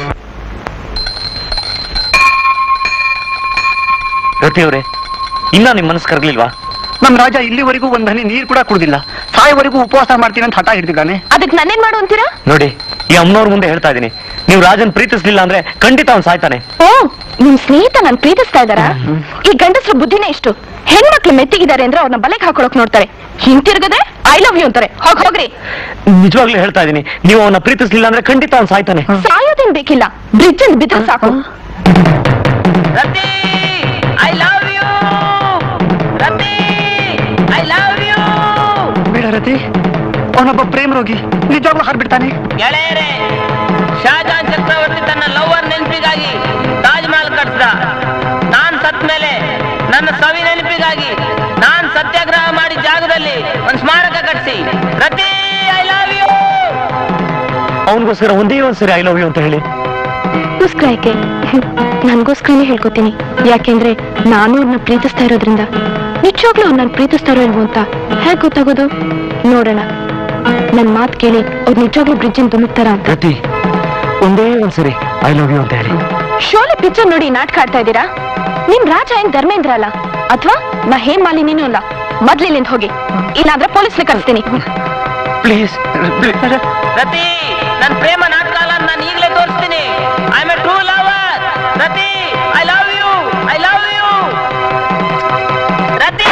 ರತಿ ಅವರೇ ಇನ್ನ ನಿಮ್ ಮನಸ್ಸು ಕರಗ್ಲಿಲ್ವಾ ನಮ್ ರಾಜ ಇಲ್ಲಿವರೆಗೂ ಒಂದ್ ಹನಿ ನೀರು ಕೂಡ ಕುಡ್ದಿಲ್ಲ ಸಾಯವರೆಗೂ ಉಪವಾಸ ಮಾಡ್ತೀನಿ ಅಂತ ಹಠ ಹಿಡಿದಿದ್ದಾನೆ ಅದಕ್ಕೆ ನನ್ನೇನ್ ಮಾಡು ಅಂತೀರಾ ನೋಡಿ ಈ ಅಮ್ಮನವ್ರ ಮುಂದೆ ಹೇಳ್ತಾ ಇದೀನಿ ನೀವು ರಾಜನ್ ಪ್ರೀತಿಸ್ಲಿಲ್ಲ ಅಂದ್ರೆ ಖಂಡಿತ ಅವ್ನು ಸಾಯ್ತಾನೆ ಓ ನಿಮ್ ಸ್ನೇಹಿತ ನನ್ ಪ್ರೀತಿಸ್ತಾ ಇದಾರಾ ಈ ಗಂಡಸ್ರ ಬುದ್ಧಿನೇ ಇಷ್ಟು ಹೆಣ್ಮಕ್ಳು ಮೆತ್ತಿಗಿದ್ದಾರೆ ಅಂದ್ರೆ ಅವ್ರನ್ನ ಬಲೆಗೆ ಹಾಕೊಳಕ್ ನೋಡ್ತಾರೆ ಹಿಂತಿರ್ಗದೆ ಐ ಲವ್ ಯು ಅಂತಾರೆ ಹೋಗ್ ಹೋಗ್ರಿ ನಿಜವಾಗ್ಲೂ ಹೇಳ್ತಾ ಇದೀನಿ ನೀವು ಅವನ್ನ ಪ್ರೀತಿಸ್ಲಿಲ್ಲ ಅಂದ್ರೆ ಖಂಡಿತ ಅವ್ನು ಸಾಯ್ತಾನೆ ಸಾಯೋದೇನ್ ಬೇಕಿಲ್ಲ ಬ್ರಿಡ್ಜ್ ಅಲ್ಲಿ ಬಿದ್ರೆ ಸಾಕು Rati I love you Rati I love you ಬೇಡ ರತಿ ಅವನೊಬ್ಬ ಪ್ರೇಮ ರೋಗಿ ನಿಜವಾಗ್ಲೂ ಹಾರ್ಬಿಡ್ತಾನೆ ಗೆಳೆಯರೇ ಶಾಜಾನ್ ಚಕ್ರವರ್ತಿ ತನ್ನ ಲವರ್ ನೆನಪಿಗಾಗಿ ತಾಜ್ ಮಹಲ್ ಕಟ್ಸ್ದ ನಾನ್ ಸತ್ ಮೇಲೆ ನನ್ನ ಸವಿ ನೆನಪಿಗಾಗಿ ನಾನ್ ಸತ್ಯಾಗ್ರಹ ಮಾಡಿದ ಜಾಗದಲ್ಲಿ ಒಂದ್ ಸ್ಮಾರಕ ಕಟ್ಸಿ ರತಿ ಐ ಲವ್ ಯು ಅವನಿಗೋಸ್ಕರ ಒಂದೇ ಒಂದ್ಸರಿ ಐ ಲವ್ ಯು ಅಂತ ಹೇಳಿ ಗೋಸ್ಕರ ಯಾಕೆ ನನ್ಗೋಸ್ಕರನೇ ಹೇಳ್ಕೊತೀನಿ ಯಾಕೆಂದ್ರೆ ನಾನು ಅವ್ರನ್ನ ಪ್ರೀತಿಸ್ತಾ ಇರೋದ್ರಿಂದ ನಿಜವಾಗ್ಲೂ ಅವ್ರು ನಾನು ಪ್ರೀತಿಸ್ತಾ ಇರೋ ಇಲ್ವೋ ಅಂತ ಹೇಗ್ ಗೊತ್ತಾಗೋದು ನೋಡೋಣ ನನ್ ಮಾತ್ ಕೇಳಿ ಅವ್ರು ನಿಜವಾಗ್ಲೂ ಬ್ರಿಡ್ಜ್ ಧುಮುಕ್ತಾರ ಅಂತ ರತಿ ಒಂದೇ ಒಂದ್ಸರಿ ಐ ಲವ್ ಯು ಅಂತ ಹೇಳಿ ಶೋಲೆ ಪಿಕ್ಚರ್ ನೋಡಿ ನಾಟಕ ಆಡ್ತಾ ಇದ್ದೀರಾ ನಿಮ್ ರಾಜ ಏನ್ ಧರ್ಮೇಂದ್ರ ಅಲ್ಲ ಅಥವಾ ನಾ ಹೇಮ್ ಮಾಲಿನಿನೂ ಅಲ್ಲ ಮೊದ್ಲಿಲ್ಲಿಂದ ಹೋಗಿ ಇಲ್ಲಾಂದ್ರೆ ಪೊಲೀಸ್ಗೆ ಕಳಿಸ್ತೀನಿ ಪ್ಲೀಸ್ ರತಿ ನನ್ ಪ್ರೇಮ ನಾಟಕ ಅಲ್ಲ ಅಂತ ನಾನು ಈಗಲೇ ತೋರಿಸ್ತೀನಿ I am a true lover Rati I love you I love you Rati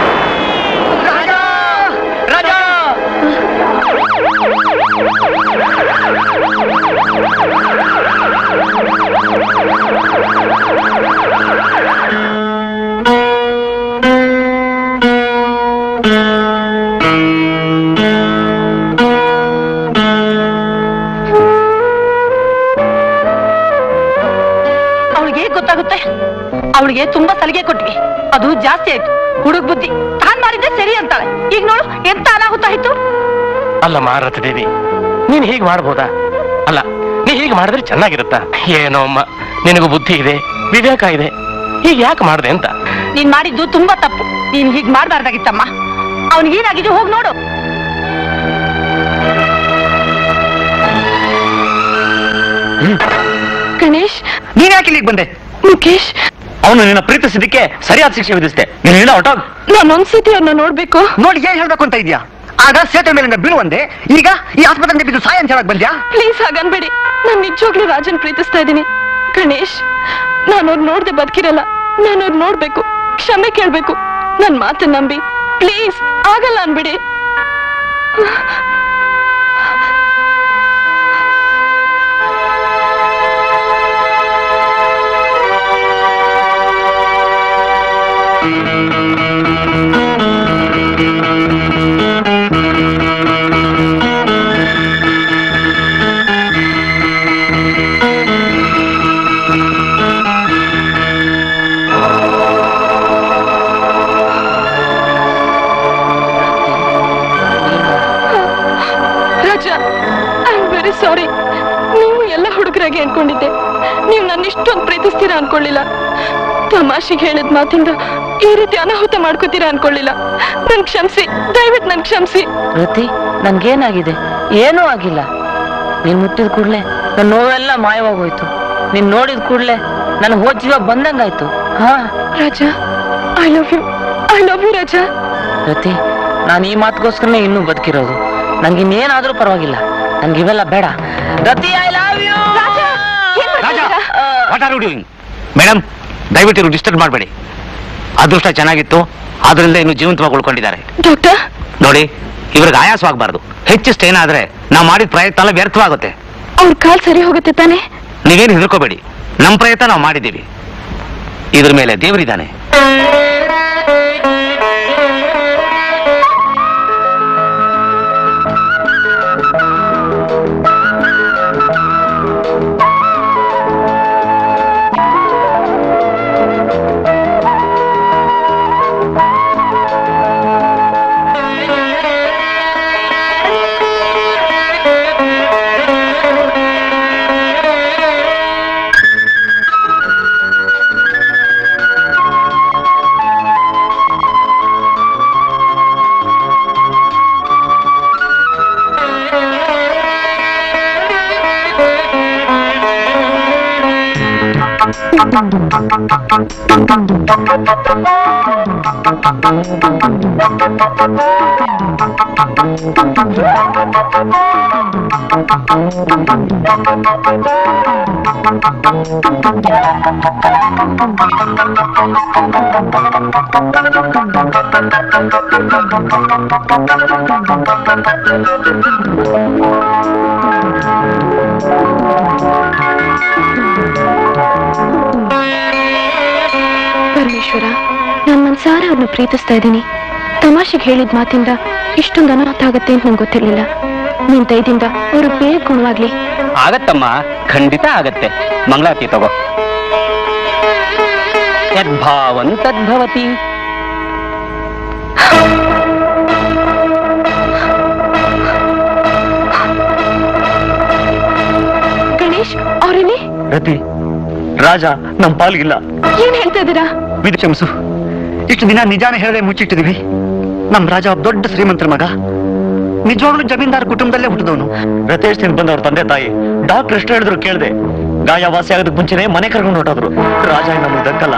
Raja ಅವಳಿಗೆ ಗೊತ್ತಾಗುತ್ತೆ ಅವಳಿಗೆ ತುಂಬಾ ಸಲಿಗೆ ಕೊಟ್ವಿ ಅದು ಜಾಸ್ತಿ ಆಯ್ತು ಹುಡುಗ ಬುದ್ಧಿ ತಾನ್ ಮಾಡಿದ್ದೆ ಸರಿ ಅಂತಾಳೆ ಈಗ ನೋಡು ಎಂತ ಅನಾಹುತ ಆಯ್ತು ಅಲ್ಲ ಮಾರತ ದೇವಿ ನೀನ್ ಹೀಗೆ ಮಾಡ್ಬೋದಾ ಅಲ್ಲ ನೀ ಹೀಗೆ ಮಾಡಿದ್ರೆ ಚೆನ್ನಾಗಿರುತ್ತಾ ಏನೋ ಅಮ್ಮ ನಿನಗೂ ಬುದ್ಧಿ ಇದೆ ವಿವೇಕ ಇದೆ ಹೀಗೆ ಯಾಕೆ ಮಾಡ್ದೆ ಅಂತ ನೀನ್ ಮಾಡಿದ್ದು ತುಂಬಾ ತಪ್ಪು ನೀನ್ ಹೀಗ್ ಮಾಡ್ಬಾರ್ದಾಗಿತ್ತಮ್ಮ ಅವ್ನಿಗೆ ಏನಾಗಿದೆ ಹೋಗಿ ನೋಡು ಗಣೇಶ್ ನೀನ್ ಯಾಕೆ ಇಲ್ಲಿಗೆ ಬಂದೆ ಮುಖೇಶ್ ಅವನು ನಿನ್ನ ಪ್ರೀತಿಸಿದ್ದಕ್ಕೆ ಸರಿಯಾದ ಶಿಕ್ಷೆ ವಿಧಿಸ್ತೆ ನೀನು ಹೇಳ ಹೊಟ್ಟೋಗ್ ನಾನು ಒಂದ್ಸತಿ ಅವ್ರನ್ನ ನೋಡ್ಬೇಕು ನೋಡಿ ಏನ್ ಹೇಳ್ಬೇಕು ಅಂತ ಇದ್ಯಾ ಆಗ ಸೇತುವೆ ಮೇಲಿಂದ ಬೀಳುವಂದೆ ಈಗ ಈ ಆಸ್ಪತ್ರೆ ಬಿದ್ದು ಸಾಯ ಅಂತ ಹೇಳಕ್ ಬಂದ್ಯಾ ಪ್ಲೀಸ್ ಹಾಗನ್ಬೇಡಿ ನಾನು ನಿಜವಾಗ್ಲೂ ರಾಜನ್ ಪ್ರೀತಿಸ್ತಾ ಇದ್ದೀನಿ ಗಣೇಶ್ ನಾನು ಅವ್ರು ನೋಡ್ದೆ ಬದುಕಿರಲ್ಲ ನಾನು ಅವ್ರು ನೋಡ್ಬೇಕು ಕ್ಷಮೆ ಕೇಳ್ಬೇಕು ನನ್ ಮಾತನ್ನ ನಂಬಿ ಪ್ಲೀಸ್ ಆಗಲ್ಲ ಅನ್ಬಿಡಿ Raja I am very sorry ನೀವು ಎಲ್ಲ ಹುಡುಗರಾಗಿ ಅನ್ಕೊಂಡಿದ್ದೆ ನೀವು ನನ್ನ ಇಷ್ಟೊಂದು ಪ್ರೀತಿಸ್ತೀರಾ ಅನ್ಕೊಳ್ಳಿಲ್ಲ ತಮಾಷೆಗೆ ಹೇಳಿದ ಮಾತಿಂದ ಈ ರೀತಿ ಅನಾಹುತ ಮಾಡ್ಕೋತೀರಾ ಅನ್ಕೊಳ್ಳಿಲ್ಲ ನನ್ ಕ್ಷಮಿಸಿ ದಯವಿಟ್ಟು ನನ್ ಕ್ಷಮಿಸಿ ರತಿ ನನ್ಗೇನಾಗಿದೆ ಏನೂ ಆಗಿಲ್ಲ ನೀನ್ ಮುಟ್ಟಿದ ಕೂಡ್ಲೆ ನನ್ನ ನೋವೆಲ್ಲ ಮಾಯವಾಗೋಯ್ತು ನೀನ್ ನೋಡಿದ ಕೂಡ್ಲೆ ನನ್ ಹೋದ್ ಜೀವ ಬಂದಂಗಾಯ್ತು ಹಾ Raja I love you I love you Raja Rati ನಾನು ಈ ಮಾತುಗೋಸ್ಕರನೇ ಇನ್ನೂ ಬದುಕಿರೋದು ನಂಗೆ ಇನ್ನೇನಾದ್ರೂ ಪರವಾಗಿಲ್ಲ ನಂಗೆ ಇವೆಲ್ಲ ಬೇಡ Rati I love you Raja ಏನ್ ರಾಜ ಮಾಡ್ತಿದ್ದೀರಾ? What are you doing madam ದಯವಿಟ್ಟು ಇವ್ರು ಡಿಸ್ಟರ್ಬ್ ಮಾಡಬೇಡಿ ಅದೃಷ್ಟ ಚೆನ್ನಾಗಿತ್ತು ಆದ್ರಿಂದ ಇನ್ನು ಜೀವಂತವಾಗಿ ಉಳ್ಕೊಂಡಿದ್ದಾರೆ ಡಾಕ್ಟರ್ ನೋಡಿ ಇವ್ರಿಗೆ ಆಯಾಸವಾಗಬಾರ್ದು ಹೆಚ್ಚು ಸ್ಟೇನ್ ಆದ್ರೆ ನಾವು ಮಾಡಿದ ಪ್ರಯತ್ನ ಎಲ್ಲ ವ್ಯರ್ಥವಾಗುತ್ತೆ ಅವ್ರ ಕಾಲ್ ಸರಿ ಹೋಗುತ್ತೆ ತಾನೆ ನೀವೇನು ಹೆದರ್ಕೋಬೇಡಿ ನಮ್ಮ ಪ್ರಯತ್ನ ನಾವು ಮಾಡಿದ್ದೀವಿ ಇದ್ರ ಮೇಲೆ ದೇವರಿದ್ದಾನೆ ಪರಮೇಶ್ವರ ನಾನು ಮನ್ಸಾರ ಅವ್ರನ್ನ ಪ್ರೀತಿಸ್ತಾ ಇದ್ದೀನಿ ತಮಾಷೆಗೆ ಹೇಳಿದ ಮಾತಿಂದ ಇಷ್ಟೊಂದು ಅನಾಹುತ ಆಗತ್ತೆ ಅಂತ ನಂಗೆ ಗೊತ್ತಿರ್ಲಿಲ್ಲ ನಿನ್ ದಯದಿಂದ ಅವರು ಬೇಗ ಗುಣವಾಗ್ಲಿ ಆಗತ್ತಮ್ಮ ಖಂಡಿತ ಆಗತ್ತೆ ಮಂಗಳಾರತಿ ತಗೋ ಯದ್ಭಾವಂ ತದ್ಭವತಿ ಗಣೇಶ್ ಅವ್ರೇನೆ ರತಿ ರಾಜ ನಮ್ ಪಾಲ್ಗಿಲ್ಲ ಏನ್ ಹೇಳ್ತಾ ಇದ್ದೀರಾ ವಿಧ ಕ್ಷಮಿಸು ಇಷ್ಟು ದಿನ ನಿಜಾನ ಹೇಳದೆ ಮುಚ್ಚಿಟ್ಟಿದೀವಿ ನಮ್ ರಾಜ ಒಬ್ಬ ದೊಡ್ಡ ಶ್ರೀಮಂತರ ಮಗ ನಿಜವಾಗ್ಲೂ ಜಮೀನ್ದಾರ್ ಕುಟುಂಬದಲ್ಲೇ ಹುಟ್ಟಿದವನು ರತೇಶ್ ತಿಂದ್ ಬಂದವ್ರ ತಂದೆ ತಾಯಿ ಡಾಕ್ಟರ್ ಎಷ್ಟು ಹೇಳಿದ್ರು ಕೇಳ್ದೆ ಗಾಯ ವಾಸಿ ಆಗೋದಕ್ಕೆ ಮುಂಚೆನೆ ಮನೆ ಕರ್ಕೊಂಡು ಹೊರಟೋದ್ರು ರಾಜ ನಮಗೆ ದಕ್ಕಲ್ಲ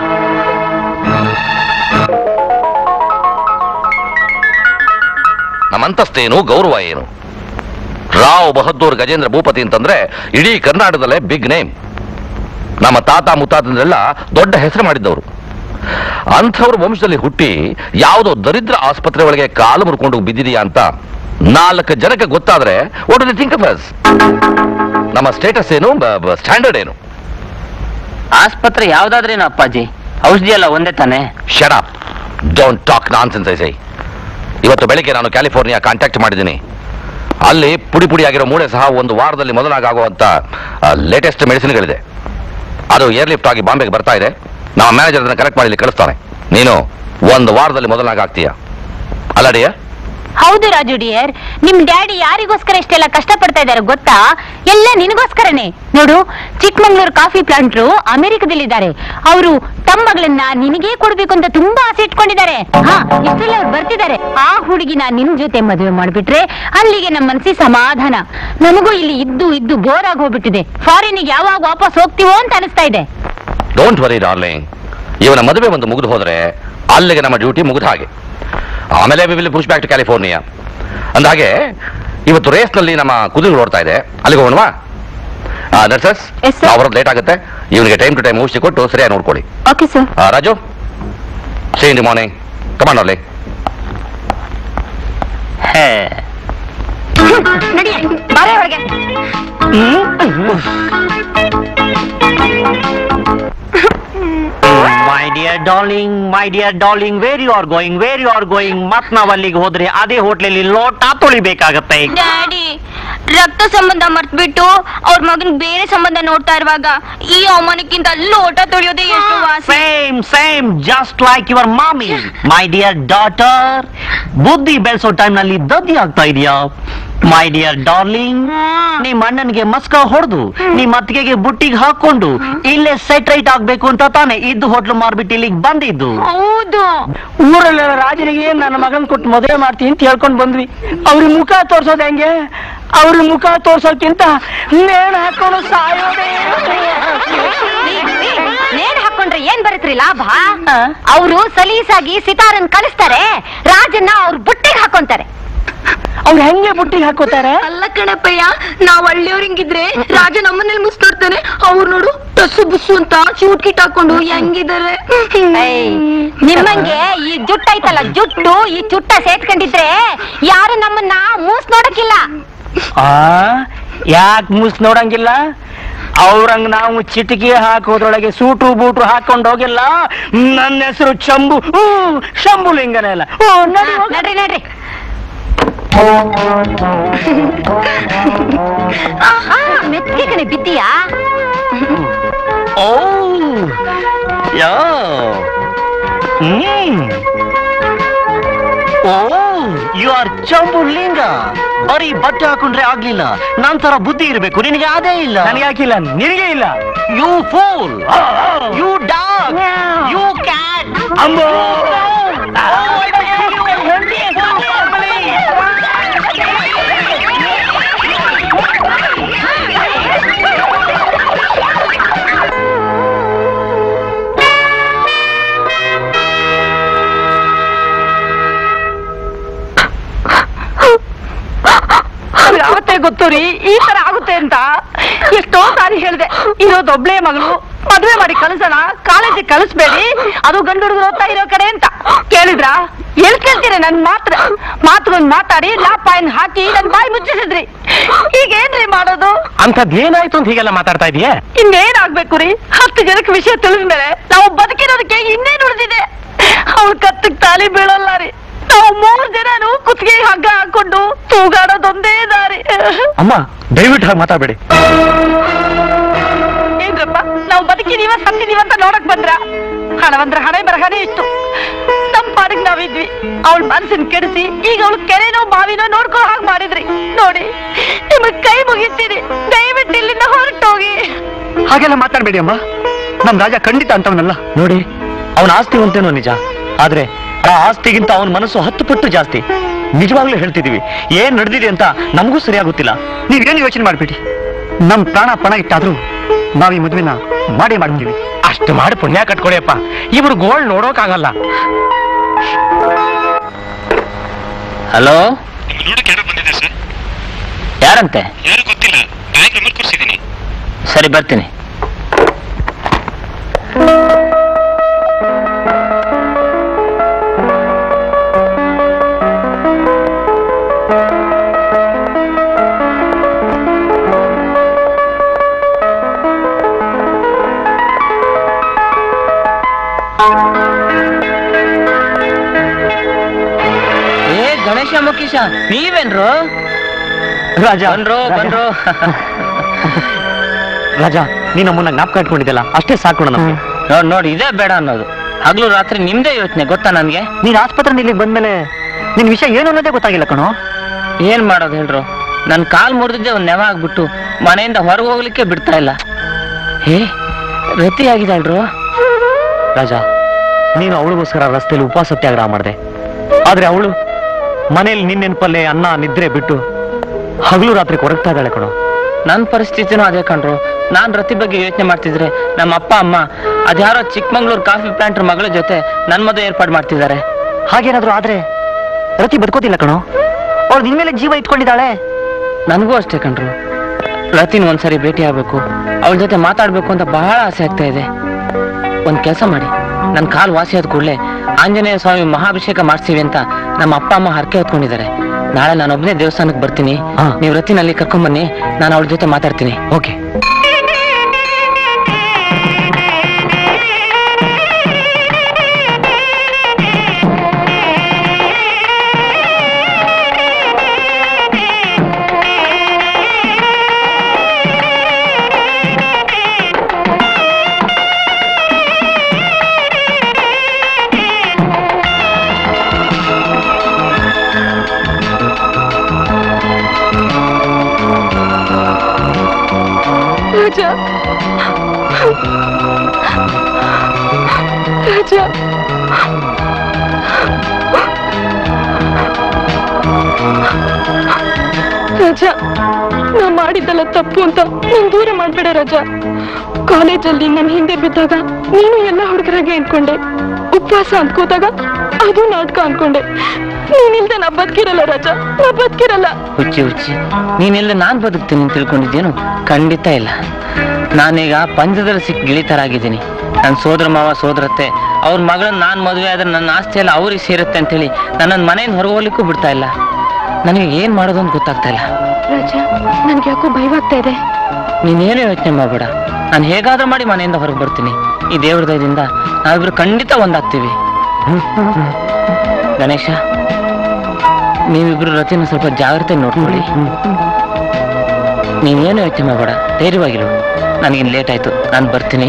ನಮ್ಮ ಅಂತಸ್ತೇನು ಗೌರವ ಏನು ರಾವ್ ಬಹದ್ದೂರ್ ಗಜೇಂದ್ರ ಭೂಪತಿ ಅಂತಂದ್ರೆ ಇಡೀ ಕರ್ನಾಟಕದಲ್ಲೇ ಬಿಗ್ ನೇಮ್ ನಮ್ಮ ತಾತ ಮುತ್ತಾತಂದ್ರೆಲ್ಲ ದೊಡ್ಡ ಹೆಸರು ಮಾಡಿದ್ದವರು ಅಂಥವ್ರ ವಂಶದಲ್ಲಿ ಹುಟ್ಟಿ ಯಾವುದೋ ದರಿದ್ರ ಆಸ್ಪತ್ರೆ ಒಳಗೆ ಕಾಲು ಮುರ್ಕೊಂಡು ಬಿದ್ದಿದೆಯಾ ಅಂತ ನಾಲ್ಕು ಜನಕ್ಕೆ ಗೊತ್ತಾದ್ರೆ what do think of us ನಮ್ಮ ಸ್ಟೇಟಸ್ ಏನು ಸ್ಟ್ಯಾಂಡರ್ಡ್ ಏನು ಆಸ್ಪತ್ರೆ ಯಾವ್ದಾದ್ರೇನು ಅಪ್ಪಾಜಿ ಔಷಧಿ ಎಲ್ಲ ಒಂದೇ ತಾನೆ shut up don't talk nonsense ಐಸೈ ಇವತ್ತು ಬೆಳಿಗ್ಗೆ ನಾನು ಕ್ಯಾಲಿಫೋರ್ನಿಯಾ ಕಾಂಟ್ಯಾಕ್ಟ್ ಮಾಡಿದ್ದೀನಿ ಅಲ್ಲಿ ಪುಡಿ ಪುಡಿ ಆಗಿರೋ ಮೂಳೆ ಸಹ ಒಂದು ವಾರದಲ್ಲಿ ಮೊದಲಾಗುವಂತ ಲೇಟೆಸ್ಟ್ ಮೆಡಿಸಿನ್ಗಳಿದೆ ಅದು ಏರ್ ಲಿಫ್ಟ್ ಆಗಿ ಬಾಂಬೆಗೆ ಬರ್ತಾ ಇದೆ ನಮ್ಮ ಮ್ಯಾನೇಜರ್ ಅದನ್ನ ಕಲೆಕ್ಟ್ ಮಾಡಿ ಇಲ್ಲಿ ಕಳಿಸ್ತಾನೆ ನೀನು ಒಂದು ವಾರದಲ್ಲಿ ಮೊದಲಾಗ್ತೀಯ ಅಲ್ಲಡಿಯ ಹೌದು ರಾಜು ಡಿಯರ್ ನಿಮ್ ಡ್ಯಾಡಿ ಯಾರಿಗೋಸ್ಕರ ಇಷ್ಟೆಲ್ಲ ಕಷ್ಟ ಪಡ್ತಾ ಇದಾರೆ ಗೊತ್ತಾ ಎಲ್ಲ ನಿನಗೋಸ್ಕರನೇ ನೋಡು ಚಿಕ್ಕಮಂಗ್ಳೂರು ಕಾಫಿ ಪ್ಲಾಂಟ್ರು ಅಮೆರಿಕದಲ್ಲಿದ್ದಾರೆ ಅವರು ತಮ್ಮ ಮಗಳನ್ನ ನಿನಗೇ ಕೊಡ್ಬೇಕು ಅಂತ ತುಂಬಾ ಆಸೆ ಇಟ್ಕೊಂಡಿದ್ದಾರೆ ಹಾ ಇಷ್ಟೆಲ್ಲ ಅವ್ರು ಬರ್ತಿದ್ದಾರೆ ಆ ಹುಡುಗಿನ ನಿನ್ ಜೊತೆ ಮದುವೆ ಮಾಡ್ಬಿಟ್ರೆ ಅಲ್ಲಿಗೆ ನಮ್ಮ ಮನ್ಸಿ ಸಮಾಧಾನ ನಮಗೂ ಇಲ್ಲಿ ಇದ್ದು ಇದ್ದು ಬೋರ್ ಆಗಿ ಹೋಗ್ಬಿಟ್ಟಿದೆ ಫಾರಿನಿಗೆ ಯಾವಾಗ ವಾಪಸ್ ಹೋಗ್ತೀವೋ ಅಂತ ಅನಿಸ್ತಾ ಇದೆ ಡೋಂಟ್ ವರಿ ಡಾರ್ಲಿಂಗ್ ಇವನ ಮದುವೆ ಒಂದು ಮುಗಿದು ಹೋದ್ರೆ ಅಲ್ಲಿಗೆ ನಮ್ಮ ಡ್ಯೂಟಿ ಮುಗಿದ ಹಾಗೆ ಆಮೇಲೆ we will push back to California ಅಂದಾಗೆ ಇವತ್ತು ರೇಸ್ನಲ್ಲಿ ನಮ್ಮ ಕುದುರೆಗಳು ಓಡ್ತಾ ಇದೆ ಅಲ್ಲಿಗೆ ಹೋಗೋಣವಾ ನರ್ಸಸ್ Yes, sir. ನಾವು ಬರೋದು ಲೇಟ್ ಆಗುತ್ತೆ ಇವನಿಗೆ ಟೈಮ್ ಟು ಟೈಮ್ ಔಷಧಿ ಕೊಟ್ಟು ಸರಿಯಾಗಿ ನೋಡ್ಕೊಳ್ಳಿ ಓಕೆ ಸರ್ ಆ, Raju see in the morning command ಅಲ್ಲಿ ನಡಿ ಬಾರೆ ಒಳಗೆ my dear darling my dear darling where you are going where you are going ಮತ್ ನಾವ್ ಅಲ್ಲಿಗೆ ಹೋದ್ರೆ ಅದೇ ಹೋಟ್ಲಲ್ಲಿ ಲೋಟ ತೊಳಿಬೇಕಾಗತ್ತೆ ಡ್ಯಾಡಿ ರಕ್ತ ಸಂಬಂಧ ಮರ್ತ್ಬಿಟ್ಟು ಅವ್ರ ಮಗನ್ ಬೇರೆ ಸಂಬಂಧ ನೋಡ್ತಾ ಇರುವಾಗ ಈ ಅವಮಾನಕ್ಕಿಂತ ಲೋಟ ತೊಳೆಯೋದೇ ಎಷ್ಟು ವಾಸಿ same same just like your mummy my dear daughter ಬುದ್ಧಿ ಬೆಳೆಸೋ ಟೈಮ್ ನಲ್ಲಿ ದದ್ದಿ ಆಗ್ತಾ ಇದೆಯಾ ಮೈ ಡಿಯರ್ ಡಾರ್ಲಿಂಗ್ ನಿಮ್ ಅಣ್ಣನಿಗೆ ಮಸ್ಕ ಹೊಡೆದು ನಿಮ್ ಅತ್ತಿಗೆಗೆ ಬುಟ್ಟಿಗೆ ಹಾಕೊಂಡು ಇಲ್ಲೇ ಸೆಟ್ ರೈಟ್ ಆಗ್ಬೇಕು ಅಂತ ತಾನೆ ಇದ್ದು ಹೋಟ್ಲು ಮಾರ್ಬಿಟ್ಟು ಇಲ್ಲಿಗೆ ಬಂದಿದ್ದು ಹೌದು ಊರಲ್ಲೆಲ್ಲ ರಾಜನಿಗೆ ನನ್ನ ಮಗನ್ ಕೊಟ್ಟು ಮದುವೆ ಮಾಡ್ತೀನಿ ಅಂತ ಹೇಳ್ಕೊಂಡ್ ಬಂದ್ವಿ ಅವ್ರ ಮುಖ ತೋರ್ಸೋದ್ ಹೆಂಗೆ ಅವ್ರ ಮುಖ ತೋರ್ಸೋಕ್ಕಿಂತ ನೇಣು ಹಾಕೊಂಡು ಸಾಯೋದೇ ನೇಣ್ ಹಾಕೊಂಡ್ರೆ ಏನ್ ಬರುತ್ತ್ರಿ ಲಾಭ ಅವರು ಸಲೀಸಾಗಿ ಸಿತಾರನ್ ಕಲಿಸ್ತಾರೆ ರಾಜನ್ನ ಅವ್ರ ಬುಟ್ಟಿಗೆ ಹಾಕೊಂತಾರೆ ಅವ್ರು ಹೆಂಗೆ ಬುಟ್ಟಿಗೆ ಹಾಕೋತಾರೆ ಅಲ್ಲ ಕಣಪ್ಪಯ್ಯ ನಾವ್ ಹಳ್ಳಿಯವ್ರಿಂಗಿದ್ರೆ ರಾಜ ನಮ್ಮನೇಲಿ ಮುಸ್ ನೋಡ್ತಾನೆ ಅವ್ರು ನೋಡು ಟಸ್ಸು ಬುಸ್ಸು ಅಂತ ಚೂಟ್ ಕಿಟ್ ಹಾಕೊಂಡು ಹೆಂಗಿದ್ದಾರೆ ಏಯ್, ನಿಮ್ಮಂಗೆ ಈ ಜುಟ್ಟ ಐತಲ್ಲ ಜುಟ್ಟು ಈ ಚುಟ್ಟ ಸೇತ್ಕೊಂಡಿದ್ರೆ ಯಾರು ನಮ್ಮನ್ನ ಮೂಸ್ ನೋಡಕ್ಕಿಲ್ಲ ಆ ಯಾಕೆ ಮುಸ್ ನೋಡಂಗಿಲ್ಲ ಅವ್ರಂಗ್ ನಾವು ಚಿಟಿಕೆ ಹಾಕೋದ್ರೊಳಗೆ ಸೂಟು ಬೂಟು ಹಾಕೊಂಡು ಹೋಗಿಲ್ಲ ನನ್ನ ಹೆಸರು ಚಂಬು ಹ್ಞೂ ಶಂಭುಲಿಂಗನೇ ಅಲ್ಲ ಓ ನಡಿ ಹೋಗು. ನಡ್ರಿ ನಡ್ರಿ ಆಹಾ, ಮೆತ್ತಿಗೆ ಕಣೆ ಬಿದ್ದೀಯಾ ಓ ಯಾ ಹ್ಮ್ ಓ ಯು ಆರ್ ಚಂಬುಲಿಂಗ ಬರೀ ಬಟ್ಟೆ ಹಾಕೊಂಡ್ರೆ ಆಗ್ಲಿಲ್ಲ ನಂತರ ಬುದ್ಧಿ ಇರಬೇಕು ನಿನಗೆ ಅದೇ ಇಲ್ಲ ನನಗೆ ಹಾಕಿಲ್ಲ ನಿನಗೆ ಇಲ್ಲ you fool you dog you cat ಅಂಬೋ ರೀ ಈ ತರ ಆಗುತ್ತೆ ಅಂತ ಎಷ್ಟೋ ಸಾರಿ ಹೇಳಿದೆ ಇರೋದೊಬ್ಳೆ ಮಗಳು ಮದುವೆ ಮಾಡಿ ಕಳ್ಸೋಣ ಕಾಲೇಜಿಗೆ ಕಳಿಸ್ಬೇಡಿ ಅದು ಗಂಡು ಹುಡುಗರು ಓದ್ತಾ ಇರೋ ಕಡೆ ಅಂತ ಕೇಳಿದ್ರ ಎಲ್ ಕೇಳ್ತೀರ ನನ್ ಮಾತ್ರ ಮಾತುಗೊಂದ್ ಮಾತಾಡಿ ಲಾಪಾಯನ್ ಹಾಕಿ ನನ್ ಬಾಯಿ ಮುಚ್ಚಿಸಿದ್ರಿ ಈಗ ಏನ್ರಿ ಮಾಡೋದು ಅಂಥದ್ ಏನಾಯ್ತು ಅಂತ ಹೀಗೆಲ್ಲ ಮಾತಾಡ್ತಾ ಇದೀಯಾ ಇನ್ನೇನಾಗ್ಬೇಕು ರೀ ಹತ್ತು ಜನಕ್ಕೆ ವಿಷಯ ತಿಳಿದ್ಮೇಲೆ ನಾವು ಬದುಕಿರೋದಕ್ಕೆ ಇನ್ನೇನು ಉಳಿದಿದೆ ಅವ್ಳ ಕತ್ತಕ್ ತಾಲಿ ಬೀಳಲ್ಲ ರೀ ನಾವು ಮೂರ್ ಜನನು ಕುತ್ತಿಗೆ ಹಗ್ಗ ಹಾಕೊಂಡು ತೂಗಾಡೋದೊಂದೇ ದಾರಿ ಅಮ್ಮ ದಯವಿಟ್ಟು ಹಾಗೆ ಮಾತಾಡಬೇಡಿ ಏನ್ರಪ್ಪ ನಾವು ಬದುಕಿದೀವ ಸತ್ತಿದೀವ ಅಂತ ನೋಡಕ್ ಬಂದ್ರ ಹಣವಂದ್ರ ಹಣೆ ಬರಹನೇ ಇತ್ತು ನಮ್ ಪಾಡಿಗೆ ನಾವಿದ್ವಿ ಅವಳ ಮನ್ಸಿನ ಕೆಡಿಸಿ ಈಗ ಅವಳು ಕೆರೆನೋ ಬಾವಿನೋ ನೋಡ್ಕೋ ಹಾಗೆ ಮಾಡಿದ್ರಿ ನೋಡಿ ನಿಮಗ್ ಕೈ ಮುಗಿತೀನಿ ದಯವಿಟ್ಟು ಇಲ್ಲಿಂದ ಹೊರಟೋಗಿ ಹಾಗೆಲ್ಲ ಮಾತಾಡಬೇಡಿ ಅಮ್ಮ ನಮ್ ರಾಜ ಖಂಡಿತ ಅಂತವನಲ್ಲ ನೋಡಿ ಅವನ ಆಸ್ತಿವಂತೇನೋ ನಿಜ ಆದ್ರೆ ಆ ಆಸ್ತಿಗಿಂತ ಅವನ ಮನಸ್ಸು ಹತ್ತು ಪಟ್ಟು ಜಾಸ್ತಿ ನಿಜವಾಗ್ಲೂ ಹೇಳ್ತಿದೀವಿ ಏನ್ ನಡೆದಿದೆ ಅಂತ ನಮಗೂ ಸರಿಯಾಗುತ್ತಿಲ್ಲ ನೀವೇನು ಯೋಚನೆ ಮಾಡ್ಬೇಡಿ ನಮ್ ಪ್ರಾಣ ಪಣ ಇಟ್ಟಾದ್ರೂ ನಾವ್ ಈ ಮದುವೆನ ಮಾಡೇ ಮಾಡ್ತೀವಿ ಅಷ್ಟು ಮಾಡಿ ಪುಣ್ಯ ಕಟ್ಕೊಳಿಯಪ್ಪ ಇವ್ರು ಗೋಲ್ಡ್ ನೋಡೋಕಾಗಲ್ಲ ಹಲೋ ನೋಡಕ್ಕೆ ಯಾರೋ ಬಂದಿದೆ ಸರ್ ಯಾರಂತೆ ಯಾರು ಗೊತ್ತಿಲ್ಲ ಬ್ಯಾಂಕ್ ನಂಬರ್ ಕೊಡ್ಸಿದ್ದೀನಿ ಸರಿ ಬರ್ತೀನಿ ಏ ಗಣೇಶ ಮುಖೀಶ ನೀವೇನ್ರು ರಾಜ ಬನ್ರೋ ಬನ್ರೋ ರಾಜ ನೀ ನಮ್ಮನ್ನ ಜ್ಞಾಪಕ ಇಟ್ಕೊಂಡಿದ್ದಲ್ಲ ಅಷ್ಟೇ ಸಾಕು ನಮ್ಗೆ ನೋಡ್ ನೋಡಿ ಇದೇ ಬೇಡ ಅನ್ನೋದು ಹಗ್ಲು ರಾತ್ರಿ ನಿಮ್ದೇ ಯೋಚನೆ ಗೊತ್ತಾ ನನ್ಗೆ ನೀನ್ ಆಸ್ಪತ್ರೆ ಇಲ್ಲಿಗೆ ಬಂದ್ಮೇಲೆ ನಿನ್ ವಿಷಯ ಏನು ಅನ್ನೋದೇ ಗೊತ್ತಾಗಿಲ್ಲ ಕಣೋ ಏನ್ ಮಾಡೋದು ಹೇಳ್ರು ನನ್ ಕಾಲ್ ಮುರಿದಿದ್ದೆ ಒಂದ್ ನೆವ ಆಗ್ಬಿಟ್ಟು ಮನೆಯಿಂದ ಹೊರಗೆ ಹೋಗ್ಲಿಕ್ಕೆ ಬಿಡ್ತಾ ಇಲ್ಲ ಹೇ ರತಿ ಆಗಿದ್ದಾಳ್ರು ರಾಜ ನೀನು ಅವಳಿಗೋಸ್ಕರ ರಸ್ತೆಯಲ್ಲಿ ಉಪವಾಸ ಸತ್ಯಾಗ್ರಹ ಮಾಡಿದೆ ಆದ್ರೆ ಅವಳು ಮನೇಲಿ ನಿನ್ನ ನೆನಪಲ್ಲೇ ಅನ್ನ ನಿದ್ರೆ ಬಿಟ್ಟು ಹಗಲು ರಾತ್ರಿ ಕೊರಗ್ತಾ ಇದ್ದಾಳೆ ಕಣೋ ನನ್ ಪರಿಸ್ಥಿತಿನೂ ಅದೇ ಕಣ್ರು ನಾನ್ ರತಿ ಬಗ್ಗೆ ಯೋಚನೆ ಮಾಡ್ತಿದ್ರೆ ನಮ್ಮ ಅಪ್ಪ ಅಮ್ಮ ಅದ್ಯಾರೋ ಚಿಕ್ಕಮಂಗ್ಳೂರ್ ಕಾಫಿ ಪ್ಲಾಂಟ್ರ್ ಮಗಳ ಜೊತೆ ನನ್ ಮದುವೆ ಏರ್ಪಾಡು ಮಾಡ್ತಿದ್ದಾರೆ ಹಾಗೇನಾದ್ರೂ ಆದ್ರೆ ರತಿ ಬದುಕೋದಿಲ್ಲ ಕಣೋ ಅವಳು ನಿನ್ ಮೇಲೆ ಜೀವ ಇಟ್ಕೊಂಡಿದ್ದಾಳೆ ನನಗೂ ಅಷ್ಟೇ ಕಣ್ರು ರತಿನ್ ಒಂದ್ಸರಿ ಭೇಟಿ ಆಗ್ಬೇಕು ಅವಳ ಜೊತೆ ಮಾತಾಡ್ಬೇಕು ಅಂತ ಬಹಳ ಆಸೆ ಆಗ್ತಾ ಇದೆ ಒಂದ್ ಕೆಲಸ ಮಾಡಿ ನನ್ ಕಾಲ್ ವಾಸಿ ಆದ ಕೂಡಲೇ ಆಂಜನೇಯ ಸ್ವಾಮಿ ಮಹಾಭಿಷೇಕ ಮಾಡ್ತೀವಿ ಅಂತ ನಮ್ಮ ಅಪ್ಪ ಅಮ್ಮ ಹರಕೆ ಹೊತ್ಕೊಂಡಿದ್ದಾರೆ ನಾಳೆ ನಾನು ಒಬ್ಬನೇ ದೇವಸ್ಥಾನಕ್ಕೆ ಬರ್ತೀನಿ ಹಾ. ನೀವು ರತಿನಲ್ಲಿ ಕರ್ಕೊಂಡ್ ಬನ್ನಿ ನಾನು ಅವಳ ಜೊತೆ ಮಾತಾಡ್ತೀನಿ ಓಕೆ ರಾಜ ರಾಜ ರಾಜ ನಾ ಮಾಡಿದ್ದಲ್ಲ ತಪ್ಪು ಅಂತ ನನ್ ದೂರ ಮಾಡ್ಬೇಡ ರಾಜ ಕಾಲೇಜಲ್ಲಿ ನನ್ ಹಿಂದೆ ಬಿದ್ದಾಗ ನೀನು ಎಲ್ಲ ಹುಡುಗರಾಗೆ ಅನ್ಕೊಂಡೆ ಉಪವಾಸ ಅಂದ್ಕೋದಾಗ ಅದು ನಾಟಕ ಅನ್ಕೊಂಡೆ ನೀನಿಲ್ದೆ ನಾ ಬದುಕಿರಲ್ಲ ರಾಜ ನಾ ಬದುಕಿರಲ್ಲ ಹುಚ್ಚಿ ಹುಚ್ಚಿ ನೀನೆಲ್ಲ ನಾನ್ ಬದುಕ್ತೀನಿ ಅಂತ ತಿಳ್ಕೊಂಡಿದ್ದೇನು ಖಂಡಿತ ಇಲ್ಲ ನಾನೀಗ ಪಂಚದಲ್ಲಿ ಸಿಕ್ಕ ಗಿಳಿತರಾಗಿದ್ದೀನಿ ನನ್ನ ಸೋದರ ಮಾವ ಸೋದರತ್ತೆ ಅವ್ರ ಮಗಳನ್ನ ನಾನ್ ಮದುವೆ ಆದ್ರೆ ನನ್ನ ಆಸ್ತಿ ಎಲ್ಲ ಅವ್ರಿಗೆ ಸೇರುತ್ತೆ ಅಂತೇಳಿ ನನ್ನನ್ನು ಮನೆಯಿಂದ ಹೊರಗೆ ಹೋಗ್ಲಿಕ್ಕೂ ಬಿಡ್ತಾ ಇಲ್ಲ ನನಗೆ ಏನ್ ಮಾಡೋದು ಅಂತ ಗೊತ್ತಾಗ್ತಾ ಇಲ್ಲ ರಾಜ ನನ್ಗೆ ಯಾಕೋ ಭಯವಾಗ್ತಾ ಇದೆ ನೀನೇನು ಯೋಚನೆ ಮಾಡಬೇಡ ನಾನು ಹೇಗಾದ್ರೂ ಮಾಡಿ ಮನೆಯಿಂದ ಹೊರಗೆ ಬರ್ತೀನಿ ಈ ದೇವ್ರ ದಯದಿಂದ ನಾವಿಬ್ರು ಖಂಡಿತ ಒಂದಾಗ್ತೀವಿ ಗಣೇಶ ನೀವಿಬ್ರು ರತಿನ ಸ್ವಲ್ಪ ಜಾಗ್ರತೆ ನೋಡ್ಕೊಳ್ಳಿ ನೀನೇನು ಯೋಚನೆ ಮಾಡಬೇಡ ಧೈರ್ಯವಾಗಿರು ನನಗಿನ್ ಲೇಟ್ ಆಯ್ತು ನಾನು ಬರ್ತೀನಿ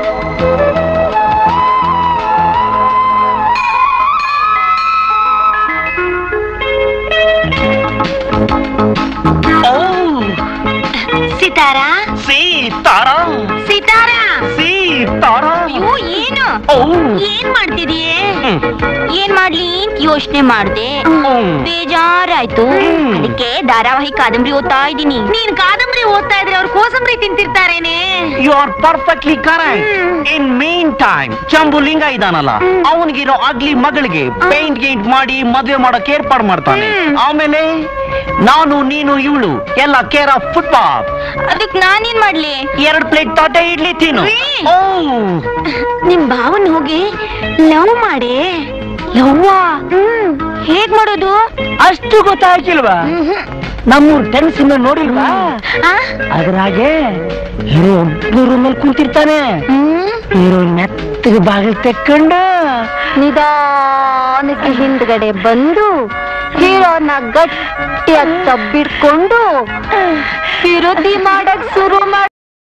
ಸಿತಾರಾ ಸೀತಾರಾ ಸಿತಾರಾ ಸೀತಾರಾ ಅಯ್ಯೋ ಏನು ಏನ್ ಮಾಡ್ತಿದೀಯೇ ಏನ್ ಮಾಡ್ಲಿ ಅಂತ ಯೋಚನೆ ಮಾಡ್ದೆ ಬೇಜಾರಾಯ್ತು ಅದಕ್ಕೆ ಧಾರಾವಾಹಿ ಕಾದಂಬರಿ ಓದ್ತಾ ಇದ್ದೀನಿ ನೀನ್ ಕಾದಂಬರಿ ಓದ್ತಾ ಇದ್ರೆ ಅವ್ರು ಕೋಸಂಬರಿ ತಿಂತಿರ್ತಾರೇನೆ you are perfectly correct in mean time Chambulinga ಇದಾನಲ್ಲ ಅವನಿಗಿರೋ ಅಗ್ಲಿ ಮಗಳಿಗೆ ಪೇಂಟ್ ಗೇಂಟ್ ಮಾಡಿ ಮದುವೆ ಮಾಡೋಕೆ ಏರ್ಪಾಡು ಮಾಡ್ತಾನೆ ಆಮೇಲೆ ನಾನು ನೀನು ಇವಳು ಎಲ್ಲ ಕೇರ್ ಆಫ್ ಫುಟ್ಬಾಲ್ ಅದಕ್ ನಾನೇನ್ ಮಾಡ್ಲಿ ಎರಡು ಪ್ಲೇಟ್ ತೋಟ ಇಡ್ಲಿ ತಿನ್ನು ಓ ನಿಮ್ ಭಾವನ್ ಹೋಗಿ ಲವ್ ಮಾಡಿ ಲವ್ವಾ ಹ್ಮ್ ಹೇಗ್ ಮಾಡೋದು ಅಷ್ಟು ಗೊತ್ತಾಗಿಲ್ವಾ ನಮ್ಮೂರ್ ಟೆನ್ಸ್ ಇನ್ನ ನೋಡಿಲ್ವಾ ಆ? ಅದ್ರಾಗೆ ಹೀರೋ ಒಬ್ರು ರೂಮಲ್ಲಿ ಕೂತಿರ್ತಾನೆ ಹ್ಮ್ ಹೀರೋ ಮೆತ್ತಗೆ ಬಾಗಿಲು ತೆಕ್ಕೊಂಡು ನಿಧಾನಕ್ಕೆ ಹಿಂದ್ಗಡೆ ಬಂದು ಹೀರೋನ ಗಟ್ಟಿಯಾಗಿ ತಬ್ಬಿಡ್ಕೊಂಡು ವಿರೋಧಿ ಮಾಡಕ್ ಶುರು ಮಾಡ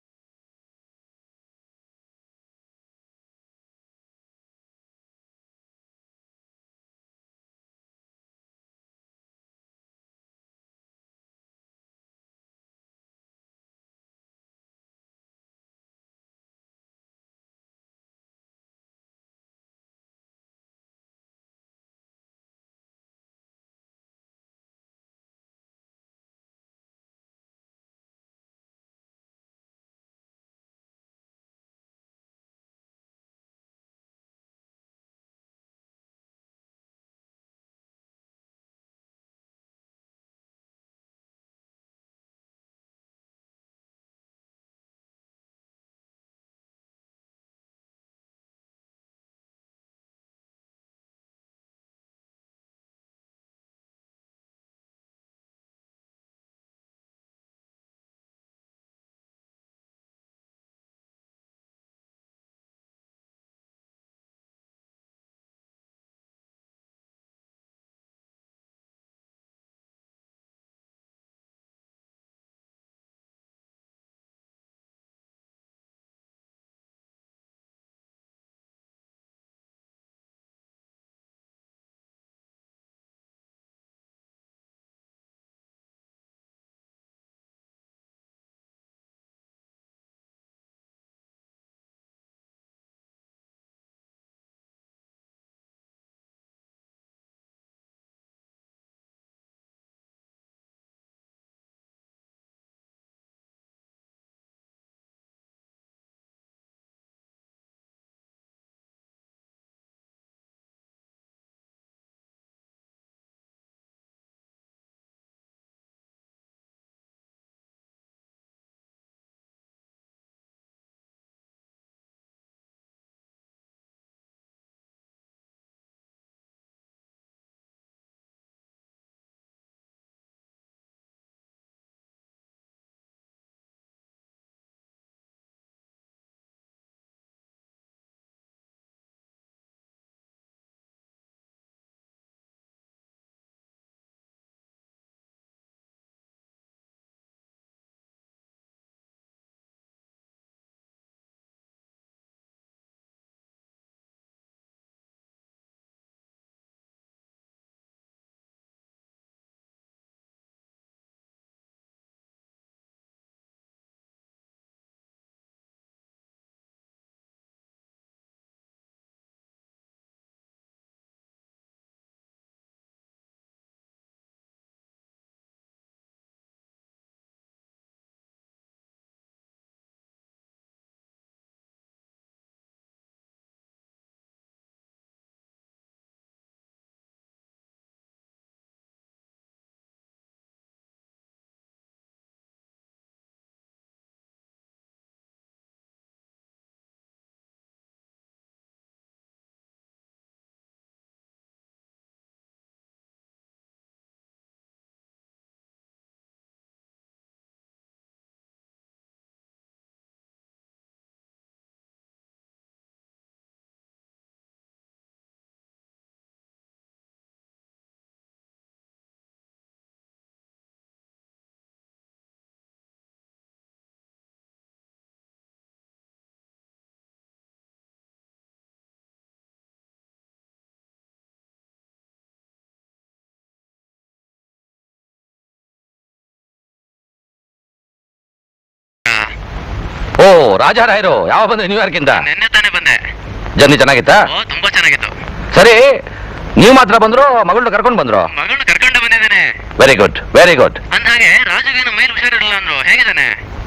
ಓ ರಾಜಾರಾಯರು ಯಾವ ಬಂದ್ರೆ ನ್ಯೂಯಾರ್ಕ್ ಇಂದ ನಿನ್ನೆ ತಾನೇ ಬಂದೆ ಜರ್ನಿ ಚೆನ್ನಾಗಿತ್ತಾ ಓ ತುಂಬಾ ಚೆನ್ನಾಗಿತ್ತು ಸರಿ ನೀವು ಮಾತ್ರ ಬಂದ್ರು ಮಗಳನ್ನ ಕರ್ಕೊಂಡು ಬಂದ್ರು ಮಗಳನ್ನ ಕರ್ಕೊಂಡೆ ಬಂದಿದ್ದೇನೆ ವೆರಿ ಗುಡ್ ವೆರಿ ಗುಡ್ ಅಂದ ಹಾಗೆ ರಾಜುಗೇನು ಮೈಲ್ ಹುಷಾರಿರಲಿಲ್ಲ ಅಂದ್ರು ಹೇಗಿದ್ದಾನೆ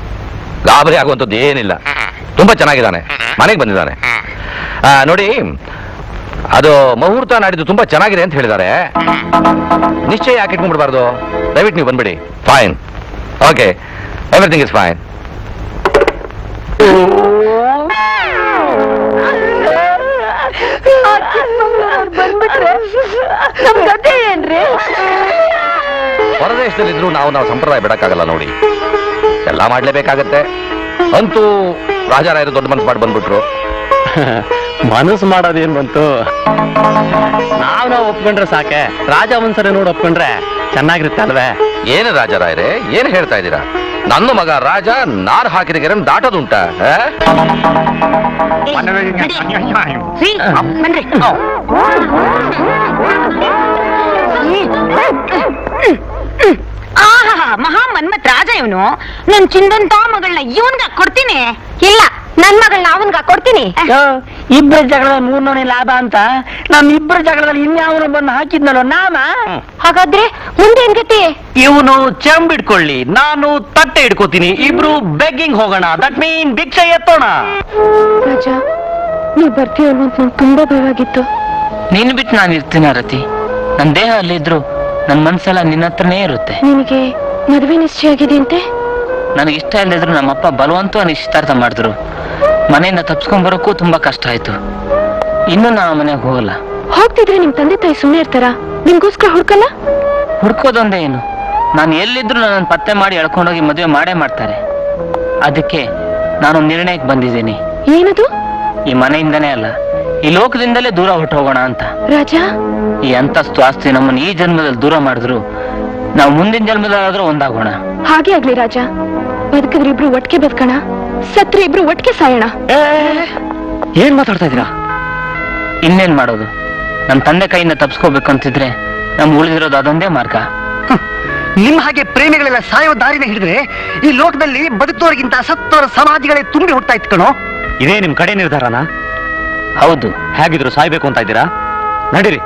ಗಾಬರಿ ಆಗುವಂಥದ್ದು ಏನಿಲ್ಲ ಹಾ, ಹಾ. ತುಂಬಾ ಚೆನ್ನಾಗಿದ್ದಾನೆ ಹೌದಾ? ಮನೆಗೆ ಬಂದಿದ್ದಾನೆ ಹಾ. ಆ, ನೋಡಿ ಅದು ಮುಹೂರ್ತ ನಾಡಿದ್ದು ತುಂಬಾ ಚೆನ್ನಾಗಿದೆ ಅಂತ ಹೇಳಿದ್ದಾರೆ ನಿಶ್ಚಯ ಯಾಕೆ ಇಟ್ಕೊಂಡ್ಬಿಡ್ಬಾರ್ದು ದಯವಿಟ್ಟು ನೀವು ಬಂದ್ಬಿಡಿ fine okay everything is fine ಬಂದ್ಬಿಟ್ರೆ ನಮ್ ಗತಿ ಏನ್ರಿ ಹೊರದೇಶದಲ್ಲಿದ್ರು ನಾವು ನಾವು ಸಂಪ್ರದಾಯ ಬಿಡಕ್ಕಾಗಲ್ಲ ನೋಡಿ ಎಲ್ಲ ಮಾಡ್ಲೇಬೇಕಾಗತ್ತೆ ಅಂತೂ ರಾಜಾರಾಯರು ದೊಡ್ಡ ಮನಸ್ಸು ಮಾಡಿ ಬಂದ್ಬಿಟ್ರು ಮನಸ್ಸು ಮಾಡೋದೇನ್ ಬಂತು ನಾವ್ ನಾವು ಒಪ್ಕೊಂಡ್ರೆ ಸಾಕೆ ರಾಜ ಒಂದ್ಸರಿ ನೋಡಿ ಒಪ್ಕೊಂಡ್ರೆ ಚೆನ್ನಾಗಿರುತ್ತೆ ಅಲ್ವೇ ಏನು ರಾಜಾರಾಯರೇ ಏನು ಹೇಳ್ತಾ ಇದ್ದೀರಾ ನನ್ನ ಮಗ ರಾಜ ನಾರ್ ಹಾಕಿದ ಗೆರೆ ದಾಟೋದುಂಟ ಬನ್ರಿ ಆಹಾ ಮಹಾ ಮನ್ಮತ್ ರಾಜ ಇವನು ನನ್ ಚಿಂದಂತ ಮಗಳನ್ನ ಇವನ್ಗ ಕೊಡ್ತೀನಿ ಇಲ್ಲ ನನ್ ಮಗಳನ್ನ ಅವನ್ಗ ಕೊಡ್ತೀನಿ ಇಬ್ಬರ ಜಗಳದಲ್ಲಿ ಮೂರ್ನೋನೆ ಲಾಭ ಅಂತ ನಮ್ ಇಬ್ಬರ ಜಗಳದಲ್ಲಿ ಇನ್ಯಾವನು ಬಂದು ಹಾಕಿದ್ನಲ್ಲ ನಾಮ ಹಾಗಾದ್ರೆ ಮುಂದೆ ಏನ್ ಗತಿ ಇವನು ಚೆಂಬಿಡ್ಕೊಳ್ಳಿ ನಾನು ತಟ್ಟೆ ಇಟ್ಕೋತೀನಿ ಇಬ್ರು ಬೆಗ್ಗಿಂಗ್ ಹೋಗೋಣ ದಟ್ ಮೀನ್ ಭಿಕ್ಷೆ ಎತ್ತೋಣ ರಾಜ ನೀವ್ ಬರ್ತೀಯ ಅಂತ ನಂಗೆ ತುಂಬಾ ಭಯವಾಗಿತ್ತು ನೀನ್ ಬಿಟ್ಟು ನಾನು ಇರ್ತೀನಿ ರತಿ ನನ್ ದೇಹ ಅಲ್ಲಿದ್ರು ನನ್ ಮನ್ಸೆಲ್ಲ ನಿನ್ನ ಹತ್ರನೇ ಇರುತ್ತೆ ನಿನಗೆ ಮದುವೆ ನಿಶ್ಚಯ ಆಗಿದೆ ಅಂತೆ ನನಗೆ ಇಷ್ಟ ಇಲ್ಲದಿದ್ರು ನಮ್ಮಪ್ಪ ಬಲವಂತ ನಿಶ್ಚಿತಾರ್ಥ ಮಾಡಿದ್ರು ಮನೆಯಿಂದ ತಪ್ಸ್ಕೊಂಡ್ ಬರೋಕ್ಕೂ ತುಂಬಾ ಕಷ್ಟ ಆಯ್ತು ಇನ್ನು ನಾ ಆ ಮನೆಗೆ ಹೋಗಲ್ಲ ಹೋಗ್ತಿದ್ರೆ ನಿಮ್ ತಂದೆ ತಾಯಿ ಸುಮ್ಮನೆ ಇರ್ತಾರ ನಿಮ್ಗೋಸ್ಕರ ಹುಡ್ಕಲ್ಲ ಹುಡ್ಕೋದೊಂದೇ ಏನು ನಾನು ಎಲ್ಲಿದ್ರು ನನ್ನ ಪತ್ತೆ ಮಾಡಿ ಎಳ್ಕೊಂಡೋಗಿ ಮದುವೆ ಮಾಡೇ ಮಾಡ್ತಾರೆ ಅದಕ್ಕೆ ನಾನು ನಿರ್ಣಯಕ್ಕೆ ಬಂದಿದ್ದೀನಿ ಏನದು ಈ ಮನೆಯಿಂದನೇ ಅಲ್ಲ ಈ ಲೋಕದಿಂದಲೇ ದೂರ ಹೊಟ್ಟು ಹೋಗೋಣ ಅಂತ ರಾಜ ಈ ಅಂತಸ್ತು ಆಸ್ತಿ ನಮ್ಮನ್ನು ಈ ಜನ್ಮದಲ್ಲಿ ದೂರ ಮಾಡಿದ್ರು ನಾವು ಮುಂದಿನ ಜನ್ಮದಲ್ಲಾದ್ರೂ ಒಂದಾಗೋಣ ಹಾಗೆ ಆಗ್ಲಿ ರಾಜ ಬದುಕಿದ್ರೆ ಇಬ್ರು ಒಟ್ಟಿಗೆ ಬದುಕಣ ಸತ್ರೆ ಇಬ್ರು ಒಟ್ಟಿಗೆ ಸಾಯೋಣ ಏನ್ ಮಾತಾಡ್ತಾ ಇದೀರಾ ಇನ್ನೇನ್ ಮಾಡೋದು ನಮ್ ತಂದೆ ಕೈಯಿಂದ ತಪ್ಸ್ಕೋಬೇಕು ಅಂತಿದ್ರೆ ನಮ್ಗೆ ಉಳಿದಿರೋದು ಅದೊಂದೇ ಮಾರ್ಗ ನಿಮ್ ಹಾಗೆ ಪ್ರೇಮಿಗಳೆಲ್ಲ ಸಾಯೋ ದಾರಿನ ಹಿಡಿದ್ರೆ ಈ ಲೋಕದಲ್ಲಿ ಬದುಕೋರಿಗಿಂತ ಸತ್ತೋರ ಸಮಾಧಿಗಳೇ ತುಂಬಿ ಹುಡ್ತಾ ಇತ್ತು ಕಣೋ ಇದೇ ನಿಮ್ ಕಡೆ ನಿರ್ಧಾರನಾ ಹೌದು ಹೇಗಿದ್ರು ಸಾಯ್ಬೇಕು ಅಂತ ಇದ್ದೀರಾ ನಡೀರಿ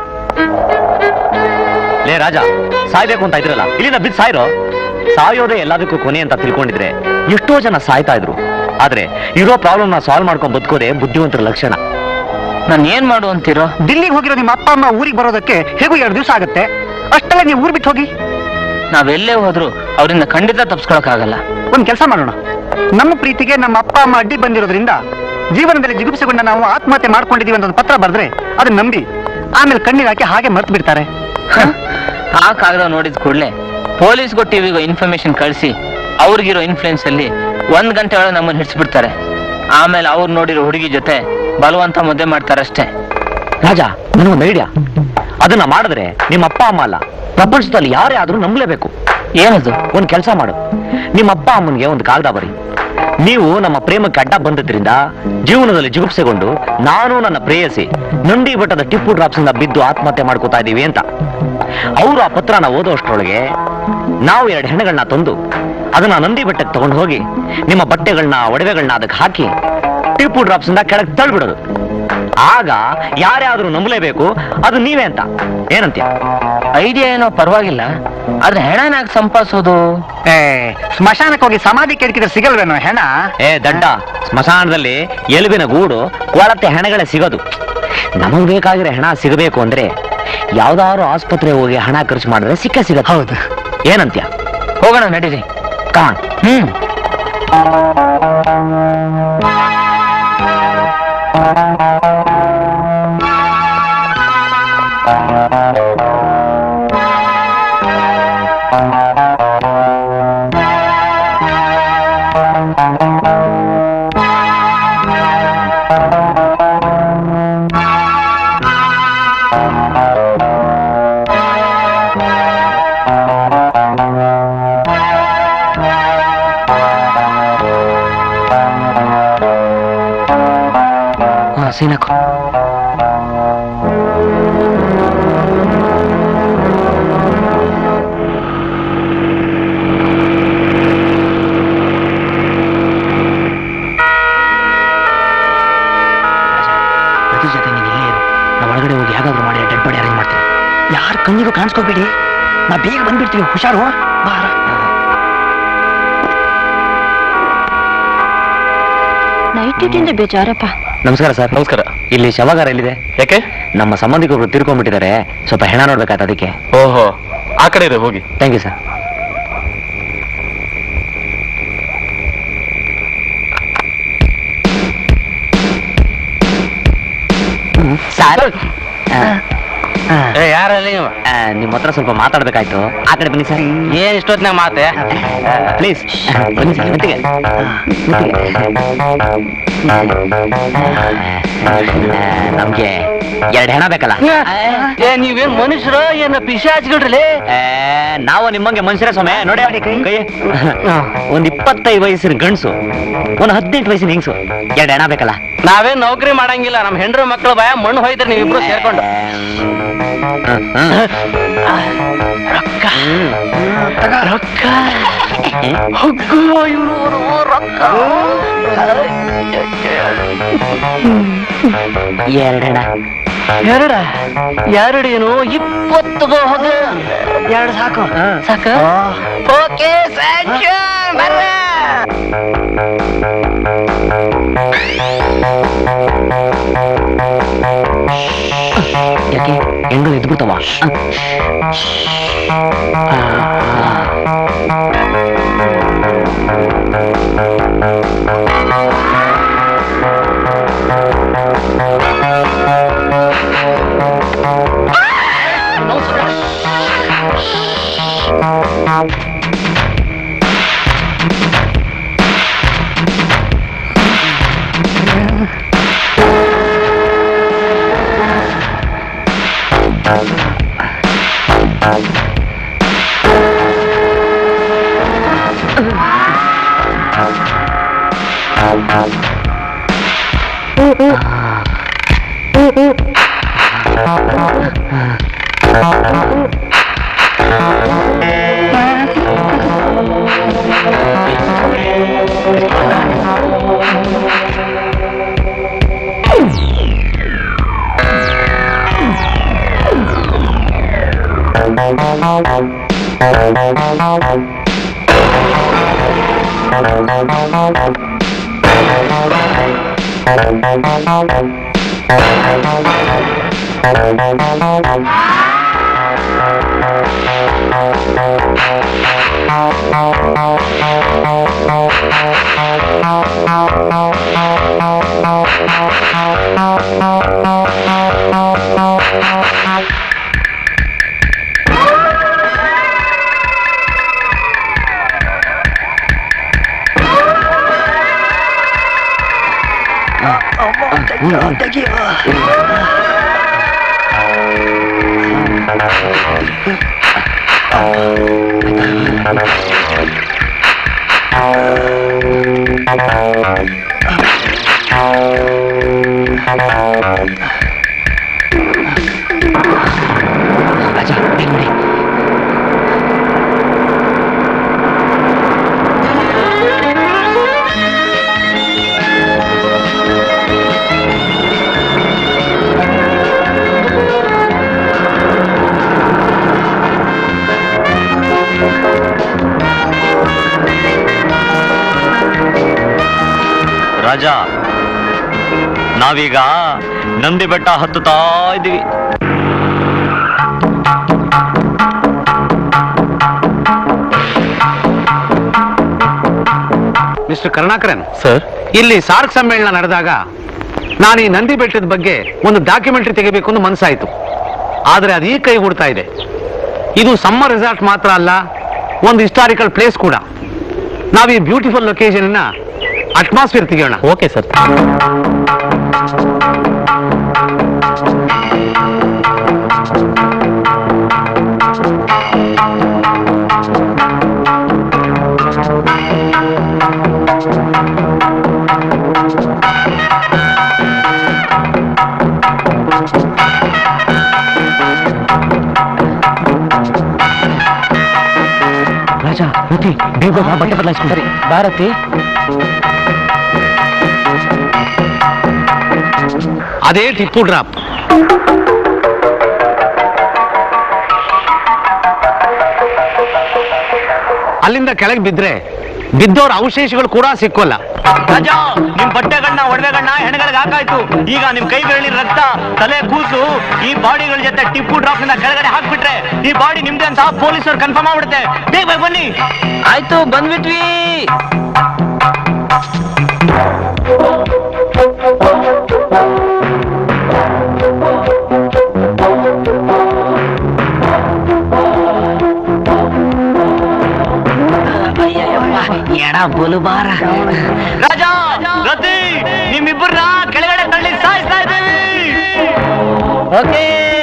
ಲೇ ರಾಜ ಸಾಯ್ಬೇಕು ಅಂತ ಇದ್ರಲ್ಲ ಇಲ್ಲಿಂದ ಬಿದ್ದು ಸಾಯ್ರೋ ಸಾಯೋದೇ ಎಲ್ಲದಕ್ಕೂ ಕೊನೆ ಅಂತ ತಿಳ್ಕೊಂಡಿದ್ರೆ ಎಷ್ಟೋ ಜನ ಸಾಯ್ತಾ ಇದ್ರು ಆದ್ರೆ ಇರೋ ಪ್ರಾಬ್ಲಮ್ ನ ಸಾಲ್ವ್ ಮಾಡ್ಕೊಂಡ್ ಬದುಕೋದೇ ಬುದ್ಧಿವಂತರ ಲಕ್ಷಣ ನಾನು ಏನ್ ಮಾಡು ಅಂತೀರೋ ಡಿಲ್ಲಿಗೆ ಹೋಗಿರೋ ನಿಮ್ಮ ಅಪ್ಪ ಅಮ್ಮ ಊರಿಗೆ ಬರೋದಕ್ಕೆ ಹೇಗೂ ಎರಡು ದಿವಸ ಆಗುತ್ತೆ ಅಷ್ಟೆಲ್ಲ ನೀವು ಊರ್ ಬಿಟ್ಟು ಹೋಗಿ ನಾವೆಲ್ಲೇ ಹೋದ್ರು ಅವರಿಂದ ಖಂಡಿತ ತಪ್ಸ್ಕೊಳಕ್ಕಾಗಲ್ಲ ಒಂದ್ ಕೆಲಸ ಮಾಡೋಣ ನಮ್ಮ ಪ್ರೀತಿಗೆ ನಮ್ಮ ಅಪ್ಪ ಅಮ್ಮ ಅಡ್ಡಿ ಬಂದಿರೋದ್ರಿಂದ ಜೀವನದಲ್ಲಿ ಜಿಗುಪ್ಸೆಗೊಂಡ ನಾವು ಆತ್ಮಹತ್ಯೆ ಮಾಡ್ಕೊಂಡಿದೀವಿ ಅಂತ ಒಂದು ಪತ್ರ ಬರೆದ್ರೆ ಅದನ್ನ ನಂಬಿ ಆಮೇಲೆ ಕಣ್ಣೀರ್ ಹಾಕಿ ಹಾಗೆ ಮರ್ತು ಬಿಡ್ತಾರೆ ಆ ಕಾಗದ ನೋಡಿದ ಕೂಡಲೇ ಪೊಲೀಸ್ಗೂ ಟಿವಿಗೂ ಇನ್ಫಾರ್ಮೇಶನ್ ಕಳಿಸಿ ಅವ್ರಿಗಿರೋ ಇನ್ಫ್ಲೂಯೆನ್ಸ್ ಅಲ್ಲಿ ಒಂದ್ ಗಂಟೆ ಒಳಗೆ ನಮ್ಮನ್ನ ಹಿಡಿಸ್ಬಿಡ್ತಾರೆ ಆಮೇಲೆ ಅವ್ರು ನೋಡಿರೋ ಹುಡುಗಿ ಜೊತೆ ಬಲವಂತ ಮದುವೆ ಮಾಡ್ತಾರಷ್ಟೇ ರಾಜ ನನಗೊಂದು ಐಡಿಯಾ ಅದನ್ನ ಮಾಡಿದ್ರೆ ನಿಮ್ಮ ಅಪ್ಪ ಅಮ್ಮ ಅಲ್ಲ ಪ್ರಪಂಚದಲ್ಲಿ ಯಾರೇ ಆದ್ರೂ ನಂಬಲೇಬೇಕು ಏನದು ಒಂದ್ ಕೆಲಸ ಮಾಡು ನಿಮ್ಮ ಅಪ್ಪ ಅಮ್ಮನಿಗೆ ಒಂದು ಕಾಗದ ಬರಿ ನೀವು ನಮ್ಮ ಪ್ರೇಮಕ್ಕೆ ಅಡ್ಡ ಬಂದಿದ್ರಿಂದ ಜೀವನದಲ್ಲಿ ಜಿಗುಪ್ಸೆಗೊಂಡು ನಾನು ನನ್ನ ಪ್ರೇಯಸಿ ನಂದಿ ಬೆಟ್ಟದ ಟಿಪ್ಪು ಡ್ರಾಪ್ಸ್ ಇಂದ ಬಿದ್ದು ಆತ್ಮಹತ್ಯೆ ಮಾಡ್ಕೋತಾ ಇದೀವಿ ಅಂತ ಅವರು ಆ ಪತ್ರನ ಓದೋಷ್ಟ್ರೊಳಗೆ ನಾವು ಎರಡು ಹೆಣಗಳನ್ನ ತಂದು ಅದನ್ನ ನಂದಿ ಬೆಟ್ಟಕ್ಕೆ ತಗೊಂಡು ಹೋಗಿ ನಿಮ್ಮ ಬಟ್ಟೆಗಳನ್ನ ಒಡವೆಗಳನ್ನ ಅದಕ್ಕೆ ಹಾಕಿ ಟಿಪ್ಪು ಡ್ರಾಪ್ಸ್ ಇಂದ ಕೆಳಗೆ ತಳ್ಬಿಡೋದು ಆಗ ಯಾರ್ಯಾದ್ರೂ ನಂಬಲೇಬೇಕು ಅದು ನೀವೇ ಅಂತ ಏನಂತ್ಯ ಐಡಿಯಾ ಏನೋ ಪರವಾಗಿಲ್ಲ ಆದ್ರೆ ಹೆಣನಾಗ ಸಂಪಾದಿಸೋದು ಏ ಸ್ಮಶಾನಕ್ಕೆ ಹೋಗಿ ಸಮಾಧಿ ಕೆದಕಿದ್ರೆ ಸಿಗಲ್ವೇನೋ ಹೆಣ ಏ ದಡ್ಡ ಸ್ಮಶಾನದಲ್ಲಿ ಎಲುಬಿನ ಗೂಡು ಕೊಳತೆ ಹೆಣಗಳೇ ಸಿಗೋದು ನಮಗ್ ಬೇಕಾಗಿರೋ ಹೆಣ ಸಿಗಬೇಕು ಅಂದ್ರೆ ಯಾವ್ದಾದ್ರು ಆಸ್ಪತ್ರೆ ಹೋಗಿ ಹಣ ಖರ್ಚು ಮಾಡಿದ್ರೆ ಸಿಕ್ಕ ಸಿಗತ್ತೆ ಹೌದು ಏನಂತ್ಯ ಹೋಗೋಣ ನಡೀರಿ ಕಾಣ್ ಹ್ಮ್ ಹಾ ಸೀನಕ್ಕು ಪ್ರತಿ ಜೊತೆ ನೀನು ಇಲ್ಲೇ ಇರು ನಾವು ಒಳಗಡೆ ಹೋಗಿ ಹೇಗಾದ್ರೂ ಮಾಡಿ ಡೆಡ್ ಬಾಡಿ ಅರೇಂಜ್ ಮಾಡ್ತೀನಿ ಯಾರ ಕಣ್ಣಿಗೂ ಕಾಣಿಸ್ಕೋಬೇಡಿ ನಾ ಬೇಗ ಬಂದ್ಬಿಡ್ತೀವಿ ಹುಷಾರು ಬಾರ ನೈಟ್ ಡ್ಯೂಟಿಯಿಂದ ಬೇಜಾರಪ್ಪ ನಮಸ್ಕಾರ ಸರ್ ನಮಸ್ಕಾರ ಇಲ್ಲಿ ಶವಗಾರ ಎಲ್ಲಿದೆ ಯಾಕೆ ನಮ್ಮ ಸಂಬಂಧಿಕರು ತಿರ್ಕೊಂಡ್ಬಿಟ್ಟಿದ್ದಾರೆ ಸ್ವಲ್ಪ ಹೆಣ ನೋಡ್ಬೇಕಾಯ್ತು ಅದಕ್ಕೆ ಓಹೋ ಆ ಕಡೆ ಇದೆ ಹೋಗಿ ಥ್ಯಾಂಕ್ ಯು ಸರ್ ಯಾರಲ್ಲಿ ನಿಮ್ಮ ಹತ್ರ ಸ್ವಲ್ಪ ಮಾತಾಡ್ಬೇಕಾಯ್ತು ಆ ಕಡೆ ಬನ್ನಿ ಸರ್ ಏನ್ ಇಷ್ಟೊತ್ನಾಗ ಮಾತೆ ಪ್ಲೀಸ್ ಬನ್ನಿ ಸರ್ ಮೆತ್ತಿಗೆ ನಮ್ಗೆ ಎರಡು ಹೆಣ ಬೇಕಲ್ಲ ಏ ನೀವೇನ್ ಮನುಷ್ಯರು ಏನ ಪಿಶಾಚ್ಗಳ್ರಿ ಏ, ನಾವು ನಿಮ್ಮಂಗೆ ಮನುಷ್ಯರೇ ಸ್ವಾಮಿ ನೋಡಿ ನೋಡಿ ಕೈ ಕೈ ಒಂದ್ ಇಪ್ಪತ್ತೈದು ವಯಸ್ಸಿನ ಗಂಡ್ಸು ಒಂದ್ ಹದಿನೆಂಟು ವಯಸ್ಸಿನ ಹೆಂಗ್ಸು ಎರಡು ಹೆಣ ಬೇಕಲ್ಲ ನಾವೇನ್ ನೌಕರಿ ಮಾಡಂಗಿಲ್ಲ ನಮ್ ಹೆಂಡ್ರ ಮಕ್ಳ ಭಯ ಮಣ್ಣು ಹೋಯ್ತಾರೆ ನೀವಿಬ್ರು ಸೇರ್ಕೊಂಡು ರೊಕ್ಕ ರೊಕ್ಕ ಹೊಗ್ಗು ಇವ್ರು ರೊಕ್ಕ ಎರಡು ಹೆಣ ಎರಡ ಎರಡು ಏನು ಇಪ್ಪತ್ತು ಹೋಗ ಎರಡು ಸಾಕು ಸಾಕ ಓಕೆ ಸ್ಯಾಂಕ್ಷನ್ ಯಾಕೆ ಹೆಂಗಳು ಎದ್ಬಿಡ್ತಾವ ರಾಜ ಬೇಗ ಮಾಡಿ ರಾಜ ನಾವೀಗ ನಂದಿ ಬೆಟ್ಟ ಹತ್ತುತ್ತಾ ಇದ್ದೀವಿ ಮಿಸ್ಟರ್ ಕರುಣಾಕರನ್ ಸರ್ ಇಲ್ಲಿ ಸಾರ್ಕ್ ಸಮ್ಮೇಳನ ನಡೆದಾಗ ನಾನು ಈ ನಂದಿ ಬೆಟ್ಟದ ಬಗ್ಗೆ ಒಂದು ಡಾಕ್ಯುಮೆಂಟರಿ ತೆಗಿಬೇಕು ಅಂತ ಮನಸ್ಸಾಯಿತು ಆದರೆ ಅದು ಈಗ ಕೈ ಹುಡ್ತಾ ಇದೆ ಇದು ಸಮ್ಮರ್ ರೆಸಾರ್ಟ್ ಮಾತ್ರ ಅಲ್ಲ ಒಂದು ಹಿಸ್ಟಾರಿಕಲ್ ಪ್ಲೇಸ್ ಕೂಡ ನಾವು ಈ ಬ್ಯೂಟಿಫುಲ್ ಲೊಕೇಶನ್ ಅಟ್ಮಾಸ್ಫಿಯರ್ ತೆಗೆಯೋಣ ಓಕೆ ಸರ್ ರಾಜ ರತಿ ಬೇಗ ಬಾ, ಬಟ್ಟೆ ಬದಲಾಯಿಸ್ಕೊಂಡ್ರಿ ಭಾರತಿ ಅದೇ ಟಿಪ್ಪು ಡ್ರಾಪ್ ಅಲ್ಲಿಂದ ಕೆಳಗೆ ಬಿದ್ರೆ ಬಿದ್ದವ್ರ ಅವಶೇಷಗಳು ಕೂಡ ಸಿಕ್ಕೋಲ್ಲ ರಾಜ ನಿಮ್ ಬಟ್ಟೆಗಳನ್ನ ಒಡವೆಗಳನ್ನ ಹೆಣಗಳಿಗೆ ಹಾಕಾಯ್ತು ಈಗ ನಿಮ್ ಕೈ ಬೆರಳಿನ ರಕ್ತ ತಲೆ ಕೂಸು ಈ ಬಾಡಿಗಳ ಜೊತೆ ಟಿಪ್ಪು ಡ್ರಾಪ್ ನಿಂದ ಕೆಳಗಡೆ ಹಾಕ್ಬಿಟ್ರೆ ಈ ಬಾಡಿ ನಿಮ್ದೆ ಅಂತ ಪೊಲೀಸರು ಕನ್ಫರ್ಮ್ ಆಗ್ಬಿಡುತ್ತೆ ಬೇಗ ಬೇಗ ಬನ್ನಿ ಆಯ್ತು ಬಂದ್ಬಿಟ್ವಿ ಬಾರ ರಾಜ ರತಿ ನಿಮ್ಮಿಬ್ಬರನ್ನ ಕೆಳಗಡೆ ತಳ್ಳಿ ಸಾಯಿಸ್ತಾ ಇದ್ದೀವಿ ಓಕೆ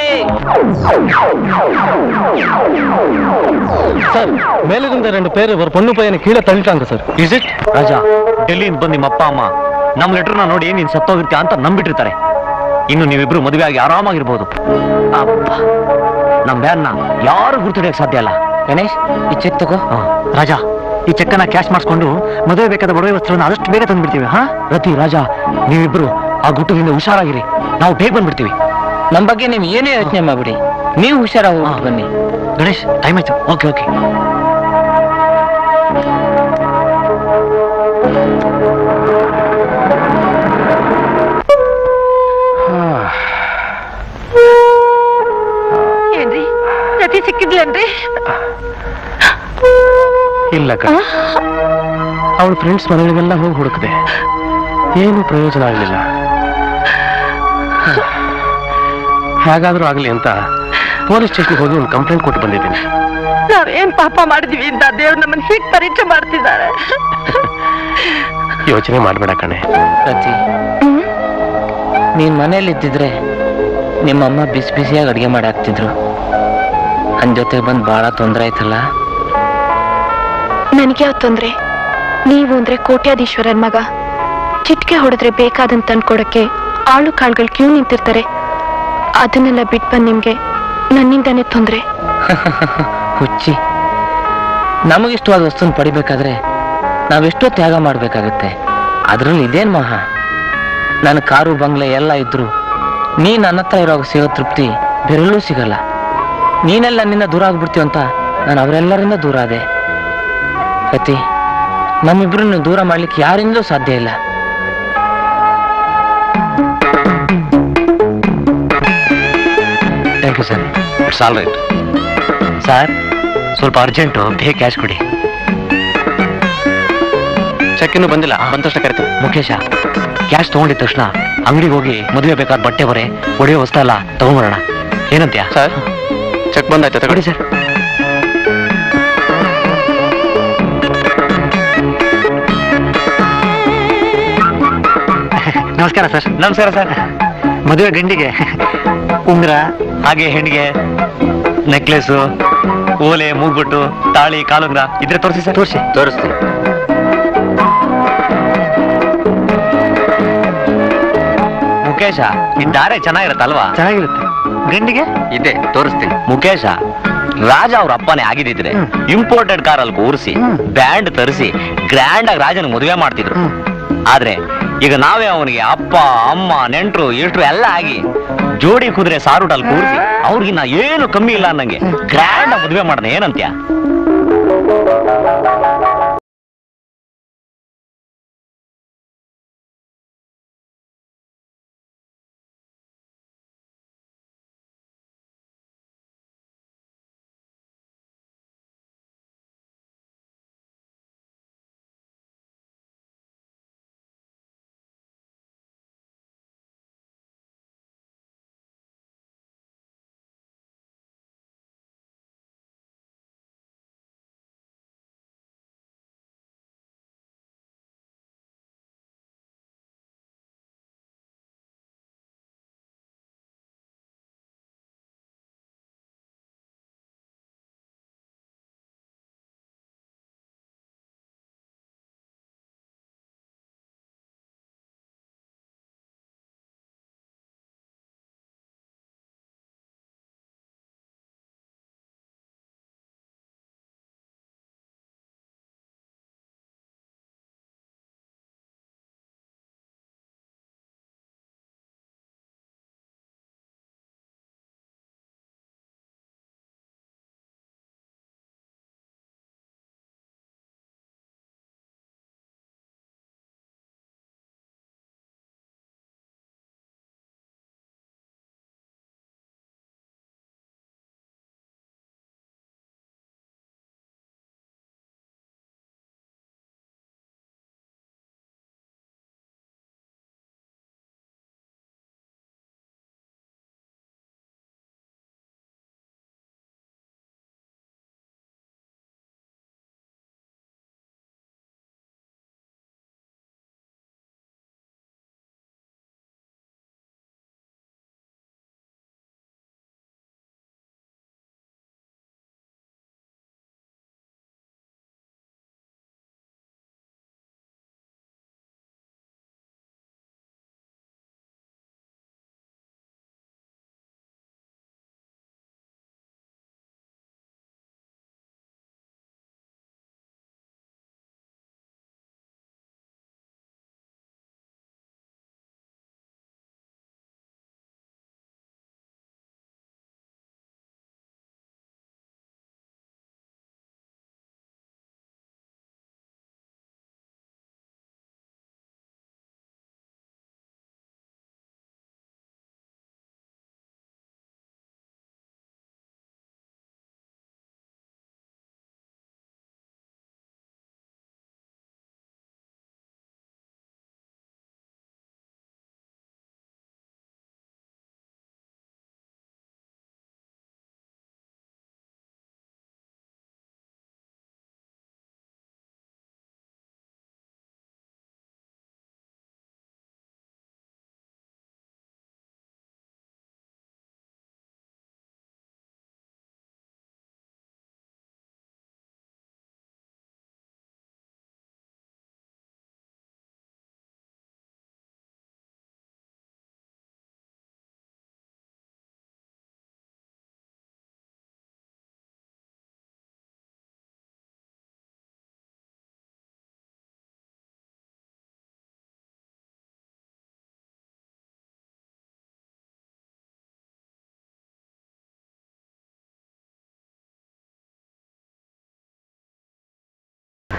சார் மேலிருந்த ரெண்டு பேர் ஒரு பொண்ணு பையனை கீழே தள்ளிட்டாங்க சார் ಇಸ್ ಇಟ್ ರಾಜ ಡೆಲ್ಲಿಯಿಂದ ಬಂದು ನಿಮ್ಮ ಅಪ್ಪ ಅಮ್ಮ ನಮ್ಮ ಲೆಟರ್ನ ನೋಡಿ ನೀನ್ ಸತ್ತೋಗಿರ್ತೀಯ ಅಂತ ನಂಬಿಟ್ಟಿರ್ತಾರೆ ಇನ್ನು ನೀವಿಬ್ರು ಮದುವೆ ಆಗಿ ಆರಾಮಾಗಿರ್ಬೋದು ಅಪ್ಪ ನಮ್ಮ ಬ್ಯಾನ್ನ ಯಾರು ಗುರ್ತಿಡಿಯಕ್ ಸಾಧ್ಯ ಅಲ್ಲ ಗಣೇಶ್ ಈ ಚೆಕ್ ತಗೋ ಆ, ರಾಜ ಈ ಚೆಕ್ಕನ್ನ ಕ್ಯಾಶ್ ಮಾಡಿಸ್ಕೊಂಡು ಮದುವೆ ಬೇಕಾದ ಒಡವೆ ವಸ್ತ್ರವನ್ನು ಆದಷ್ಟು ಬೇಗ ತಂದ್ಬಿಡ್ತೀವಿ ಹಾ ರತಿ ರಾಜ ನೀವಿಬ್ರು ಆ ಗುಟ್ಟದಿಂದ ಹುಷಾರಾಗಿರಿ ನಾವು ಬೇಗ ಬಂದ್ಬಿಡ್ತೀವಿ ನಮ್ ಬಗ್ಗೆ ನೀವು ಏನೇ ಯೋಚನೆ ಮಾಡ್ಬಿಡಿ ನೀವು ಹುಷಾರಾಗಿ ಹೋಗ್ಬಿಟ್ಟು ಬನ್ನಿ ಗಣೇಶ್ ಟೈಮ್ ಆಯ್ತು ಓಕೆ ಓಕೆ ಏನ್ರಿ ರತಿ ಸಿಕ್ಕಿದ್ಲೇನ್ರಿ ಇಲ್ಲ ಅವಳ ಫ್ರೆಂಡ್ಸ್ ಮನೆಗಳಿಗೆಲ್ಲ ಹೋಗಿ ಹುಡುಕಿದೆ ಏನು ಪ್ರಯೋಜನ ಆಗಲಿಲ್ಲ ಹೇಗಾದ್ರೂ ಆಗಲಿ ಅಂತ ಪೊಲೀಸ್ ಸ್ಟೇಷನ್ಗೆ ಹೋಗಿ ಒಂದು ಕಂಪ್ಲೇಂಟ್ ಕೊಟ್ಟು ಬಂದಿದ್ದೀನಿ ನಾವೇನ್ ಪಾಪ ಮಾಡಿದ್ವಿ ಅಂತ ದೇವ್ರು ನಮ್ಮನ್ನ ಹೀಗ್ ಪರೀಕ್ಷೆ ಮಾಡ್ತಿದ್ದಾರೆ ಯೋಚನೆ ಮಾಡಬೇಡ ಕಣೆ ರತಿ ನೀನ್ ಮನೇಲಿ ಇದ್ದಿದ್ರೆ ನಿಮ್ಮಮ್ಮ ಬಿಸಿ ಬಿಸಿಯಾಗಿ ಅಡಿಗೆ ಮಾಡಿ ಹಾಕ್ತಿದ್ರು ನನ್ ಜೊತೆ ಬಂದ್ ಬಹಳ ತೊಂದ್ರೆ ಆಯ್ತಲ್ಲ ನನಗೆ ಯಾವ ತೊಂದ್ರೆ ನೀವು ಅಂದ್ರೆ ಕೋಟ್ಯಾಧೀಶ್ವರನ್ ಮಗ ಚಿಟ್ಕೆ ಹೊಡೆದ್ರೆ ಬೇಕಾದಂತ ತಂದ್ಕೊಡಕ್ಕೆ ಆಳು ಕಾಳುಗಳು ಕ್ಯೂ ನಿಂತಿರ್ತಾರೆ ಅದನ್ನೆಲ್ಲ ಬಿಟ್ ಬಂದ್ ನಿಮ್ಗೆ ನನ್ನಿಂದಾನೇ ತೊಂದ್ರೆ ಹುಚ್ಚಿ ನಮಗಿಷ್ಟವಾದ ವಸ್ತುನ ಪಡಿಬೇಕಾದ್ರೆ ನಾವೆಷ್ಟೋ ತ್ಯಾಗ ಮಾಡ್ಬೇಕಾಗತ್ತೆ ಅದ್ರಲ್ಲಿ ಇದೇನ್ ಮಹಾ ನನ್ನ ಕಾರು ಬಂಗ್ಲೆ ಎಲ್ಲ ಇದ್ರು ನೀ ನನ್ನ ಹತ್ರ ಇರೋ ಸಿಗೋ ತೃಪ್ತಿ ಬೇರೆಲ್ಲೂ ಸಿಗಲ್ಲ ನೀನೆಲ್ಲ ನನ್ನಿಂದ ದೂರ ಆಗ್ಬಿಡ್ತೀವ ಅಂತ ನಾನು ಅವರೆಲ್ಲರಿಂದ ದೂರ ಆದೆ ರತಿ ನಮ್ಮಿಬ್ರನ್ನ ದೂರ ಮಾಡ್ಲಿಕ್ಕೆ ಯಾರಿಂದಲೂ ಸಾಧ್ಯ ಇಲ್ಲ thank you sir it's all right sir ಸ್ವಲ್ಪ ಅರ್ಜೆಂಟು ಬೇಗ ಕ್ಯಾಶ್ ಕೊಡಿ ಚೆಕ್ ಇನ್ನೂ ಬಂದಿಲ್ಲ ಬಂದಷ್ಟ ಕರಿತು ಮುಖೇಶ ಕ್ಯಾಶ್ ತಗೊಂಡಿದ ತಕ್ಷಣ ಅಂಗಡಿಗೆ ಹೋಗಿ ಮದುವೆ ಬೇಕಾದ ಬಟ್ಟೆ ಬರೆ ಒಡೆಯೋ ವಸ್ತು ಎಲ್ಲ ತಗೊಂಬರೋಣ ಏನಂತ್ಯ ಸರ್ ಚೆಕ್ ಬಂದಾಯ್ತು ತಗೊಳ್ಳಿ ತಗೊಳ್ಳಿ ಸರ್ ನಮಸ್ಕಾರ ಸರ್ ನಮಸ್ಕಾರ ಸರ್ ಮದುವೆ ಗಂಡಿಗೆ ಉಂಗ್ರ ಹಾಗೆ ಹೆಣ್ಣಿಗೆ ನೆಕ್ಲೆಸು ಓಲೆ ಮೂಗ್ಬಟ್ಟು ತಾಳಿ ಕಾಲುಂಗ್ರ ಇದ್ರೆ ತೋರಿಸಿ ಸರ್ ತೋರಿಸಿ ತೋರಿಸ್ತೀನಿ ಮುಖೇಶ ಈ ದಾರೆ ಚೆನ್ನಾಗಿರತ್ತಲ್ವಾ ಚೆನ್ನಾಗಿರುತ್ತೆ ಗಂಡಿಗೆ ಇದೆ ತೋರಿಸ್ತೀನಿ ಮುಖೇಶ ರಾಜ ಅವ್ರ ಅಪ್ಪನೇ ಆಗಿದ್ದಿದ್ರೆ ಹ್ಮ್. ಇಂಪೋರ್ಟೆಡ್ ಕಾರಲ್ಲಿ ಕೂರಿಸಿ ಹ್ಮ್. ಬ್ಯಾಂಡ್ ತರಿಸಿ ಗ್ರ್ಯಾಂಡ್ ಆಗಿ ರಾಜನ ಮದುವೆ ಮಾಡ್ತಿದ್ರು ಹ್ಮ್. ಆದ್ರೆ ಈಗ ನಾವೇ ಅವನಿಗೆ ಅಪ್ಪ ಅಮ್ಮ ನೆಂಟ್ರು ಇಷ್ಟ್ರು ಎಲ್ಲ ಆಗಿ ಜೋಡಿ ಕುದುರೆ ಸಾರುಟಲ್ಲಿ ಕೂರಿಸಿ ಅವ್ರಿಗಿನ್ನ ಏನು ಕಮ್ಮಿ ಇಲ್ಲ ಅನ್ನಂಗೆ ಗ್ರ್ಯಾಂಡ್ ಮದುವೆ ಮಾಡೋಣ ಏನಂತ್ಯ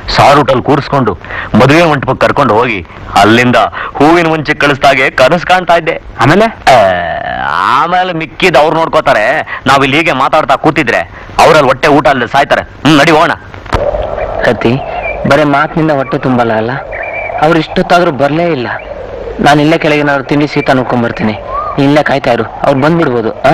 ಸಾರೂಟಲ್ಲಿ ಕೂರಿಸ್ಕೊಂಡು ಮದುವೆ ಮಂಟಪಕ್ಕೆ ಕರ್ಕೊಂಡು ಹೋಗಿ ಅಲ್ಲಿಂದ ಹೂವಿನ ಮುಂಚೆ ಕಳಿಸ್ದಾಗೆ ಕನಸು ಕಾಣ್ತಾ ಇದ್ದೆ ಆಮೇಲೆ ಆ, ಆಮೇಲೆ ಮಿಕ್ಕಿದ್ ಅವ್ರು ನೋಡ್ಕೋತಾರೆ ನಾವ್ ಇಲ್ಲಿ ಹೀಗೆ ಮಾತಾಡ್ತಾ ಕೂತಿದ್ರೆ ಅವರಲ್ಲಿ ಹೊಟ್ಟೆ ಊಟ ಅಲ್ಲದೆ ಸಾಯ್ತಾರೆ ಹ್ಮ್ ನಡಿ ಹೋಗೋಣ ಕತ್ತಿ ಬರೀ ಮಾತಿನಿಂದ ಹೊಟ್ಟೆ ತುಂಬಲ್ಲ ಅಲ್ಲ ಅವ್ರು ಇಷ್ಟೊತ್ತಾದ್ರೂ ಬರ್ಲೇ ಇಲ್ಲ ನಾನು ಇಲ್ಲೇ ಕೆಳಗೆ ಏನಾದ್ರು ತಿಂಡಿ ಸೀತಾ ನೋಡ್ಕೊಂಡ್ ಬರ್ತೀನಿ ನೀನ್ ಇಲ್ಲೇ ಕಾಯ್ತಾ ಇರು ಅವ್ರು ಬಂದ್ಬಿಡ್ಬೋದು ಆ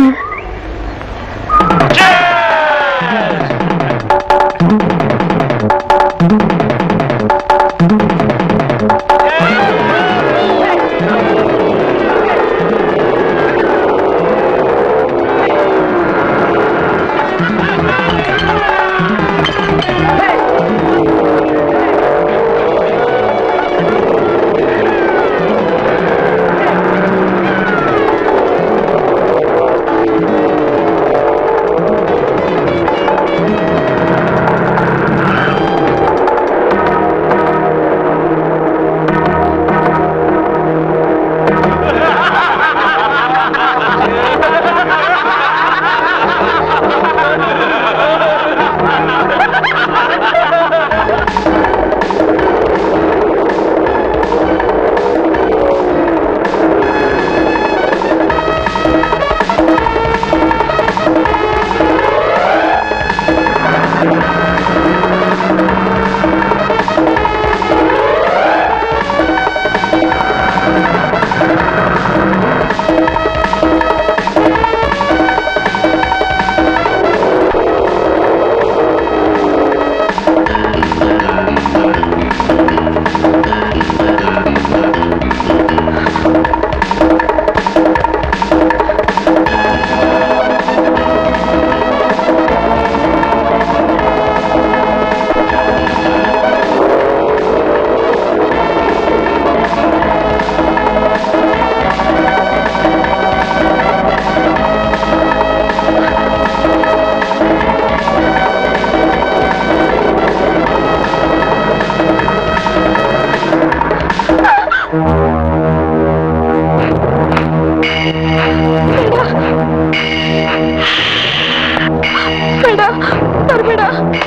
ಬೇಡ ಬರ್ಬೇಡ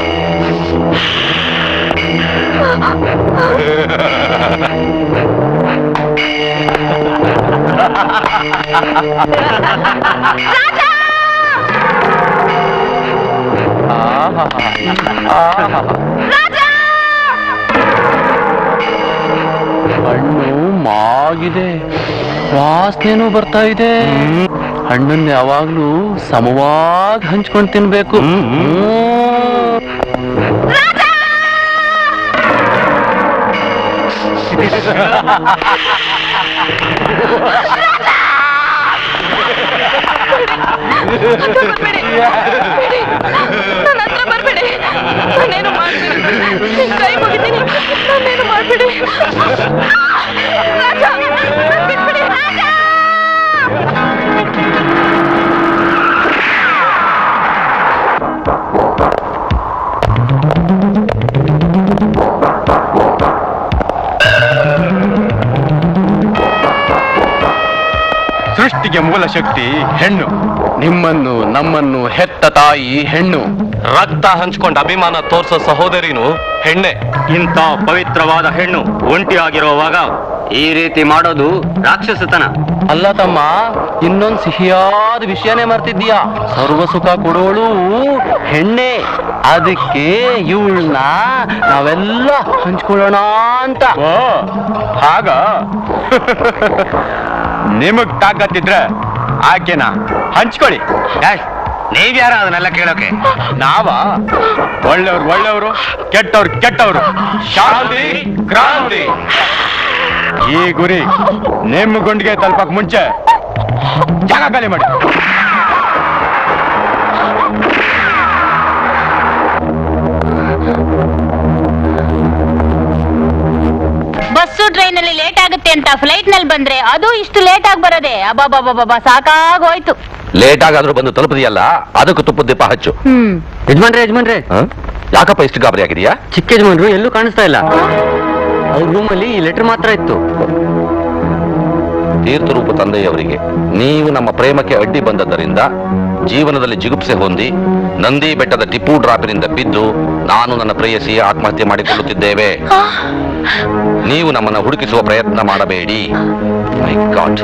ಹಣ್ಣು ಮಾಗಿದೆ ವಾಸನೆನೂ ಬರ್ತಾ ಇದೆ ಹಣ್ಣನ್ನ ಯಾವಾಗ್ಲೂ ಸಮವಾಗಿ ಹಂಚ್ಕೊಂಡು ತಿನ್ಬೇಕು ಹ್ಮ್. ನನ್ನ ಹತ್ರ ಬರ್ಬೇಡಿ ನಾನೇನು ಮಾಡ್ಬೇಡಿ ನಿಮ್ ಕೈ ಮುಗಿತೀನಿ ನಾನೇನು ಮಾಡ್ಬೇಡಿ ರಾಜ ನನ್ ಬಿಟ್ಬಿಡಿ ರಾಜ ಸೃಷ್ಟಿಗೆ ಮೂಲ ಶಕ್ತಿ ಹೆಣ್ಣು ನಿಮ್ಮನ್ನು ನಮ್ಮನ್ನು ಹೆತ್ತ ತಾಯಿ ಹೆಣ್ಣು ರಕ್ತ ಹಂಚ್ಕೊಂಡ್ ಅಭಿಮಾನ ತೋರ್ಸೋ ಸಹೋದರಿನು ಹೆಣ್ಣೆ ಇಂಥ ಪವಿತ್ರವಾದ ಹೆಣ್ಣು ಒಂಟಿಯಾಗಿರುವಾಗ ಈ ರೀತಿ ಮಾಡೋದು ರಾಕ್ಷಸತನ ಅಲ್ಲ ತಮ್ಮ ಇನ್ನೊಂದ್ ಸಿಹಿಯಾದ ವಿಷಯನೇ ಮರ್ತಿದ್ದೀಯಾ ಸರ್ವ ಸುಖ ಕೊಡೋಳು ಹೆಣ್ಣೆ ಅದಕ್ಕೆ ಇವಳನ್ನ ನಾವೆಲ್ಲ ಹಂಚ್ಕೊಳ್ಳೋಣ ಅಂತ ಹಾಗ ನಿಮಗ್ ತಾಕತ್ತಿದ್ರೆ ಆಕೆನ ಹಂಚ್ಕೊಳ್ಳಿ ನೀವ್ಯಾರ ಅದನ್ನೆಲ್ಲ ಕೇಳೋಕೆ ನಾವ ಒಳ್ಳೆಯವ್ರು ಒಳ್ಳೆಯವರು ಕೆಟ್ಟವ್ರು ಕೆಟ್ಟವ್ರು ಶಾಂತಿ ಕ್ರಾಂತಿ ಈ ಗುರಿ ನಿಮ್ಮ ಗುಂಡಿಗೆ ತಲುಪಕ್ ಮುಂಚೆ ಜಾಗ ಖಾಲಿ ಮಾಡಿ ಬಸ್ಸು ಟ್ರೈನ್ ಅಲ್ಲಿ ಲೇಟ್ ಆಗುತ್ತೆ ಅಂತ ಫ್ಲೈಟ್ ನಲ್ಲಿ ಬಂದ್ರೆ ಅದು ಇಷ್ಟು ಲೇಟ್ ಆಗಿ ಬರೋದೆ ಅಬ್ಬಬ್ಬಬ್ಬಬ್ಬ ಸಾಕಾಗೋಯ್ತು ಲೇಟ್ ಆಗಾದ್ರೂ ಬಂದು ತಲುಪದಿಯಲ್ಲ ಅದಕ್ಕೂ ತುಪ್ಪದ ದೀಪ ಹಚ್ಚು ಹ್ಮ್ ಯಜಮಾನ್ರೆ ಯಜಮಾನ್ರೆ ಹ? ಯಾಕಪ್ಪ ಇಷ್ಟು ಗಾಬರಿ ಆಗಿದೆಯಾ ಚಿಕ್ಕ ಯಜಮಾನ್ರು ಎಲ್ಲೂ ಕಾಣಿಸ್ತಾ ಇಲ್ಲ ಅವ್ರ ರೂಮಲ್ಲಿ ಈ ಲೆಟರ್ ಮಾತ್ರ ಇತ್ತು ತೀರ್ಥರೂಪ ತಂದೆಯವರಿಗೆ ನೀವು ನಮ್ಮ ಪ್ರೇಮಕ್ಕೆ ಅಡ್ಡಿ ಬಂದದ್ದರಿಂದ ಜೀವನದಲ್ಲಿ ಜಿಗುಪ್ಸೆ ಹೊಂದಿ ನಂದಿ ಬೆಟ್ಟದ ಟಿಪ್ಪು ಡ್ರಾಪಿನಿಂದ ಬಿದ್ದು ನಾನು ನನ್ನ ಪ್ರೇಯಸಿ ಆತ್ಮಹತ್ಯೆ ಮಾಡಿಕೊಳ್ಳುತ್ತಿದ್ದೇವೆ ನೀವು ನಮ್ಮನ್ನು ಹುಡುಕಿಸುವ ಪ್ರಯತ್ನ ಮಾಡಬೇಡಿ my God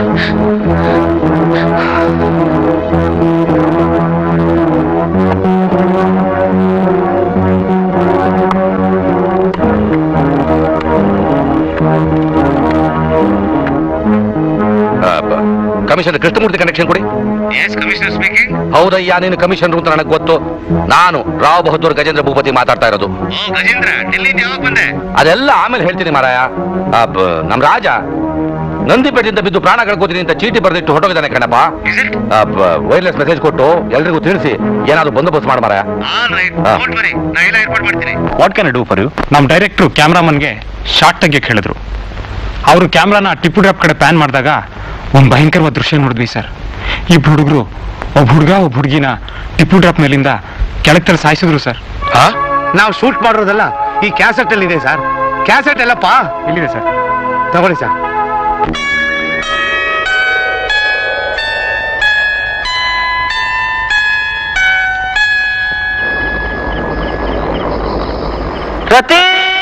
commissioner Krishnamurthy connection ಕೊಡಿ ಎಸ್ ಕಮಿಷನರ್ ಸ್ಪೀಕಿಂಗ್ ಹೌದಯ್ಯ ನೀನು ಕಮಿಷನರ್ ಅಂತ ನನಗೆ ಗೊತ್ತು ನಾನು ರಾವ್ ಬಹದ್ದೂರ್ ಗಜೇಂದ್ರ ಭೂಪತಿ ಮಾತಾಡ್ತಾ ಇರೋದು ಓ ಗಜೇಂದ್ರ ಡೆಲ್ಲಿಂದ ಯಾವಾಗ ಬಂದೆ ಅದೆಲ್ಲ ಆಮೇಲೆ ಹೇಳ್ತೀನಿ ಮಾರಾಯ ಆ, ಬ- ನಮ್ ರಾಜ ನಂದಿಪೇಟೆಯಿಂದ ಬಿದ್ದು ಪ್ರಾಣ ಕಳ್ಕೋತೀನಿ ಅಂತ ಚೀಟಿ ಬರೆದಿಟ್ಟು ಹೊರಟೋಗಿದ್ದಾನೆ ಕಣಪ್ಪ ವೈರ್ಲೆಸ್ ಮೆಸೇಜ್ ಕೊಟ್ಟು ಎಲ್ರಿಗೂ ತಿಳಿಸಿ ಏನಾದ್ರು ಬಂದೋಬಸ್ತ್ ಮಾಡ ಮಾರಾಯ ಆಲ್ ರೈಟ್ ಹಾ. ಡೋಂಟ್ ವರಿ ನಾ ಎಲ್ಲ ಏರ್ಪಾಡು ಮಾಡ್ತೀನಿ what can do for you ನಮ್ಮ ಡೈರೆಕ್ಟ್ರು ಕ್ಯಾಮ್ರಾಮನ್ಗೆ ಶಾರ್ಟ್ ತೆಗಿಯಕ್ಕೆ ಹೇಳಿದ್ರು ಅವರು ಕ್ಯಾಮ್ರಾನ ಟಿಪ್ಪು ಡ್ರಾಪ್ ಕಡೆ ಪ್ಯಾನ್ ಮಾಡಿದಾಗ ಒಂದು ಭಯಂಕರವಾದ ದೃಶ್ಯ ನೋಡಿದ್ವಿ ಸರ್ ಇಬ್ಬರು ಹುಡುಗರು ಒಬ್ಬ ಹುಡುಗ ಒಬ್ಬ ಹುಡುಗಿನ ಟಿಪ್ಪು ಡ್ರಾಪ್ ಮೇಲಿಂದ ಕೆಳಗೆ ತಲೆ ಸಾಯಿಸಿದ್ರು ಸರ್ ನಾವು ಶೂಟ್ ಮಾಡಿರೋದಲ್ಲ ಈ ಕ್ಯಾಸೆಟ್ ಅಲ್ಲಿ ಇದೆ ಸರ್ ಕ್ಯಾಸೆಟ್ ಎಲ್ಲಪ್ಪ ಇಲ್ಲಿದೆ ಸರ್ ತಗೊಳ್ಳಿ ಸರ್ ರತಿ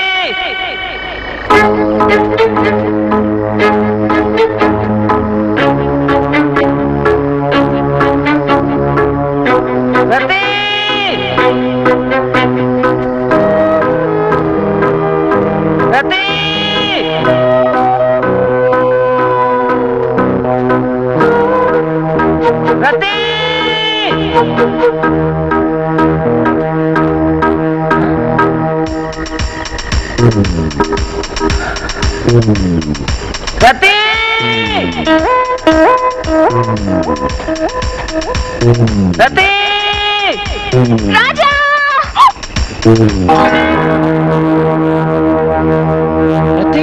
ರತಿ ರತಿ ರತಿ ರತಿ ರತಿ ರಾಜ ರತಿ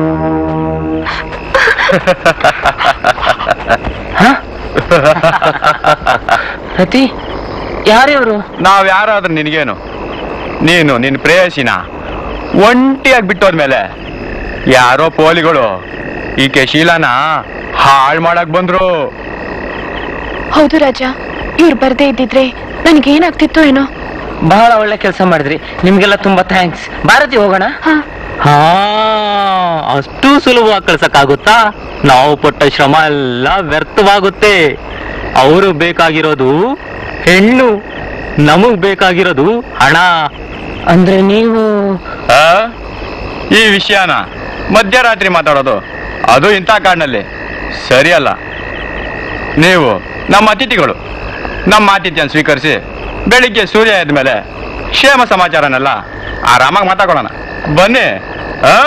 ರತಿ ಯಾರಿವರು ನಾವ್ ಯಾರಾದ್ರೂ ನಿನಗೇನು ನೀನು ನಿನ್ನ ಪ್ರೇಯಸಿನ ಒಂಟಿಯಾಗಿ ಬಿಟ್ಟೋದ್ಮೇಲೆ ಯಾರೋ ಪೋಲಿಗಳು ಈಕೆ ಶೀಲಾನ ಹಾಳ್ ಮಾಡಕ್ ಬಂದ್ರು ಹೌದು ರಾಜ ಇವ್ರು ಬರ್ದೇ ಇದ್ದಿದ್ರೆ ನನಗೇನಾಗ್ತಿತ್ತು ಏನೋ ಬಹಳ ಒಳ್ಳೆ ಕೆಲಸ ಮಾಡಿದ್ರಿ ನಿಮ್ಗೆಲ್ಲ ತುಂಬಾ ಥ್ಯಾಂಕ್ಸ್ ಭಾರತಿ ಹೋಗೋಣ ಹಾ ಅಷ್ಟು ಸುಲಭವಾಗಿ ಕಳ್ಸಕ್ಕಾಗುತ್ತಾ ನಾವು ಪಟ್ಟ ಶ್ರಮ ಎಲ್ಲ ವ್ಯರ್ಥವಾಗುತ್ತೆ ಅವರು ಬೇಕಾಗಿರೋದು ಹೆಣ್ಣು ನಮಗ್ ಬೇಕಾಗಿರೋದು ಹಣ ಅಂದ್ರೆ ನೀವು ಆ? ಈ ವಿಷಯನ ಮಧ್ಯರಾತ್ರಿ ಮಾತಾಡೋದು ಅದು ಇಂಥ ಕಾಡಿನಲ್ಲಿ ಸರಿಯಲ್ಲ ನೀವು ನಮ್ಮ ಅತಿಥಿಗಳು ನಮ್ಮ ಆತಿಥ್ಯನ ಸ್ವೀಕರಿಸಿ ಬೆಳಿಗ್ಗೆ ಸೂರ್ಯ ಎದ್ದ ಮೇಲೆ ಕ್ಷೇಮ ಸಮಾಚಾರನೆಲ್ಲ ಆರಾಮಾಗಿ ಮಾತಾಡೋಣ ಬನ್ನಿ ಆ